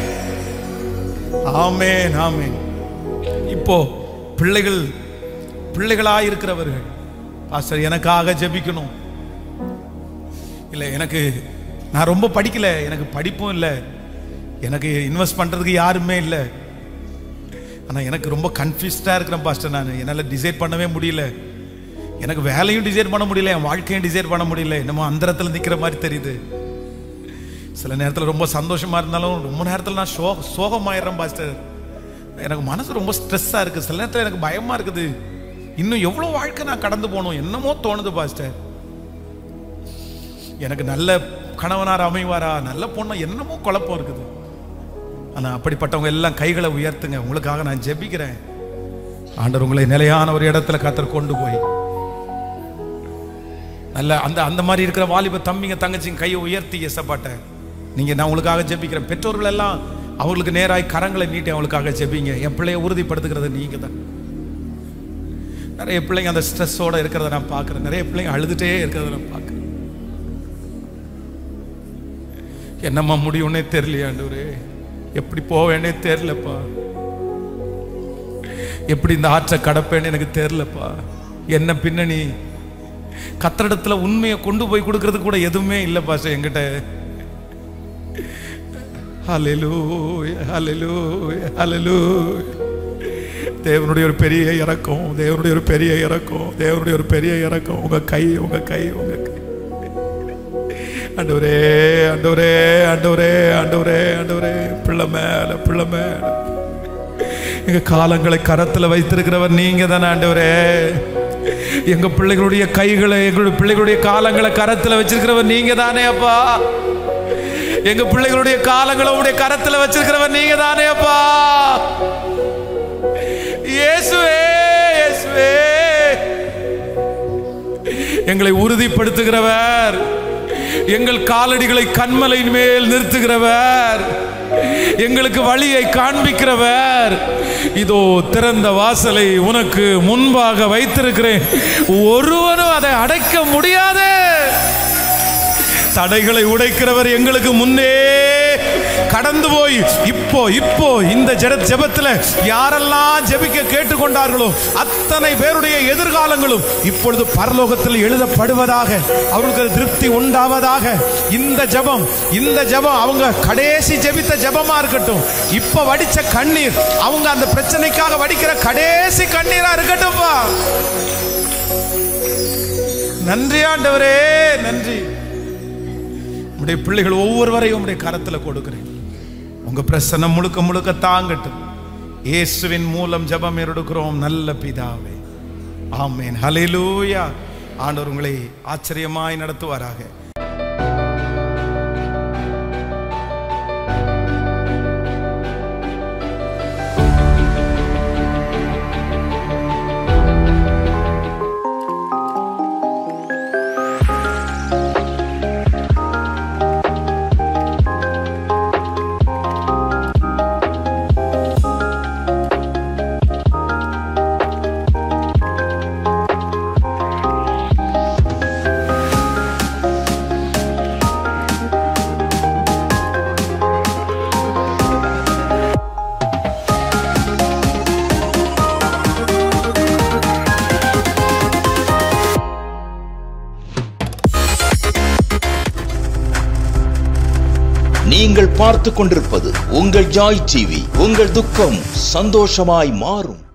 ஆமேன் ஆமேன் இப்போ பிள்ளைகள் பிள்ளைகளாக இருக்கிறவர்கள் பாஸ்டர் எனக்காக ஜெபிக்கணும் இல்லை எனக்கு நான் ரொம்ப படிக்கல எனக்கு படிப்பும் இல்லை எனக்கு இன்வெஸ்ட் பண்ணுறதுக்கு யாருமே இல்லை ஆனால் எனக்கு ரொம்ப கன்ஃபியூஸ்டாக இருக்கிறேன் பாஸ்டர் நான் என்னால் டிசைட் பண்ணவே முடியல எனக்கு வேலையும் டிசைட் பண்ண முடியல என் வாழ்க்கையும் டிசைட் பண்ண முடியல என்னமோ அந்தரத்தில் நிற்கிற மாதிரி தெரியுது சில நேரத்தில் ரொம்ப சந்தோஷமா இருந்தாலும் ரொம்ப நேரத்தில் நான் சோ சோகமாயிடுறேன் பாஸ்டர் எனக்கு மனசு ரொம்ப ஸ்ட்ரெஸ்ஸாக இருக்குது சில நேரத்தில் எனக்கு பயமாக இருக்குது இன்னும் எவ்வளோ வாழ்க்கை நான் கடந்து போகணும் என்னமோ தோணுது பாஸ்டர் எனக்கு நல்ல கணவனார் அமைவாரா நல்ல பொண்ணு என்னமோ குழப்பம் இருக்குது ஆனால் அப்படிப்பட்டவங்க எல்லாம் கைகளை உயர்த்துங்க உங்களுக்காக நான் ஜெபிக்கிறேன் ஆண்டவர் உங்களை நிலையான ஒரு இடத்துல கத்தர் கொண்டு போய் நல்ல அந்த அந்த மாதிரி இருக்கிற வாலிப தம்பிங்க தங்கச்சிங்க கையை உயர்த்தி எசப்பாட்ட நீங்க நான் உங்களுக்காக ஜெபிக்கிறேன் பெற்றோர்கள் எல்லாம் அவங்களுக்கு நேராய் கரங்களை நீட்டி அவங்களுக்காக ஜெபிங்க என் பிள்ளைய உறுதிப்படுத்துகிறது நீங்க தான் நிறைய பிள்ளைங்க அந்த ஸ்ட்ரெஸ்ஸோட இருக்கிறத நான் பார்க்குறேன் நிறைய பிள்ளைங்க அழுதுட்டே இருக்கிறத நான் பார்க்குறேன் என்னம்மா முடியும்னே தெரியலையாண்டவரே எப்படி போவேனே தெரியலப்பா எப்படி இந்த ஆற்றை கடப்பேன்னு எனக்கு தெரியலப்பா என்ன பின்னணி கத்தரிடத்துல உண்மையை கொண்டு போய் கொடுக்கறது கூட எதுவுமே இல்லை பாஷ என்கிட்ட ஹalleluya ஹalleluya ஹalleluya தேவனுடைய ஒரு பெரிய இறக்கம் தேவனுடைய ஒரு பெரிய இறக்கம் தேவனுடைய ஒரு பெரிய இறக்கம் உங்க கை உங்க கை உங்க கை ஆண்டவரே ஆண்டவரே ஆண்டவரே ஆண்டவரே ஆண்டவரே பிள்ளை மேல பிள்ளை மேல எங்க காலங்களை கரத்துல வைத்திருக்கிறவர் நீங்க தானே ஆண்டவரே எங்க பிள்ளைகளுடைய கைகளை எங்களுடைய பிள்ளைகளுடைய காலங்களை கரத்துல வச்சிருக்கிறவர் நீங்க தானே அப்பா எங்க பிள்ளைகளுடைய காலங்களை உடைய கரத்துல வச்சிருக்கிறவர் நீங்க தானே அப்பா இயேசுவே இயேசுவே எங்களை உறுதிப்படுத்துகிறவர் எங்கள் காலடிகளை கண்மலையின் மேல் நிறுத்துகிறவர் எங்களுக்கு வழியை காண்பிக்கிறவர் இதோ திறந்த வாசலை உனக்கு முன்பாக வைத்திருக்கிறேன் ஒருவனும் அதை அடைக்க முடியாது தடைகளை உடைக்கிறவர் எங்களுக்கு முன்னே கடந்து போய் இப்போ இப்போ இந்த ஜெட ஜெபத்துல யாரெல்லாம் ஜெபிக்க கேட்டுக்கொண்டார்களோ அத்தனை பேருடைய எதிர்காலங்களும் இப்பொழுது பரலோகத்தில் எழுதப்படுவதாக அவர்களுக்கு அது திருப்தி உண்டாவதாக இந்த ஜெபம் இந்த ஜெபம் அவங்க கடைசி ஜெபித்த ஜெபமா இருக்கட்டும் இப்ப வடிச்ச கண்ணீர் அவங்க அந்த பிரச்சனைக்காக வடிக்கிற கடைசி கண்ணீரா இருக்கட்டும்ப்பா நன்றி ஆண்டவரே நன்றி உடைய பிள்ளைகள் ஒவ்வொருவரையும் உடைய கரத்துல கொடுக்கிறேன் உங்க பிரசன்னம் முழுக்க முழுக்க தாங்கட்டும் இயேசுவின் மூலம் ஜெபம் எடுக்கிறோம் நல்ல பிதாவே ஆமேன் ஹalleluya ஆண்டவர் உங்களை ஆச்சரியமாய் நடத்துவாராக நீங்கள் பார்த்து கொண்டிருப்பது உங்கள் ஜாய் டிவி உங்கள் துக்கம் சந்தோஷமாய் மாறும்